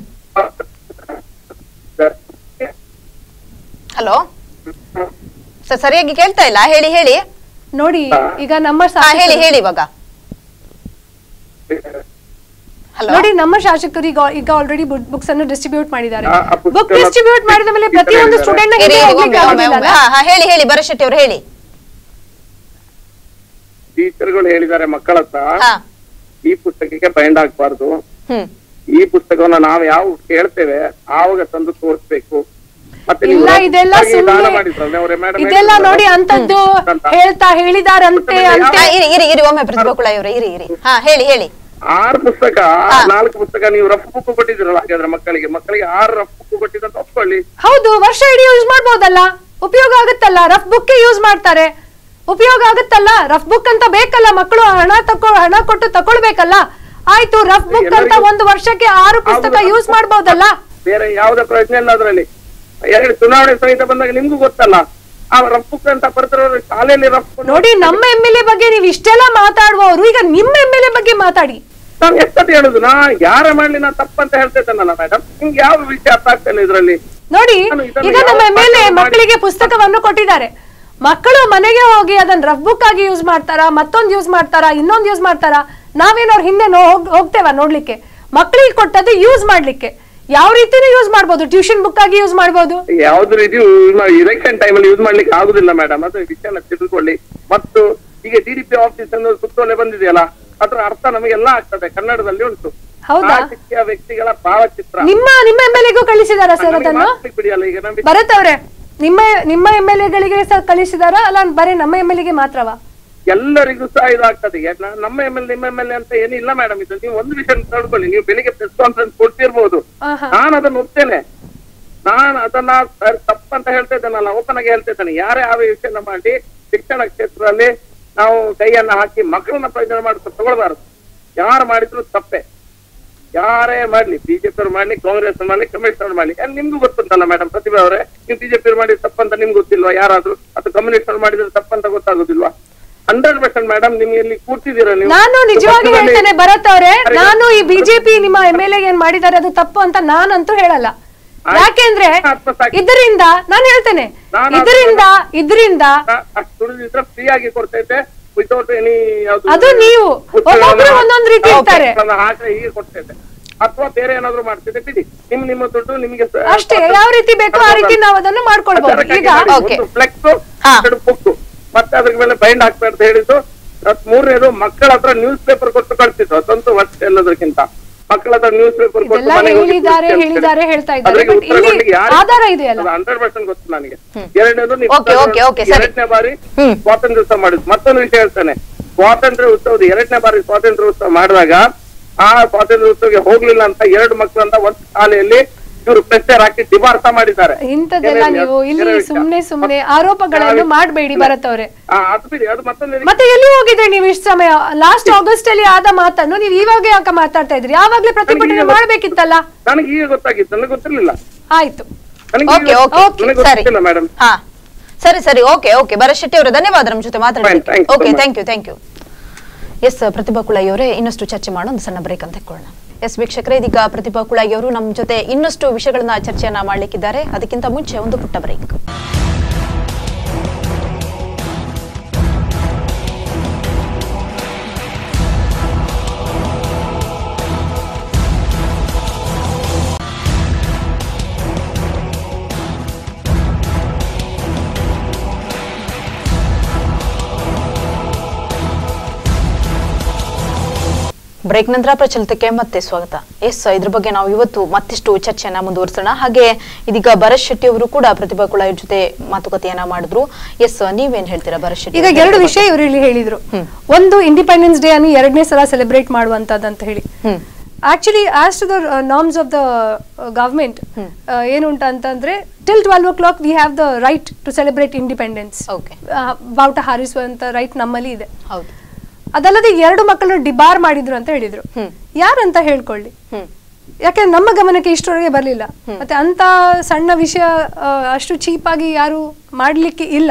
ಹಲೋ ಸರ್ ಸರಿಯಾಗಿ ಕೇಳ್ತಾ ಇಲ್ಲ ಹೇಳಿ ಹೇಳಿ ನೋಡಿ ಈಗ ನಮ್ಮ ಹಾ ಶಾಸಕರು- ಹೇಳಿ ಹೇಳಿ ಇವಾಗ ಹಲೋ ನೋಡಿ ನಮ್ಮ ಶಾಸಕರು ಈಗ ಈಗ ಆಲ್ರೆಡಿ ಬುಕ್ಸ್ ಅನ್ನು ಡಿಸ್ಟ್ರಿಬ್ಯೂಟ್ ಮಾಡಿದ್ದಾರೆ ಆ- ಆ ಪುಸ್ತಕ ಬುಕ್ ಡಿಸ್ಟ್ರಿಬ್ಯೂಟ್ ಮಾಡಿದ ಮೇಲೆ ಪ್ರತಿಯೊಂದು ಇದ್ದಾರೆ. ಸ್ಟೂಡೆಂಟ್ ನ ಇರಿ, ಹಿಂದೆ ಇರಿ, ಹೋಗ್ಲಿಕ್ಕೆ ಒಮ್ಮೆ, ಒಮ್ಮೆ, ಆಗೋದಿಲ್ಲ ಒಮ್ಮೆ. ಹಾ ಹಾ ಹೇಳಿ ಹೇಳಿ ಭರಶೆಟ್ಟಿ ಅವರು ಹೇಳಿ ಟೀಚರ್ಗಳು ಹೇಳಿದ್ದಾರೆ ಮಕ್ಕಳ ಹತ್ರ ಹಾ ಈ ಪುಸ್ತಕಕ್ಕೆ ಬೈಂಡ್ ಹಾಕಬಾರ್ದು ಹ್ಮ್ ಈ ಪುಸ್ತಕವನ್ನ ನಾವು ಯಾವ ಕೇಳ್ತೇವೆ ಆವಾಗ ತಂದು ತೋರಿಸ್ಬೇಕು ಮತ್ತೆ ನೀವು ಇಲ್ಲ ಇದೆಲ್ಲ ಹಾಗೆ ದಾನ ಸುಮ್ಮನೆ ಮಾಡಿದ್ರಲ್ಲ ಅವ್ರೆ madam ಇದೆಲ್ಲ ಹೇಳಿದ್ರಲ್ಲ. ನೋಡಿ ಅಂತದ್ದು ಅಂತ. ಹೇಳ್ತಾ ಹೇಳಿದಾರಂತೆ ಯಾವ- ಅಂತೆ ಹಾ, ಇರಿ ಇರಿ ಇರಿ ಒಮ್ಮೆ ಪ್ರತಿಭಾ ಕುಳ ಇವರೇ ಇರಿ ಇರಿ ಹಾ ಹೇಳಿ ಹೇಳಿ ಆರು ಪುಸ್ತಕ ನಾಲ್ಕು ಪುಸ್ತಕ ನೀವು ರಫ್ ಬುಕ್ ಕೊಟ್ಟಿದ್ರಲ್ಲ ಹಾಗಾದ್ರೆ ಮಕ್ಕಳಿಗೆ ಮಕ್ಕಳಿಗೆ ಆರು ರಫ್ ಬುಕ್ ಕೊಟ್ಟಿದ್ದಂತ ಒಪ್ಕೊಳ್ಳಿ ಹೌದು ವರ್ಷ ಇಡೀ ಯೂಸ್ ಮಾಡ್ಬೋದಲ್ಲ ಉಪಯೋಗ ಆಗುತ್ತಲ್ಲ ರಫ್ ಬುಕ್ ಯೂಸ್ ಮಾಡ್ತಾರೆ ಉಪಯೋಗ ಆಗುತ್ತಲ್ಲ ರಫ್ ಬುಕ್ ಅಂತ ಬೇಕಲ್ಲ ಮಕ್ಕಳು ಹಣ ತಕೊ ಹಣ ಕೊಟ್ಟು ತಕೊಳ್ಬೇಕಲ್ಲ ಆಯ್ತು ರಫ್ ಬುಕ್ ಅಂತ ಎಲ್ಲರಿಗೂ- ಒಂದು ವರ್ಷಕ್ಕೆ ಆರು ಪುಸ್ತಕ ಹೌದು, ಯೂಸ್ ಮಾಡ್ಬೋದಲ್ಲ ಬೇರೆ ಯಾವುದೇ ಪ್ರಯೋಜನ ಇಲ್ಲ ಅದರಲ್ಲಿ ಎರಡು ಚುನಾವಣೆ ಸಹಿತ ಬಂದಾಗ ನಿಮ್ಗೂ ಗೊತ್ತಲ್ಲ ಆ ರಫ್ ಬುಕ್ ಅಂತ ಬರ್ತಿರೋರು ಶಾಲೆಯಲ್ಲಿ ರಫ್ ನೋಡಿ ನಮ್ಮ ಎಂ ಎಲ್ ಎ ಬಗ್ಗೆ ನೀವು ಇಷ್ಟೆಲ್ಲ ಮಾತಾಡುವವರು ಈಗ ನಿಮ್ಮ ಎಂ ಎಲ್ ಎ ಬಗ್ಗೆ ಮಾತಾಡಿ ನಾನು ಎಷ್ಟೊತ್ತು ಹೇಳುದು ನಾ ಯಾರ ಮಾಡ್ಲಿ ನಾ ತಪ್ಪಂತ ಹೇಳ್ತಿದ್ದೇನಲ್ಲ ಮೇಡಮ್ ನಿಮ್ಗೆ ಯಾವ ವಿಷಯ ಅರ್ಥ ಆಗ್ತಾ ಇಲ್ಲ ಇದ್ರಲ್ಲಿ ನೋಡಿ ನಾನು ಇದನ್ನು ಈಗ ನಮ್ಮ ಯಾವ ಎಂ ಎಲ್ ಎ ಪಾಠ ಮಾಡಿ- ಮಕ್ಕಳಿಗೆ ಪುಸ್ತಕವನ್ನು ಕೊಟ್ಟಿದ್ದಾರೆ ಮಕ್ಕಳು ಮನೆಗೆ ಹೋಗಿ ಅದನ್ನ ರಫ್ ಬುಕ್ ಆಗಿ ಯೂಸ್ ಮಾಡ್ತಾರಾ ಮತ್ತೊಂದು ಯೂಸ್ ಮಾಡ್ತಾರಾ ಇನ್ನೊಂದು ಯೂಸ್ ಮಾಡ್ತಾರಾ ನಾವೇನೋ ಅವ್ರ ಹಿಂದೆ ನೋ- ಹೋಗ್- ಹೋಗ್ತೇವ ನೋಡ್ಲಿಕ್ಕೆ ಮಕ್ಕಳಿಗೆ ಕೊಟ್ಟದ್ದು ಯೂಸ್ ಮಾಡ್ಲಿಕ್ಕೆ ಯಾವ ರೀತಿನೂ ಯೂಸ್ ಮಾಡ್ಬೋದು ಟ್ಯೂಷನ್ ಬುಕ್ ಆಗಿ ಯೂಸ್ ಮಾಡ್ಬೋದು ಯಾವ್ದು ರೀತಿ ಇಲೆಕ್ಷನ್ ಟೈಮ್ ಅಲ್ಲಿ ಯೂಸ್ ಮಾಡ್ಲಿಕ್ಕೆ ಆಗುದಿಲ್ಲ ಮೇಡಮ್ ಅದು ವಿಷಯನ ತಿಳ್ಕೊಳ್ಳಿ ಮತ್ತು ಈಗ ಡಿ ಡಿ ಪಿ ಆಫೀಸ್ ಅನ್ನೋ ಸುತ್ತೋಲೆ ಬಂದಿದೆಯಲ್ಲ ಅದ್ರ ಅರ್ಥ ನಮಗೆಲ್ಲ ಆಗ್ತದೆ ಕನ್ನಡದಲ್ಲಿ ಉಂಟು ಹೌದಾ? ರಾಜಕೀಯ ವ್ಯಕ್ತಿಗಳ ಭಾವಚಿತ್ರ ನಿಮ್ಮ ನಿಮ್ಮ ಎಂ ಎಲ್ ಎಗೂ ಕಳಿಸಿದಾರ ಸರ್ ನಮಗೆ ಅದನ್ನು ಮಾತಾಡ್ಲಿಕ್ಕೆ ಬಿಡಿಯಲ್ಲ ಈಗ ನಮಗೆ ಭರತ್ ಅವ್ರೆ ನಿಮ್ಮ ನಿಮ್ಮ ಎಂ ಎಲ್ ಎಗಳಿಗೆ ಸಹ ಕಳಿಸಿದಾರ ಅಲ್ಲ ಬರೀ ನಮ್ಮ ಎಂ ಎಲ್ ಎಗೆ ಮಾತ್ರವಾ ಎಲ್ಲರಿಗೂ ಸಹ ಇದಾಗ್ತದೆ ಈಗ ನ- ನಮ್ಮ ಎಮ್ ಎಲ್ ನಿಮ್ಮ ಎಮ್ ಎಲ್ ಅಂತ ಏನಿಲ್ಲ ಮೇಡಮ್ ಇದು ನೀವು ಒಂದು ವಿಷಯ ತಡ್ಕೊಳ್ಳಿ ನೀವು ಬೆಳಿಗ್ಗೆ ಪ್ರೆಸ್ ಕಾನ್ಫರೆನ್ಸ್ ಕೊಡ್ತಿರ್ಬೋದು ಆಹಾ. ನಾನು ಅದನ್ನು ಒಪ್ತೇನೆ ನಾನು ಅದನ್ನ ಸರ್ ತಪ್ಪಂತ ಹೇಳ್ತಾ ಇದ್ದೇನಲ್ಲ ಓಪನ್ ಆಗಿ ಹೇಳ್ತಾ ಇದ್ದೇನೆ ಯಾರೇ ಯಾವ ವಿಷಯನ ಮಾಡಿ ಶಿಕ್ಷಣ ಕ್ಷೇತ್ರದಲ್ಲಿ ನಾವು ಕೈಯನ್ನ ಹಾಕಿ ಮಕ್ಕಳನ್ನ ಪ್ರಯೋಜನ ಮಾಡಿ ತಗೊಳ್ಬಾರದು ಯಾರು ಮಾಡಿದ್ರು ತಪ್ಪೆ ಯಾರೇ ಮಾಡ್ಲಿ ಬಿಜೆಪಿ ಅವ್ರು ಮಾಡ್ಲಿ ಕಾಂಗ್ರೆಸ್ ಮಾಡ್ಲಿ ಕಮ್ಯುನಿಸ್ಟ್ ಅವ್ರು ಮಾಡ್ಲಿ ಅಲ್ಲಿ ನಿಮ್ಗೂ ಗೊತ್ತುಂಟಲ್ಲ ಮೇಡಮ್ ಪ್ರತಿಭಾ ಅವರೇ ನೀವು ಬಿಜೆಪಿ ಅವ್ರು ಮಾಡಿದ್ರೆ ತಪ್ಪಂತ ನಿಮ್ಗೆ ಗೊತ್ತಿಲ್ವಾ ಯಾರಾದ್ರೂ ಅಥವಾ ಕಮ್ಯುನಿಸ್ಟ್ ಅವ್ರು ಮಾಡಿದ್ರೆ ತಪ್ಪಂತ ಗೊತ್ತಾಗೋದಿಲ್ವಾ ಹಂಡ್ರೆಡ್ ಪರ್ಸೆಂಟ್ ಮೇಡಮ್ ನಿಮ್ಗೆ ಇಲ್ಲಿ ಕೂರ್ತಿದ್ದೀರಾ ನೀವು ನಾನು ನಿಜವಾಗಿ ಪಕ್ಕದಲ್ಲಿ- ಹೇಳ್ತೇನೆ ಭರತ್ ಅವರೇ ಅರೆ, ನಾನು ಈ ಬಿಜೆಪಿ ನಿಮ್ಮ ಎಂ ಎಲ್ ಏನ್ ಮಾಡಿದ್ದಾರೆ ಅದು ತಪ್ಪು ಅಂತ ನಾನಂತೂ ಹೇಳಲ್ಲ ಆಯ್ತು. ಯಾಕೆಂದ್ರೆ ಆತ್ಮ ಸಾಕ್ಷಿ. ಇದರಿಂದ ನಾನು ಹೇಳ್ತೇನೆ ನಾನು ಇದರಿಂದ ಇದರಿಂದ ಆ- ಅಷ್ಟು ದುಡಿದಿದ್ರೆ ಫ್ರೀ ಆಗಿ ಕೊಡ್ತೈತೆ ವಿತೌಟ್ ಎನಿ ಯಾವ್ದು ಅದು ನೀವು. ಒಬ್ಬೊಬ್ರು ಒಂದೊಂದ್ ರೀತಿ ಇರ್ತಾರೆ. ಹಾಕಿ ಹೀಗೆ ಕೊಡ್ತೈತೆ ಅಥವಾ ಬೇರೆ ಏನಾದ್ರು ಮಾಡ್ತಿದ್ದೆ ಬಿಡಿ ನಿಮ್ ನಿಮ್ಮ ದುಡ್ಡು ನಿಮ್ಗೆ ಸ- ಅಷ್ಟೇ ಯಾವ ರೀತಿ ಬೇಕೋ ಆ ರೀತಿ ನಾವು ಅದನ್ನು ಮಾಡ್ಕೊಳ್ಬಹುದು ಅದಕ್ಕಾಗಿ ಈಗ ಮಾಡಿ, Okay. ಒಂದು ಫ್ಲೆಕ್ಸ್ ಹಾ. ಎರಡು ಬುಕ್ ಮತ್ತೆ ಅದ್ರ ಮೇಲೆ ಬೈಂಡ್ ಹಾಕ್ಬೇಡ ಅಂತ ಹೇಳಿದ್ದು ಮತ್ತ್ ಮೂರನೇದು ಮಕ್ಕಳ ಹತ್ರ ನ್ಯೂಸ್ ಪೇಪರ್ ಕೊಟ್ಟು ಕಳ್ಸಿದ್ರು ಅದಂತೂ ವರ್ಷ ಎಲ್ಲದಕ್ಕಿಂತ ಮಕ್ಕಳ ಹತ್ರ ನ್ಯೂಸ್ ಪೇಪರ್ ಕೊಟ್ಟು ಇದೆಲ್ಲ ಮನೆಗೆ ಹೋಗಿ ಹೇಳಿದ್ದಾರೆ, ಕೂರ್ಸಿ ಅಂತ ಹೇಳಿದ್ದಾರೆ, ಹೇಳಿ. ಹೇಳ್ತಾ ಇದ್ದಾರೆ. ಅದ್ರಿಗೆ But ಉತ್ತರ ಇಲ್ಲಿ ಕೊಡ್ಲಿಕ್ಕೆ ಯಾರು- ಆಧಾರ ಇದೆಯಲ್ಲ? ಅದು ಹಂಡ್ರೆಡ್ ಪರ್ಸೆಂಟ್ ಗೊತ್ತು ನನಗೆ ಎರಡನೇದು ನೀವು Okay, okay, okay, ಸರಿ. ಎರಡನೇ ಬಾರಿ ಹ್ಮ್. ಸ್ವಾತಂತ್ರ್ಯ ಉತ್ಸವ ಮಾಡಿದ್ರು ಮತ್ತೊಂದು ವಿಷಯ ಹೇಳ್ತಾನೆ ಸ್ವಾತಂತ್ರ್ಯ ಉತ್ಸವದ ಎರಡನೇ ಬಾರಿ ಸ್ವಾತಂತ್ರ್ಯ ಉತ್ಸವ ಮಾಡಿದಾಗ ಆ ಸ್ವಾತಂತ್ರ್ಯ ಉತ್ಸವಕ್ಕೆ ಹೋಗ್ಲಿಲ್ಲ ಅಂತ ಎರಡು ಮಕ್ಕಳು ಅಂತ ಒಂದು ಶಾಲೆಯಲ್ಲಿ ಇವರು ಪ್ರೆಸ್ಟರ್ ಹಾಕಿ ಡಿಬಾರ್ಸ ಮಾಡಿದ್ದಾರೆ ಇಂಥದ್ದೆಲ್ಲ ಕೆಲವು- ನೀವು ಇಲ್ಲಿ ಕೆಲವು ವಿಷಯ. ಸುಮ್ನೆ ಸುಮ್ನೆ ಆರೋಪಗಳನ್ನು ಮಾಡಬೇಡಿ ಭರತ್ ಅವರೇ ಆ, ಅದು ಬಿಡಿ ಅದು ಮತ್ತೊಂದು ಮತ್ತೆ ಎಲ್ಲಿ ಹೋಗಿದೆ ನೀವು ಇಷ್ಟು ಸಮಯ ಲಾಸ್ಟ್ ಆಗಸ್ಟ್ ಅಲ್ಲಿ ಆದ ಮಾತನ್ನು ನೀವು ಇವಾಗ ಯಾಕೆ ಮಾತಾಡ್ತಾ ಇದ್ರಿ ಯಾವಾಗ್ಲೇ ಪ್ರತಿಭಟನೆ ನನಗೆ ಮಾಡ್ಬೇಕಿತ್ತಲ್ಲ ನನಗೆ ಈಗ ಗೊತ್ತಾಗಿತ್ತು ನನಗೆ ಗೊತ್ತಿರ್ಲಿಲ್ಲ ಆಯ್ತು ನನಗೆ ಓಕೆ ಈಗ- ಓಕೆ ನನಗೆ ಸರಿ ಗೊತ್ತಿಲ್ಲ ಮೇಡಮ್ ಹಾ ಸರಿ ಸರಿ ಓಕೆ ಓಕೆ ಭರತ್ ಶೆಟ್ಟಿ ಅವರೇ ಧನ್ಯವಾದ ನಮ್ಮ ಜೊತೆ Fine, thank ಮಾತಾಡೋದಕ್ಕೆ you so okay much. Thank you thank you yes Prathibha Kulai ಅವರೇ ಇನ್ನಷ್ಟು ಚರ್ಚೆ ಮಾಡೋಣ ಒಂದು ಸಣ್ಣ ಬ್ರೇಕ್ ಅಂತ ತೆಕ್ಕೊಳ್ಳೋಣ ಎಸ್ ವೀಕ್ಷಕರೇ ಇದೀಗ ಪ್ರತಿಭಾ ಕುಳಾಯಿ ಅವರು ನಮ್ಮ ಜೊತೆ ಇನ್ನಷ್ಟು ವಿಷಯಗಳನ್ನ ಚರ್ಚೆಯನ್ನ ಮಾಡ್ಲಿಕ್ಕಿದ್ದಾರೆ ಅದಕ್ಕಿಂತ ಮುಂಚೆ ಒಂದು ಪುಟ್ಟ ಬ್ರೇಕ್ ಬ್ರೇಕ್ ನಂತರ ಪ್ರಚಲಿತಕ್ಕೆ ಮತ್ತೆ ಸ್ವಾಗತ ಎಸ್ ಇದ್ರ ಬಗ್ಗೆ ನಾವು ಇವತ್ತು ಮತ್ತಿಷ್ಟು ಚರ್ಚೆಯನ್ನ ಮುಂದುವರಿಸೋಣ ಹಾಗೆ ಇದೀಗ ಭರತ್ ಶೆಟ್ಟಿ ಅವರು ಕೂಡ ಪ್ರತಿಭಾ ಕುಳಾಯಿ ಜೊತೆ ಮಾತುಕತೆಯನ್ನ ಮಾಡಿದ್ರು ಎಸ್ ನೀವೇನ್ ಹೇಳ್ತೀರಾ ಭರತ್ ಶೆಟ್ಟಿ ಈಗ ಅವ್ರ ಎರಡು ಬಗ್ಗೆ? ವಿಷಯ ಇವರು ಇಲ್ಲಿ ಹೇಳಿದ್ರು ಹ್ಮ್. ಒಂದು ಇಂಡಿಪೆಂಡೆನ್ಸ್ ಡೇ ಅನ್ನು ಎರಡನೇ ಸಲ ಸೆಲೆಬ್ರೇಟ್ ಮಾಡುವಂತದ್ದು ಹೇಳಿ hmm actually as to the norms of the government ಏನು ಉಂಟ ಅಂತಂದ್ರೆ till twelve o'clock we have the right to celebrate independence okay ಬಾವುಟ ಹಾರಿಸುವಂತ ರೈಟ್ ನಮ್ಮಲ್ಲಿ ಇದೆ ಹೌದು ಅದಲ್ಲದೆ ಎರಡು ಮಕ್ಕಳನ್ನು ಡಿಬಾರ್ ಮಾಡಿದ್ರು ಅಂತ ಹೇಳಿದ್ರು ಹ್ಮ್. ಯಾರಂತ ಹೇಳ್ಕೊಳ್ಳಿ ಹ್ಮ್ ಯಾಕೆ ನಮ್ಮ ಗಮನಕ್ಕೆ ಇಷ್ಟರವರೆಗೆ ಬರಲಿಲ್ಲ ಮತ್ತೆ ಅಂತ ಸಣ್ಣ ವಿಷಯ ಆ, ಅಷ್ಟು ಚೀಪಾಗಿ ಯಾರು ಮಾಡ್ಲಿಕ್ಕೆ ಇಲ್ಲ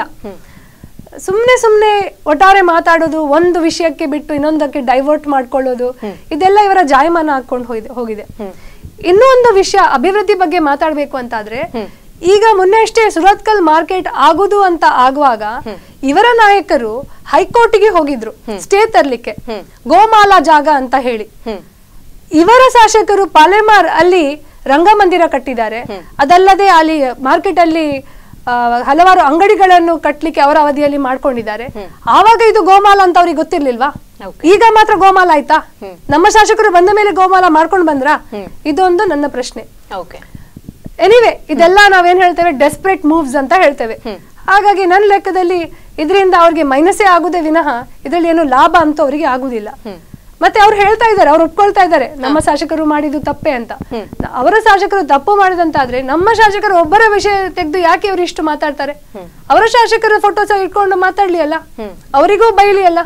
ಸುಮ್ನೆ ಸುಮ್ನೆ ಒಟ್ಟಾರೆ ಮಾತಾಡೋದು ಒಂದು ವಿಷಯಕ್ಕೆ ಬಿಟ್ಟು ಇನ್ನೊಂದಕ್ಕೆ ಡೈವರ್ಟ್ ಮಾಡ್ಕೊಳ್ಳೋದು ಇದೆಲ್ಲ ಇವರ ಜಾಯಮಾನ ಹಾಕೊಂಡು ಹೋಗಿದೆ ಹೋಗಿದೆ ಇನ್ನೂ ಒಂದು ವಿಷಯ ಅಭಿವೃದ್ಧಿ ಬಗ್ಗೆ ಮಾತಾಡ್ಬೇಕು ಅಂತಾದ್ರೆ ಈಗ ಮೊನ್ನೆ ಅಷ್ಟೇ ಸುರತ್ಕಲ್ ಮಾರ್ಕೆಟ್ ಆಗುದು ಅಂತ ಆಗುವಾಗ ಇವರ ನಾಯಕರು ಹೈಕೋರ್ಟ್ಗೆ ಹೋಗಿದ್ರು ಸ್ಟೇ ತರ್ಲಿಕ್ಕೆ ಗೋಮಾಲ ಜಾಗ ಅಂತ ಹೇಳಿ ಹ್ಮ್ ಇವರ ಶಾಸಕರು ಪಾಲೆಮಾರ್ ಅಲ್ಲಿ ರಂಗಮಂದಿರ ಕಟ್ಟಿದ್ದಾರೆ ಅದಲ್ಲದೆ ಅಲ್ಲಿ ಮಾರ್ಕೆಟ್ ಅಲ್ಲಿ ಆ, ಹಲವಾರು ಅಂಗಡಿಗಳನ್ನು ಕಟ್ಲಿಕ್ಕೆ ಅವರ ಅವಧಿಯಲ್ಲಿ ಮಾಡ್ಕೊಂಡಿದ್ದಾರೆ ಆವಾಗ ಇದು ಗೋಮಾಲ ಅಂತ ಅವ್ರಿಗೆ ಗೊತ್ತಿರ್ಲಿಲ್ವಾ Okay. ಈಗ ಮಾತ್ರ ಗೋಮಾಲ ಆಯ್ತಾ ನಮ್ಮ ಶಾಸಕರು ಬಂದ ಮೇಲೆ ಗೋಮಾಲ ಮಾಡ್ಕೊಂಡು ಬಂದ್ರಾ ಇದೊಂದು ನನ್ನ ಪ್ರಶ್ನೆ ಓಕೆ ಎನಿವೆ ಇದೆಲ್ಲ ನಾವೇನ್ ಹೇಳ್ತೇವೆ ಡೆಸ್ಪರೇಟ್ ಮೂವ್ಸ್ ಅಂತ ಹೇಳ್ತೇವೆ ಹಾಗಾಗಿ ನನ್ನ ಲೆಕ್ಕದಲ್ಲಿ ಇದರಿಂದ ಅವ್ರಿಗೆ ಮೈನಸೇ ಆಗುದೇ ವಿನಃ ಇದರಲ್ಲಿ ಏನು ಲಾಭ ಅಂತ ಅವರಿಗೆ ಆಗುದಿಲ್ಲ ಮತ್ತೆ ಅವ್ರು ಹೇಳ್ತಾ ಇದ್ದಾರೆ ಅವ್ರು ಒಪ್ಕೊಳ್ತಾ ಇದ್ದಾರೆ ನಮ್ಮ ಶಾಸಕರು ಮಾಡಿದ್ದು ತಪ್ಪೆ ಅಂತ ಅವರ ಶಾಸಕರು ತಪ್ಪು ಮಾಡಿದಂತಾದ್ರೆ ನಮ್ಮ ಶಾಸಕರು ಒಬ್ಬರ ವಿಷಯ ತೆಗೆದು ಯಾಕೆ ಇವರು ಇಷ್ಟು ಮಾತಾಡ್ತಾರೆ ಅವರ ಶಾಸಕರ ಫೋಟೋಸ್ ಇಟ್ಕೊಂಡು ಮಾತಾಡ್ಲಿ ಅಲ್ಲ ಅವರಿಗೂ ಬೈಲಿ ಅಲ್ಲ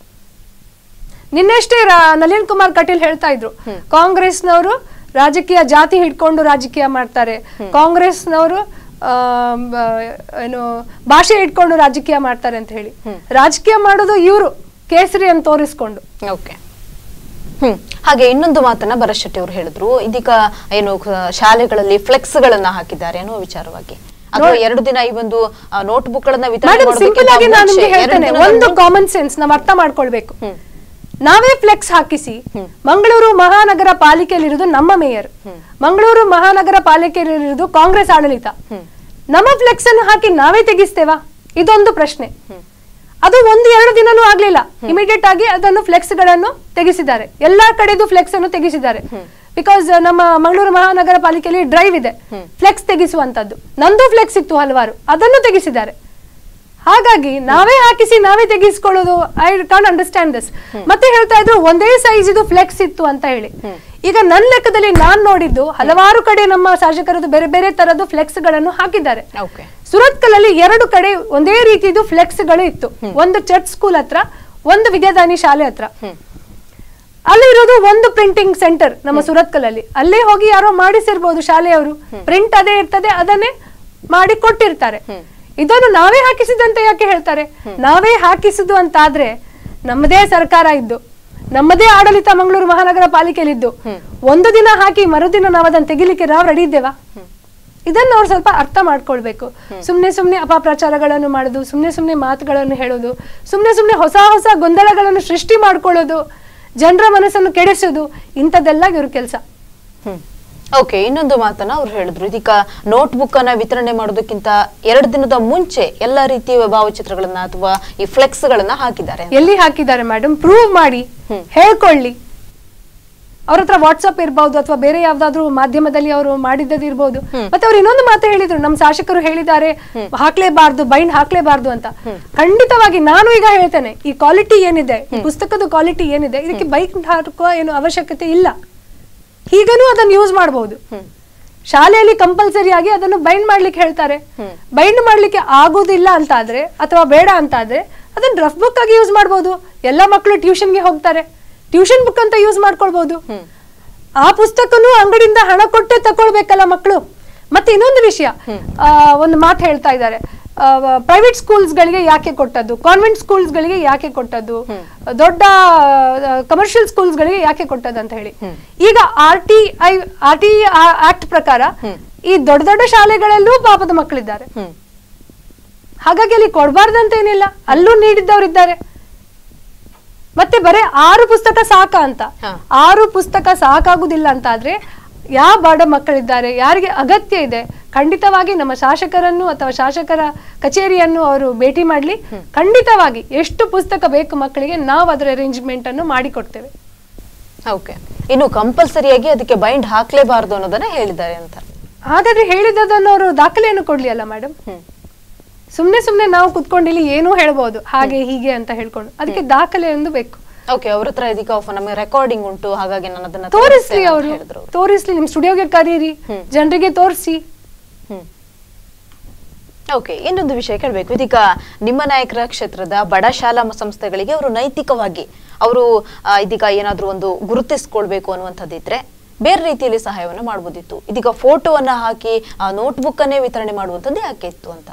ನಿನ್ನೆಷ್ಟೇ ರಾ- ನಳಿನ್ ಕುಮಾರ್ ಕಟೀಲ್ ಹೇಳ್ತಾ ಇದ್ರು ಕಾಂಗ್ರೆಸ್ನವರು ರಾಜಕೀಯ ಜಾತಿ ಹಿಡ್ಕೊಂಡು ರಾಜಕೀಯ ಮಾಡ್ತಾರೆ ಕಾಂಗ್ರೆಸ್ನವರು ಆಮ್, ಆ, ಏನು ಭಾಷೆ ಇಟ್ಕೊಂಡು ರಾಜಕೀಯ ಮಾಡ್ತಾರೆ ಅಂತ ಹೇಳಿ ರಾಜಕೀಯ ಮಾಡೋದು ಇವರು ಕೇಸರಿ ಅಂತ ತೋರಿಸ್ಕೊಂಡು ಓಕೆ ಹ್ಮ್ ಹಾಗೆ ಇನ್ನೊಂದು ಮಾತನ್ನ ಭರತ್ ಶೆಟ್ಟಿ ಅವರು ಹೇಳಿದ್ರು ಇದೀಗ ಏನು ಕ- ಶಾಲೆಗಳಲ್ಲಿ ಫ್ಲೆಕ್ಸ್ ಗಳನ್ನ ಹಾಕಿದ್ದಾರೆ ಅನ್ನೋ ವಿಚಾರವಾಗಿ ಅಥವಾ ಎರಡು ದಿನ ಈ ಒಂದು ನೋಟ್ ಬುಕ್ ಗಳನ್ನ ವಿತರಣೆ ಮೇಡಮ್ ಸಿಂಪಲ್ ಆಗಿ ನಾನು ಮಾಡೋದಕ್ಕಿಂತ ನಿಮ್ಗೆ ಮುಂಚೆ, ಎರಡು ಹೇಳ್ತೇನೆ ದಿನದ ಒಂದು ಮುಂಚೆ- ಕಾಮನ್ ಸೆನ್ಸ್ ನಾವು ಅರ್ಥ ಮಾಡ್ಕೊಳ್ಬೇಕು ನಾವೇ ಫ್ಲೆಕ್ಸ್ ಹಾಕಿಸಿ ಮಂಗಳೂರು ಮಹಾನಗರ ಪಾಲಿಕೆಯಲ್ಲಿರುವುದು ನಮ್ಮ ಮೇಯರ್ ಮಂಗಳೂರು ಮಹಾನಗರ ಪಾಲಿಕೆಯಲ್ಲಿರುವುದು ಕಾಂಗ್ರೆಸ್ ಆಡಳಿತ ನಮ್ಮ ಫ್ಲೆಕ್ಸ್ ಅನ್ನು ಹಾಕಿ ನಾವೇ ತೆಗಿಸ್ತೇವಾ ಇದೊಂದು ಪ್ರಶ್ನೆ ಅದು ಒಂದು ಎರಡು ದಿನನೂ ಆಗ್ಲಿಲ್ಲ ಇಮಿಡಿಯೇಟ್ ಆಗಿ ಅದನ್ನು ಫ್ಲೆಕ್ಸ್ ಗಳನ್ನು ತೆಗೆಸಿದ್ದಾರೆ ಎಲ್ಲಾ ಕಡೆದು ಫ್ಲೆಕ್ಸ್ ಅನ್ನು ತೆಗೆಸಿದ್ದಾರೆ ಬಿಕಾಸ್ ನಮ್ಮ ಮಂಗಳೂರು ಮಹಾನಗರ ಪಾಲಿಕೆಯಲ್ಲಿ ಡ್ರೈವ್ ಇದೆ ಫ್ಲೆಕ್ಸ್ ತೆಗೆಸುವಂತದ್ದು ನಂದು ಫ್ಲೆಕ್ಸ್ ಇತ್ತು ಹಲವಾರು ಅದನ್ನು ತೆಗೆಸಿದ್ದಾರೆ ಹಾಗಾಗಿ ನಾವೇ ಹಾಕಿಸಿ ನಾವೇ ತೆಗೆಸ್ಕೊಳ್ಳೋದು ಐ ಕಾನ್ ಅಂಡರ್ಸ್ಟ್ಯಾಂಡ್ ದಿಸ್ ಮತ್ತೆ ಹೇಳ್ತಾ ಇದ್ರು ಒಂದೇ ಸೈಜ್ ಇದು ಫ್ಲೆಕ್ಸ್ ಇತ್ತು ಅಂತ ಹೇಳಿ ಈಗ ನನ್ನ ಲೆಕ್ಕದಲ್ಲಿ ನಾನ್ ನೋಡಿದ್ದು ಹಲವಾರು ಕಡೆ ನಮ್ಮ ಶಾಸಕರದ್ದು ಬೇರೆ ಬೇರೆ ತರದ್ದು ಫ್ಲೆಕ್ಸ್ ಗಳನ್ನು ಹಾಕಿದ್ದಾರೆ ಓಕೆ ಸುರತ್ಕಲ್ ಅಲ್ಲಿ ಎರಡು ಕಡೆ ಒಂದೇ ರೀತಿದು ಫ್ಲೆಕ್ಸ್ ಗಳು ಇತ್ತು ಒಂದು ಚರ್ಚ್ ಸ್ಕೂಲ್ ಹತ್ರ ಒಂದು ವಿದ್ಯಾದಾನಿ ಶಾಲೆ ಹತ್ರ ಅಲ್ಲಿ ಇರೋದು ಒಂದು ಪ್ರಿಂಟಿಂಗ್ ಸೆಂಟರ್ ನಮ್ಮ ಸುರತ್ಕಲ್ ಅಲ್ಲಿ ಅಲ್ಲೇ ಹೋಗಿ ಯಾರೋ ಮಾಡಿಸಿರ್ಬೋದು ಶಾಲೆಯವರು ಪ್ರಿಂಟ್ ಅದೇ ಇರ್ತದೆ ಅದನ್ನೇ ಮಾಡಿ ಕೊಟ್ಟಿರ್ತಾರೆ ಇದನ್ನು ನಾವೇ ಹಾಕಿಸಿದಂತೆ ಯಾಕೆ ಹೇಳ್ತಾರೆ ನಾವೇ ಹಾಕಿಸಿದ್ದು ಅಂತಾದ್ರೆ ನಮ್ಮದೇ ಸರ್ಕಾರ ಇದ್ದು ನಮ್ಮದೇ ಆಡಳಿತ ಮಂಗಳೂರು ಮಹಾನಗರ ಪಾಲಿಕೆಯಲ್ಲಿದ್ದು ಒಂದು ದಿನ ಹಾಕಿ ಮರುದಿನ ನಾವು ಅದನ್ನು ತೆಗಿಲಿಕ್ಕೆ ನಾವು ರೆಡಿ ಇದ್ದೇವಾ ಇದನ್ನ ಅವ್ರು ಸ್ವಲ್ಪ ಅರ್ಥ ಮಾಡ್ಕೊಳ್ಬೇಕು ಸುಮ್ನೆ ಸುಮ್ನೆ ಅಪಪ್ರಚಾರಗಳನ್ನು ಮಾಡೋದು ಸುಮ್ನೆ ಸುಮ್ನೆ ಮಾತುಗಳನ್ನು ಹೇಳೋದು ಸುಮ್ನೆ ಸುಮ್ನೆ ಹೊಸ ಹೊಸ ಗೊಂದಲಗಳನ್ನು ಸೃಷ್ಟಿ ಮಾಡ್ಕೊಳ್ಳೋದು ಜನರ ಮನಸ್ಸನ್ನು ಕೆಡಿಸೋದು ಇಂಥದ್ದೆಲ್ಲ ಇವ್ರ ಕೆಲಸ ಹ್ಮ್ ಓಕೆ ಇನ್ನೊಂದು ಮಾತನ್ನ ಅವ್ರು ಹೇಳಿದ್ರು ಇದೀಗ ನೋಟ್ ಬುಕ್ ಅನ್ನ ವಿತರಣೆ ಮಾಡೋದಕ್ಕಿಂತ ಎರಡು ದಿನದ ಮುಂಚೆ ಎಲ್ಲಾ ರೀತಿಯ ಭಾವಚಿತ್ರಗಳನ್ನ ಅಥವಾ ಈ ಫ್ಲೆಕ್ಸ್ ಗಳನ್ನ ಹಾಕಿದ್ದಾರೆ ಎಲ್ಲಿ ಹಾಕಿದ್ದಾರೆ ಮೇಡಮ್ ಪ್ರೂವ್ ಮಾಡಿ ಹೇಳ್ಕೊಳ್ಳಿ ಅವ್ರ ಹತ್ರ ವಾಟ್ಸಪ್ ಇರ್ಬೋದು ಅಥವಾ ಬೇರೆ ಯಾವ್ದಾದ್ರು ಮಾಧ್ಯಮದಲ್ಲಿ ಅವರು ಮಾಡಿದ್ದದ್ದು ಇರ್ಬೋದು ಮತ್ತೆ ಅವ್ರು ಇನ್ನೊಂದು ಮಾತು ಹೇಳಿದ್ರು ನಮ್ಮ ಶಾಸಕರು ಹೇಳಿದ್ದಾರೆ ಹಾಕ್ಲೇಬಾರ್ದು ಬೈಂಡ್ ಹಾಕ್ಲೇಬಾರ್ದು ಅಂತ ಖಂಡಿತವಾಗಿ ನಾನು ಈಗ ಹೇಳ್ತೇನೆ ಈ ಕ್ವಾಲಿಟಿ ಏನಿದೆ ಈ ಪುಸ್ತಕದ ಕ್ವಾಲಿಟಿ ಏನಿದೆ ಇದಕ್ಕೆ ಬೈಕ್ ಹಾಕುವ ಏನು ಅವಶ್ಯಕತೆ ಇಲ್ಲ ಹೀಗನೂ ಅದನ್ನು ಯೂಸ್ ಮಾಡಬಹುದು ಶಾಲೆಯಲ್ಲಿ ಕಂಪಲ್ಸರಿ ಆಗಿ ಅದನ್ನು ಬೈಂಡ್ ಮಾಡ್ಲಿಕ್ಕೆ ಹೇಳ್ತಾರೆ ಬೈಂಡ್ ಮಾಡ್ಲಿಕ್ಕೆ ಆಗೋದಿಲ್ಲ ಅಂತ ಆದ್ರೆ ಅಥವಾ ಬೇಡ ಅಂತ ಆದ್ರೆ ಅದನ್ನ ರಫ್ ಬುಕ್ ಆಗಿ ಯೂಸ್ ಮಾಡ್ಬೋದು ಎಲ್ಲ ಮಕ್ಕಳು ಟ್ಯೂಷನ್ಗೆ ಹೋಗ್ತಾರೆ ಟ್ಯೂಷನ್ ಬುಕ್ ಅಂತ ಯೂಸ್ ಮಾಡ್ಕೊಳ್ಬಹುದು ಆ ಪುಸ್ತಕನೂ ಅಂಗಡಿಯಿಂದ ಹಣ ಕೊಟ್ಟೆ ತಕೊಳ್ಬೇಕಲ್ಲ ಮಕ್ಕಳು ಮತ್ತೆ ಇನ್ನೊಂದು ವಿಷಯ ಆ, ಒಂದು ಮಾತು ಹೇಳ್ತಾ ಇದ್ದಾರೆ ಪ್ರೈವೇಟ್ ಸ್ಕೂಲ್ಸ್ಗಳಿಗೆ ಯಾಕೆ ಕೊಟ್ಟದ್ದು ಕಾನ್ವೆಂಟ್ ಸ್ಕೂಲ್ಸ್ಗಳಿಗೆ ಯಾಕೆ ಕೊಟ್ಟದ್ದು ದೊಡ್ಡ ಕಮರ್ಷಿಯಲ್ ಸ್ಕೂಲ್ಸ್ಗಳಿಗೆ ಯಾಕೆ ಕೊಟ್ಟದ್ದು ಅಂತ ಹೇಳಿ ಈಗ R T I R T act ಪ್ರಕಾರ ಈ ದೊಡ್ಡ ದೊಡ್ಡ ಶಾಲೆಗಳಲ್ಲೂ ಪಾಪದ ಮಕ್ಕಳಿದ್ದಾರೆ ಹ್ಮ್ ಹಾಗಾಗಿ ಅಲ್ಲಿ ಕೊಡಬಾರ್ದಂತ ಏನಿಲ್ಲ ಅಲ್ಲೂ ನೀಡಿದ್ದವರಿದ್ದಾರೆ ಮತ್ತೆ ಬರೇ ಆರು ಪುಸ್ತಕ ಸಾಕ ಅಂತ ಹಾ. ಆರು ಪುಸ್ತಕ ಸಾಕಾಗುದಿಲ್ಲ ಅಂತ ಆದ್ರೆ ಯಾವ ಬಡ ಮಕ್ಕಳಿದ್ದಾರೆ ಯಾರಿಗೆ ಅಗತ್ಯ ಇದೆ ಖಂಡಿತವಾಗಿ ನಮ್ಮ ಶಾಸಕರನ್ನು ಅಥವಾ ಶಾಸಕರ ಕಚೇರಿಯನ್ನು ಅವರು ಭೇಟಿ ಮಾಡ್ಲಿ ಖಂಡಿತವಾಗಿ ಎಷ್ಟು ಪುಸ್ತಕ ಬೇಕು ಮಕ್ಕಳಿಗೆ ನಾವು ಅದರ ಅರೇಂಜ್ಮೆಂಟ್ ಅನ್ನು ಮಾಡಿಕೊಡ್ತೇವೆ ಓಕೆ ಇನ್ನು ಕಂಪಲ್ಸರಿಯಾಗಿ ಅದಕ್ಕೆ ಬೈಂಡ್ ಹಾಕ್ಲೇಬಾರ್ದು ಅನ್ನೋದನ್ನ ಹೇಳಿದ್ದಾರೆ ಅಂತ ಹಾಗಾದ್ರೆ ಹೇಳಿದ್ದನ್ನು ಅವರು ದಾಖಲೆಯನ್ನು ಕೊಡ್ಲಿ ಅಲ್ಲ ಮೇಡಮ್ ಹ್ಮ್ ಸುಮ್ನೆ ಸುಮ್ನೆ ನಾವು ಕುತ್ಕೊಂಡು ಇಲ್ಲಿ ಏನೂ ಹೇಳ್ಬೋದು ಹಾಗೆ ಹೀಗೆ ಅಂತ ಹೇಳ್ಕೊಂಡು ಅದಕ್ಕೆ ದಾಖಲೆ ಒಂದು ಬೇಕು ಓಕೆ ಅವ್ರ ಹತ್ರ ಇದೀಗ ನಮಗೆ ರೆಕಾರ್ಡಿಂಗ್ ಉಂಟು ಹಾಗಾಗಿ ನಾನು ಅದನ್ನ ತೋರಿಸ್ಲಿ ತೋರಿಸ್ತೇನೆ ಅಂತ ಅವರು ಹೇಳಿದ್ರು ತೋರಿಸ್ಲಿ ನಿಮ್ ಸ್ಟುಡಿಯೋಗೆ ಕರೀರಿ ಜನರಿಗೆ ತೋರಿಸಿ ಹ್ಮ್ ಓಕೆ ಇನ್ನೊಂದು ವಿಷಯ ಕೇಳಬೇಕು ಇದೀಗ ನಿಮ್ಮ ನಾಯಕರ ಕ್ಷೇತ್ರದ ಬಡ ಶಾಲಾ ಮ- ಸಂಸ್ಥೆಗಳಿಗೆ ಅವರು ನೈತಿಕವಾಗಿ ಅವರು ಆ, ಇದೀಗ ಏನಾದ್ರೂ ಒಂದು ಗುರುತಿಸ್ಕೊಳ್ಬೇಕು ಅನ್ನುವಂಥದ್ದಿದ್ರೆ ಬೇರೆ ರೀತಿಯಲ್ಲಿ ಸಹಾಯವನ್ನು ಮಾಡ್ಬೋದಿತ್ತು ಇದೀಗ ಫೋಟೋವನ್ನ ಹಾಕಿ ಆ ನೋಟ್ಬುಕ್ ಅನ್ನೇ ವಿತರಣೆ ಮಾಡುವಂಥದ್ದು ಯಾಕೆ ಇತ್ತು ಅಂತ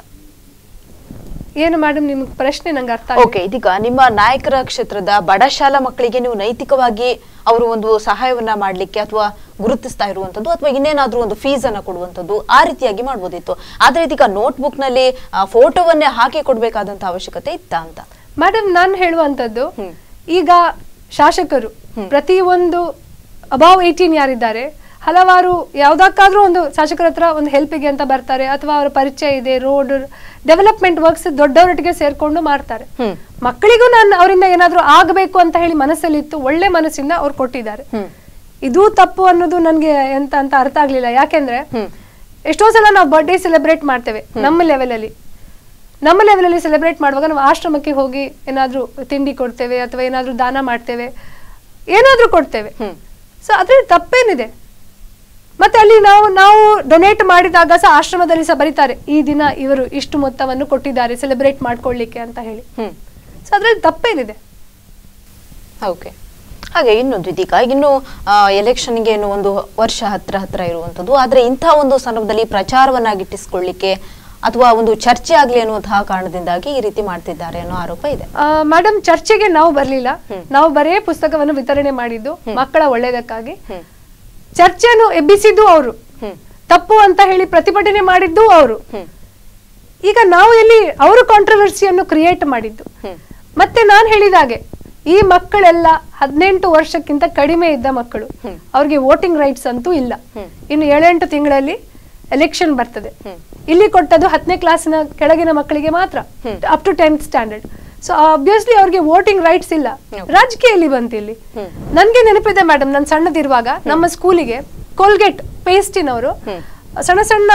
ಏನು ಮೇಡಮ್ ನಿಮ್ಗೆ ಪ್ರಶ್ನೆ ನಂಗೆ ಅರ್ಥ ಆಗಿಲ್ಲ. ಓಕೆ ಇದೀಗ ನಿಮ್ಮ ನಾಯಕರ ಕ್ಷೇತ್ರದ ಬಡ ಶಾಲಾ ಮಕ್ಕಳಿಗೆ ನೀವು ನೈತಿಕವಾಗಿ ಅವರು ಒಂದು ಸಹಾಯವನ್ನ ಮಾಡ್ಲಿಕ್ಕೆ ಅಥವಾ ಗುರುತಿಸ್ತಾ ಇರುವಂತದ್ದು ಅಥವಾ ಇನ್ನೇನಾದ್ರೂ ಒಂದು ಫೀಸ್ ಅನ್ನ ಕೊಡುವಂತದ್ದು ಆ ರೀತಿಯಾಗಿ ಮಾಡ್ಬೋದಿತ್ತು ಆದ್ರೆ ಇದೀಗ ನೋಟ್ಬುಕ್ ನಲ್ಲಿ ಫೋಟೋವನ್ನೇ ಹಾಕಿ ಕೊಡ್ಬೇಕಾದಂತ ಅವಶ್ಯಕತೆ ಇತ್ತ ಅಂತ ಮೇಡಮ್ ನಾನು ಹೇಳುವಂತದ್ದು ಹ್ಮ್. ಈಗ ಶಾಸಕರು ಪ್ರತಿ ಒಂದು ಅಬಾವ್ ಏಯ್ಟೀನ್ ಯಾರಿದ್ದಾರೆ ಹಲವಾರು ಯಾವ್ದಕ್ಕಾದ್ರೂ ಒಂದು ಶಾಸಕರ ಹತ್ರ ಒಂದು ಹೆಲ್ಪಿಗೆ ಅಂತ ಬರ್ತಾರೆ ಅಥವಾ ಅವರ ಪರಿಚಯ ಇದೆ ರೋಡ್ ಡೆವಲಪ್ಮೆಂಟ್ ವರ್ಕ್ಸ್ ದೊಡ್ಡವರೊಟ್ಟಿಗೆ ಸೇರ್ಕೊಂಡು ಮಾಡ್ತಾರೆ ಹ್ಮ್. ಮಕ್ಕಳಿಗೂ ನಾನು ಅವರಿಂದ ಏನಾದ್ರೂ ಆಗಬೇಕು ಅಂತ ಹೇಳಿ ಮನಸ್ಸಲ್ಲಿತ್ತು ಒಳ್ಳೆ ಮನಸ್ಸಿಂದ ಅವ್ರು ಕೊಟ್ಟಿದ್ದಾರೆ ಹ್ಮ್. ಇದು ತಪ್ಪು ಅನ್ನೋದು ನನ್ಗೆ ಎಂತ ಅಂತ ಅರ್ಥ ಆಗ್ಲಿಲ್ಲ ಯಾಕೆಂದ್ರೆ ಹ್ಮ್. ಎಷ್ಟೋ ಸಲ ನಾವು ಬರ್ಡೇ ಸೆಲೆಬ್ರೇಟ್ ಮಾಡ್ತೇವೆ ನಮ್ಮ ಲೆವೆಲಲ್ಲಿ ನಮ್ಮ ಲೆವೆಲಲ್ಲಿ ಸೆಲೆಬ್ರೇಟ್ ಮಾಡುವಾಗ ನಾವು ಆಶ್ರಮಕ್ಕೆ ಹೋಗಿ ಏನಾದ್ರೂ ತಿಂಡಿ ಕೊಡ್ತೇವೆ ಅಥವಾ ಏನಾದ್ರೂ ದಾನ ಮಾಡ್ತೇವೆ ಏನಾದ್ರೂ ಕೊಡ್ತೇವೆ ಹ್ಮ್. ಸೊ ಅದ್ರಲ್ಲಿ ತಪ್ಪೇನಿದೆ ಮತ್ತೆ ಅಲ್ಲಿ ನಾವು ನಾವು ಡೊನೇಟ್ ಮಾಡಿದಾಗ ಸಹ ಆಶ್ರಮದಲ್ಲಿ ಸಹ ಬರೀತಾರೆ ಈ ದಿನ ಇವರು ಇಷ್ಟು ಮೊತ್ತವನ್ನು ಕೊಟ್ಟಿದ್ದಾರೆ ಸೆಲೆಬ್ರೇಟ್ ಮಾಡ್ಕೊಳ್ಳಿಕ್ಕೆ ಅಂತ ಹೇಳಿ ಹ್ಮ್ ಸೊ ಅದ್ರಲ್ಲಿ ತಪ್ಪೇನಿದೆ ಓಕೆ ಹಾಗೆ ಇನ್ನೊಂದು ಇದೀಗ ಇನ್ನು ಎಲೆಕ್ಷನ್ಗೆ ಇನ್ನು ಒಂದು ವರ್ಷ ಹತ್ರ ಹತ್ರ ಇರುವಂತದ್ದು ಆದ್ರೆ ಇಂಥ ಒಂದು ಸಂದರ್ಭದಲ್ಲಿ ಪ್ರಚಾರವನ್ನ ಗಿಟ್ಟಿಸ್ಕೊಳ್ಳಿಕ್ಕೆ ಅಥವಾ ಒಂದು ಚರ್ಚೆ ಆಗ್ಲಿ ಅನ್ನುವಂತಹ ಕಾರಣದಿಂದಾಗಿ ಈ ರೀತಿ ಮಾಡ್ತಿದ್ದಾರೆ ಅನ್ನೋ ಆರೋಪ ಇದೆ ಮೇಡಮ್ ಚರ್ಚೆಗೆ ನಾವು ಬರ್ಲಿಲ್ಲ ನಾವು ಬರೇ ಪುಸ್ತಕವನ್ನು ವಿತರಣೆ ಮಾಡಿದ್ದು ಮಕ್ಕಳ ಒಳ್ಳೇದಕ್ಕಾಗಿ ಹ್ಮ್. ಚರ್ಚೆಯನ್ನು ಎಬ್ಬಿಸಿದ್ದು ಅವರು ಹ್ಮ್ ತಪ್ಪು ಅಂತ ಹೇಳಿ ಪ್ರತಿಭಟನೆ ಮಾಡಿದ್ದು ಅವರು ಹ್ಮ್ ಈಗ ನಾವು ಎಲ್ಲಿ ಅವರು ಕಾಂಟ್ರವರ್ಸಿಯನ್ನು ಕ್ರಿಯೇಟ್ ಮಾಡಿದ್ದು ಹ್ಮ್ ಮತ್ತೆ ನಾನು ಹೇಳಿದಾಗೆ ಈ ಮಕ್ಕಳೆಲ್ಲ ಹದಿನೆಂಟು ವರ್ಷಕ್ಕಿಂತ ಕಡಿಮೆ ಇದ್ದ ಮಕ್ಕಳು ಅವ್ರಿಗೆ ವೋಟಿಂಗ್ ರೈಟ್ಸ್ ಅಂತೂ ಇಲ್ಲ ಇನ್ನು ಏಳೆಂಟು ತಿಂಗಳಲ್ಲಿ ಎಲೆಕ್ಷನ್ ಬರ್ತದೆ ಇಲ್ಲಿ ಕೊಟ್ಟದ್ದು ಹತ್ತನೇ ಕ್ಲಾಸಿನ ಕೆಳಗಿನ ಮಕ್ಕಳಿಗೆ ಮಾತ್ರ up to tenth standard so obviously ಅವ್ರಿಗೆ ವೋಟಿಂಗ್ ರೈಟ್ಸ್ ಇಲ್ಲ ರಾಜಕೀಯಲ್ಲಿ ಬಂತು ಇಲ್ಲಿ ನನ್ಗೆ ನೆನಪಿದೆ ಮೇಡಮ್ ನಾನು ಸಣ್ಣದಿರುವಾಗ ನಮ್ಮ ಸ್ಕೂಲಿಗೆ ಕೋಲ್ಗೇಟ್ ಪೇಸ್ಟಿನವರು ಸಣ್ಣ ಸಣ್ಣ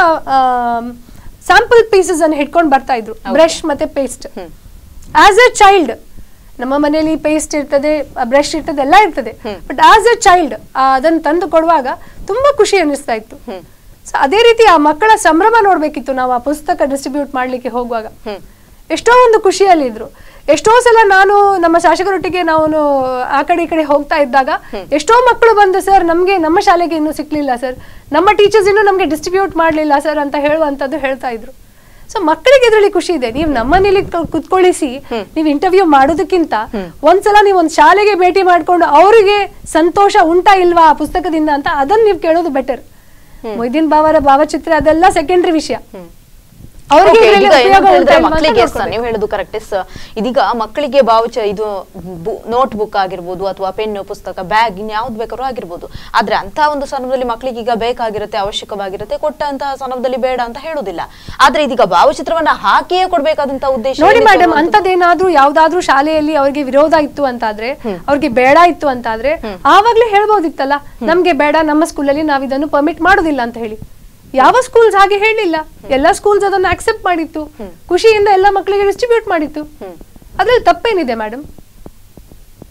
ಸ್ಯಾಂಪಲ್ ಪೀಸಸ್ ಅನ್ನು ಹಿಡ್ಕೊಂಡು ಬರ್ತಾ ಇದ್ರು ಬ್ರಷ್ ಮತ್ತೆ ಪೇಸ್ಟ್ ಆಸ್ ಎ ಚೈಲ್ಡ್ ನಮ್ಮ ಮನೆಯಲ್ಲಿ ಪೇಸ್ಟ್ ಇರ್ತದೆ ಬ್ರಷ್ ಇರ್ತದೆ ಎಲ್ಲ ಇರ್ತದೆ ಬಟ್ ಆಸ್ ಎ ಚೈಲ್ಡ್ ಅದನ್ನು ತಂದು ಕೊಡುವಾಗ ತುಂಬಾ ಖುಷಿ ಅನ್ನಿಸ್ತಾ ಇತ್ತು ಸೊ ಅದೇ ರೀತಿ ಆ ಮಕ್ಕಳ ಸಂಭ್ರಮ ನೋಡ್ಬೇಕಿತ್ತು ನಾವು ಆ ಪುಸ್ತಕ ಡಿಸ್ಟ್ರಿಬ್ಯೂಟ್ ಮಾಡ್ಲಿಕ್ಕೆ ಹೋಗುವಾಗ ಎಷ್ಟೋ ಒಂದು ಖುಷಿಯಲ್ಲಿದ್ರು ಎಷ್ಟೋ ಸಲ ನಾನು ನಮ್ಮ ಶಾಸಕರೊಟ್ಟಿಗೆ ನಾವು ಆ ಕಡೆ ಈ ಕಡೆ ಹೋಗ್ತಾ ಇದ್ದಾಗ ಎಷ್ಟೋ ಮಕ್ಕಳು ಬಂದು ಸರ್ ನಮ್ಗೆ ನಮ್ಮ ಶಾಲೆಗೆ ಇನ್ನೂ ಸಿಕ್ಲಿಲ್ಲ ಸರ್ ನಮ್ಮ ಟೀಚರ್ಸ್ ಇನ್ನೂ ನಮ್ಗೆ ಡಿಸ್ಟ್ರಿಬ್ಯೂಟ್ ಮಾಡ್ಲಿಲ್ಲ ಸರ್ ಅಂತ ಹೇಳುವಂತದ್ದು ಹೇಳ್ತಾ ಇದ್ರು ಸೊ ಮಕ್ಕಳಿಗೆ ಇದರಲ್ಲಿ ಖುಷಿ ಇದೆ ನೀವು ನಮ್ಮನೇಲಿ ಕ- ಕುತ್ಕೊಳ್ಳಿಸಿ ನೀವು ಇಂಟರ್ವ್ಯೂ ಮಾಡೋದಕ್ಕಿಂತ ಒಂದ್ಸಲ ನೀವು ಒಂದ್ ಶಾಲೆಗೆ ಭೇಟಿ ಮಾಡ್ಕೊಂಡು ಅವರಿಗೆ ಸಂತೋಷ ಉಂಟಾ ಇಲ್ವಾ ಆ ಪುಸ್ತಕದಿಂದ ಅಂತ ಅದನ್ನ ನೀವು ಕೇಳೋದು ಬೆಟರ್ ಮೊಯ್ದೀನ್ ಬಾವರ ಭಾವಚಿತ್ರ ಅದೆಲ್ಲ ಸೆಕೆಂಡರಿ ವಿಷಯ ಅವ್ರಿಗೆ Okay, ಇದ್ರಲ್ಲಿ ಇದೀಗ ಉಪಯೋಗ ಏನಂತ ಹೇಳಿದ್ರೆ ಉಂಟಾ ಇಲ್ವಾ ಅಂತ ಮಕ್ಕಳಿಗೆ ಸ- ನೋಡ್ಕೊಳ್ಬೇಕು. ನೀವು ಹೇಳುದು ಕರೆಕ್ಟ್ ಎಸ್ ಇದೀಗ ಮಕ್ಕಳಿಗೆ ಭಾವಚ ಇದು ನೋಟ್ ಬುಕ್ ಆಗಿರ್ಬೋದು ಅಥವಾ ಪೆನ್ ಪುಸ್ತಕ ಬ್ಯಾಗ್ ಇನ್ಯಾವ್ದು ಬೇಕಾದ್ರೂ ಆಗಿರ್ಬೋದು ಆದ್ರೆ ಅಂತ ಒಂದು ಸಂದರ್ಭದಲ್ಲಿ ಮಕ್ಕಳಿಗೆ ಈಗ ಬೇಕಾಗಿರುತ್ತೆ ಅವಶ್ಯಕವಾಗಿರುತ್ತೆ ಕೊಟ್ಟಂತಹ ಸಂದರ್ಭದಲ್ಲಿ ಬೇಡ ಅಂತ ಹೇಳುದಿಲ್ಲ ಆದ್ರೆ ಇದೀಗ ಭಾವಚಿತ್ರವನ್ನ ಹಾಕಿಯೇ ಕೊಡ್ಬೇಕಾದಂತ ಉದ್ದೇಶ ನೋಡಿ ಏನಿತ್ತು ಮೇಡಮ್ ಅನ್ನುವಂಥದ್ದು- ಅಂತದೇನಾದ್ರೂ ಯಾವ್ದಾದ್ರೂ ಶಾಲೆಯಲ್ಲಿ ಅವ್ರಿಗೆ ವಿರೋಧ ಇತ್ತು ಅಂತಾದ್ರೆ ಅವ್ರಿಗೆ ಬೇಡ ಇತ್ತು ಅಂತಾದ್ರೆ ಆವಾಗ್ಲೇ ಹೇಳ್ಬೋದಿತ್ತಲ್ಲ ನಮ್ಗೆ ಬೇಡ ನಮ್ಮ ಸ್ಕೂಲಲ್ಲಿ ನಾವ್ ಇದನ್ನು ಪರ್ಮಿಟ್ ಮಾಡೋದಿಲ್ಲ ಅಂತ ಹೇಳಿ ಯಾವ ಸ್ಕೂಲ್ಸ್ ಹಾಗೆ ಹೇಳಿಲ್ಲ ಎಲ್ಲ ಸ್ಕೂಲ್ಸ್ ಅದನ್ನು ಅಕ್ಸೆಪ್ಟ್ ಮಾಡಿತ್ತು ಖುಷಿಯಿಂದ ಎಲ್ಲ ಮಕ್ಕಳಿಗೆ ಡಿಸ್ಟ್ರಿಬ್ಯೂಟ್ ಮಾಡಿತ್ತು ಅದ್ರಲ್ಲಿ ತಪ್ಪೇನಿದೆ ಮೇಡಮ್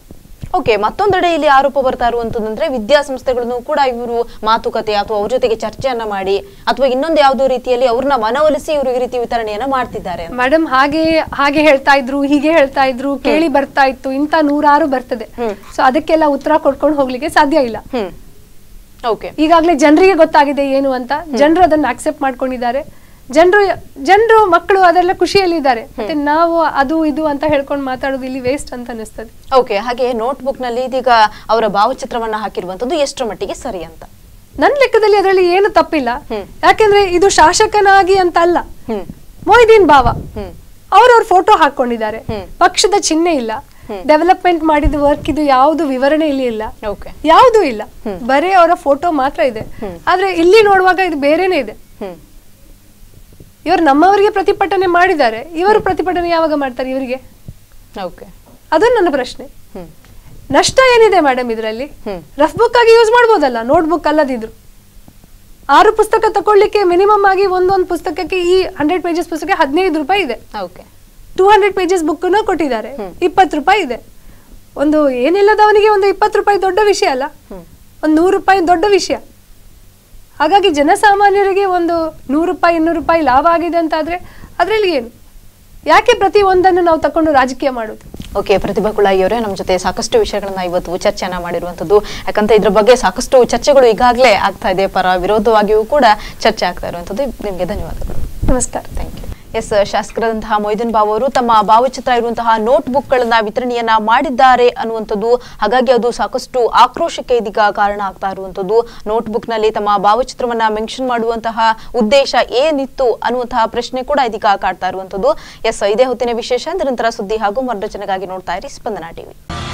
ಓಕೆ ಮತ್ತೊಂದೆಡೆ ಇಲ್ಲಿ ಆರೋಪ ಬರ್ತಾ ಇರುವಂತದಂದ್ರೆ ವಿದ್ಯಾಸಂಸ್ಥೆಗಳನ್ನು ಕೂಡ ಇವರು ಮಾತುಕತೆ ಅಥವಾ ಅವ್ರ ಜೊತೆಗೆ ಚರ್ಚೆಯನ್ನ ಮಾಡಿ ಅಥವಾ ಇನ್ನೊಂದು ಯಾವುದೋ ರೀತಿಯಲ್ಲಿ ಅವ್ರನ್ನ ಮನವೊಲಿಸಿ ಇವರು ಈ ರೀತಿ ವಿತರಣೆಯನ್ನ ಮಾಡ್ತಿದ್ದಾರೆ ಅಂತ. ಮೇಡಮ್ ಹಾಗೆ ಹಾಗೆ ಹೇಳ್ತಾ ಇದ್ರು ಹೀಗೆ ಹೇಳ್ತಾ ಇದ್ರು ಕೇಳಿ ಬರ್ತಾ ಇತ್ತು ಇಂತ ನೂರಾರು ಬರ್ತದೆ ಸೊ ಅದಕ್ಕೆಲ್ಲ ಉತ್ತರ ಕೊಡ್ಕೊಂಡು ಹೋಗ್ಲಿಕ್ಕೆ ಸಾಧ್ಯ ಇಲ್ಲ ಹ್ಮ್ ಓಕೆ ಈಗಾಗಲೇ ಜನರಿಗೆ ಗೊತ್ತಾಗಿದೆ ಏನು ಅಂತ ಜನರು ಅದನ್ನ ಅಕ್ಸೆಪ್ಟ್ ಮಾಡ್ಕೊಂಡಿದ್ದಾರೆ ಜನರು ಜನರು ಮಕ್ಕಳು ಅದೆಲ್ಲ ಖುಷಿಯಲ್ಲಿದ್ದಾರೆ ಮತ್ತೆ ನಾವು ಅದು ಇದು ಅಂತ ಹೇಳ್ಕೊಂಡು ಮಾತಾಡೋದು ಇಲ್ಲಿ ವೇಸ್ಟ್ ಅಂತ ಅನಿಸ್ತದೆ ಓಕೆ ಹಾಗೆ ನೋಟ್ಬುಕ್ ನಲ್ಲಿ ಇದೀಗ ಅವರ ಭಾವಚಿತ್ರವನ್ನ ಹಾಕಿರುವಂತದ್ದು ಎಷ್ಟರ ಮಟ್ಟಿಗೆ ಸರಿ ಅಂತ ನನ್ನ ಲೆಕ್ಕದಲ್ಲಿ ಅದರಲ್ಲಿ ಏನು ತಪ್ಪಿಲ್ಲ ಹ್ಮ್. ಯಾಕೆಂದ್ರೆ ಇದು ಶಾಸಕನಾಗಿ ಅಂತ ಅಲ್ಲ ಹ್ಮ್ ಮೊಯ್ದೀನ್ ಬಾವ ಹ್ಮ್ ಅವ್ರವ್ರ ಫೋಟೋ ಹಾಕೊಂಡಿದ್ದಾರೆ ಹ್ಮ್. ಪಕ್ಷದ ಚಿಹ್ನೆ ಇಲ್ಲ ಡೆವಲಪ್ಮೆಂಟ್ ಮಾಡಿದ ವರ್ಕ್ ಇದು ಯಾವುದು ವಿವರಣೆ ಇಲ್ಲಿ ಇಲ್ಲ ಓಕೆ ಯಾವುದು ಇಲ್ಲ ಬರೀ ಅವರ ಫೋಟೋ ಮಾತ್ರ ಇದೆ ಆದ್ರೆ ಇಲ್ಲಿ ನೋಡುವಾಗ ಇದು ಬೇರೆನೇ ಇದೆ ಹ್ಮ್ ಇವರು ನಮ್ಮವರಿಗೆ ಪ್ರತಿಭಟನೆ ಮಾಡಿದ್ದಾರೆ ಇವರು ಪ್ರತಿಭಟನೆ ಯಾವಾಗ ಮಾಡ್ತಾರೆ ಇವರಿಗೆ ಓಕೆ ಅದು ನನ್ನ ಪ್ರಶ್ನೆ ಹ್ಮ್ ನಷ್ಟ ಏನಿದೆ ಮೇಡಮ್ ಇದರಲ್ಲಿ ಹ್ಮ್. ರಫ್ ಬುಕ್ ಆಗಿ ಯೂಸ್ ಮಾಡ್ಬೋದಲ್ಲ ನೋಟ್ ಬುಕ್ ಅಲ್ಲದಿದ್ರು ಆರು ಪುಸ್ತಕ ತಕೊಳ್ಳಿಕ್ಕೆ ಮಿನಿಮಮ್ ಆಗಿ ಒಂದೊಂದು ಪುಸ್ತಕಕ್ಕೆ ಈ ಹಂಡ್ರೆಡ್ ಪೇಜಸ್ ಪುಸ್ತಕ ಹದಿನೈದು ರೂಪಾಯಿ ಇದೆ ಓಕೆ ಟೂ ಹಂಡ್ರೆಡ್ ಪೇಜಸ್ ಬುಕ್ಕನ್ನು ಕೊಟ್ಟಿದ್ದಾರೆ ಇಪ್ಪತ್ತು ರೂಪಾಯಿ ಇದೆ ಒಂದು ಏನಿಲ್ಲದವನಿಗೆ ಒಂದು ಇಪ್ಪತ್ತು ರೂಪಾಯಿ ದೊಡ್ಡ ವಿಷಯ ಅಲ್ಲ ಒಂದು ನೂರು ರೂಪಾಯಿ ದೊಡ್ಡ ವಿಷಯ ಹಾಗಾಗಿ ಜನಸಾಮಾನ್ಯರಿಗೆ ಒಂದು ನೂರು ರೂಪಾಯಿ ಇನ್ನೂರು ರೂಪಾಯಿ ಲಾಭ ಆಗಿದೆ ಅಂತ ಆದ್ರೆ ಅದರಲ್ಲಿ ಏನು ಯಾಕೆ ಪ್ರತಿ ಒಂದನ್ನು ನಾವು ತಕೊಂಡು ರಾಜಕೀಯ ಮಾಡೋದು ಓಕೆ ಪ್ರತಿಭಾ ಕುಳಾಯಿ ಅವರೇ ನಮ್ಮ ಜೊತೆ ಸಾಕಷ್ಟು ವಿಷಯಗಳನ್ನ ಇವತ್ತು ಚರ್ಚೆಯನ್ನ ಮಾಡಿರುವಂತದ್ದು ಯಾಕಂತ ಇದ್ರ ಬಗ್ಗೆ ಸಾಕಷ್ಟು ಚರ್ಚೆಗಳು ಈಗಾಗಲೇ ಆಗ್ತಾ ಇದೆ ಪರ ವಿರೋಧವಾಗಿಯೂ ಕೂಡ ಚರ್ಚೆ ಆಗ್ತಾ ಇರುವಂತದ್ದು ನಿಮಗೆ ಧನ್ಯವಾದಗಳು ನಮಸ್ಕಾರ ಥ್ಯಾಂಕ್ ಯು ಎಸ್ ಶಾಸಕರಾದಂತಹ ಮೊಯ್ದೀನ್ ಬಾಬು ಅವರು ತಮ್ಮ ಭಾವಚಿತ್ರ ಇರುವಂತಹ ನೋಟ್ ಬುಕ್ಗಳನ್ನ ವಿತರಣೆಯನ್ನ ಮಾಡಿದ್ದಾರೆ ಅನ್ನುವಂಥದ್ದು ಹಾಗಾಗಿ ಅದು ಸಾಕಷ್ಟು ಆಕ್ರೋಶಕ್ಕೆ ಇದೀಗ ಕಾರಣ ಆಗ್ತಾ ಇರುವಂಥದ್ದು ನೋಟ್ ಬುಕ್ ನಲ್ಲಿ ತಮ್ಮ ಭಾವಚಿತ್ರವನ್ನ ಮೆನ್ಷನ್ ಮಾಡುವಂತಹ ಉದ್ದೇಶ ಏನಿತ್ತು ಅನ್ನುವಂತಹ ಪ್ರಶ್ನೆ ಕೂಡ ಇದೀಗ ಕಾಡ್ತಾ ಇರುವಂಥದ್ದು ಎಸ್ ಇದೇ ಹೊತ್ತಿನ ವಿಶೇಷ ನಿರಂತರ ಸುದ್ದಿ ಹಾಗೂ ಮನರಂಜನೆಗಾಗಿ ನೋಡ್ತಾ ಇರಿ ಸ್ಪಂದನ ಟಿವಿ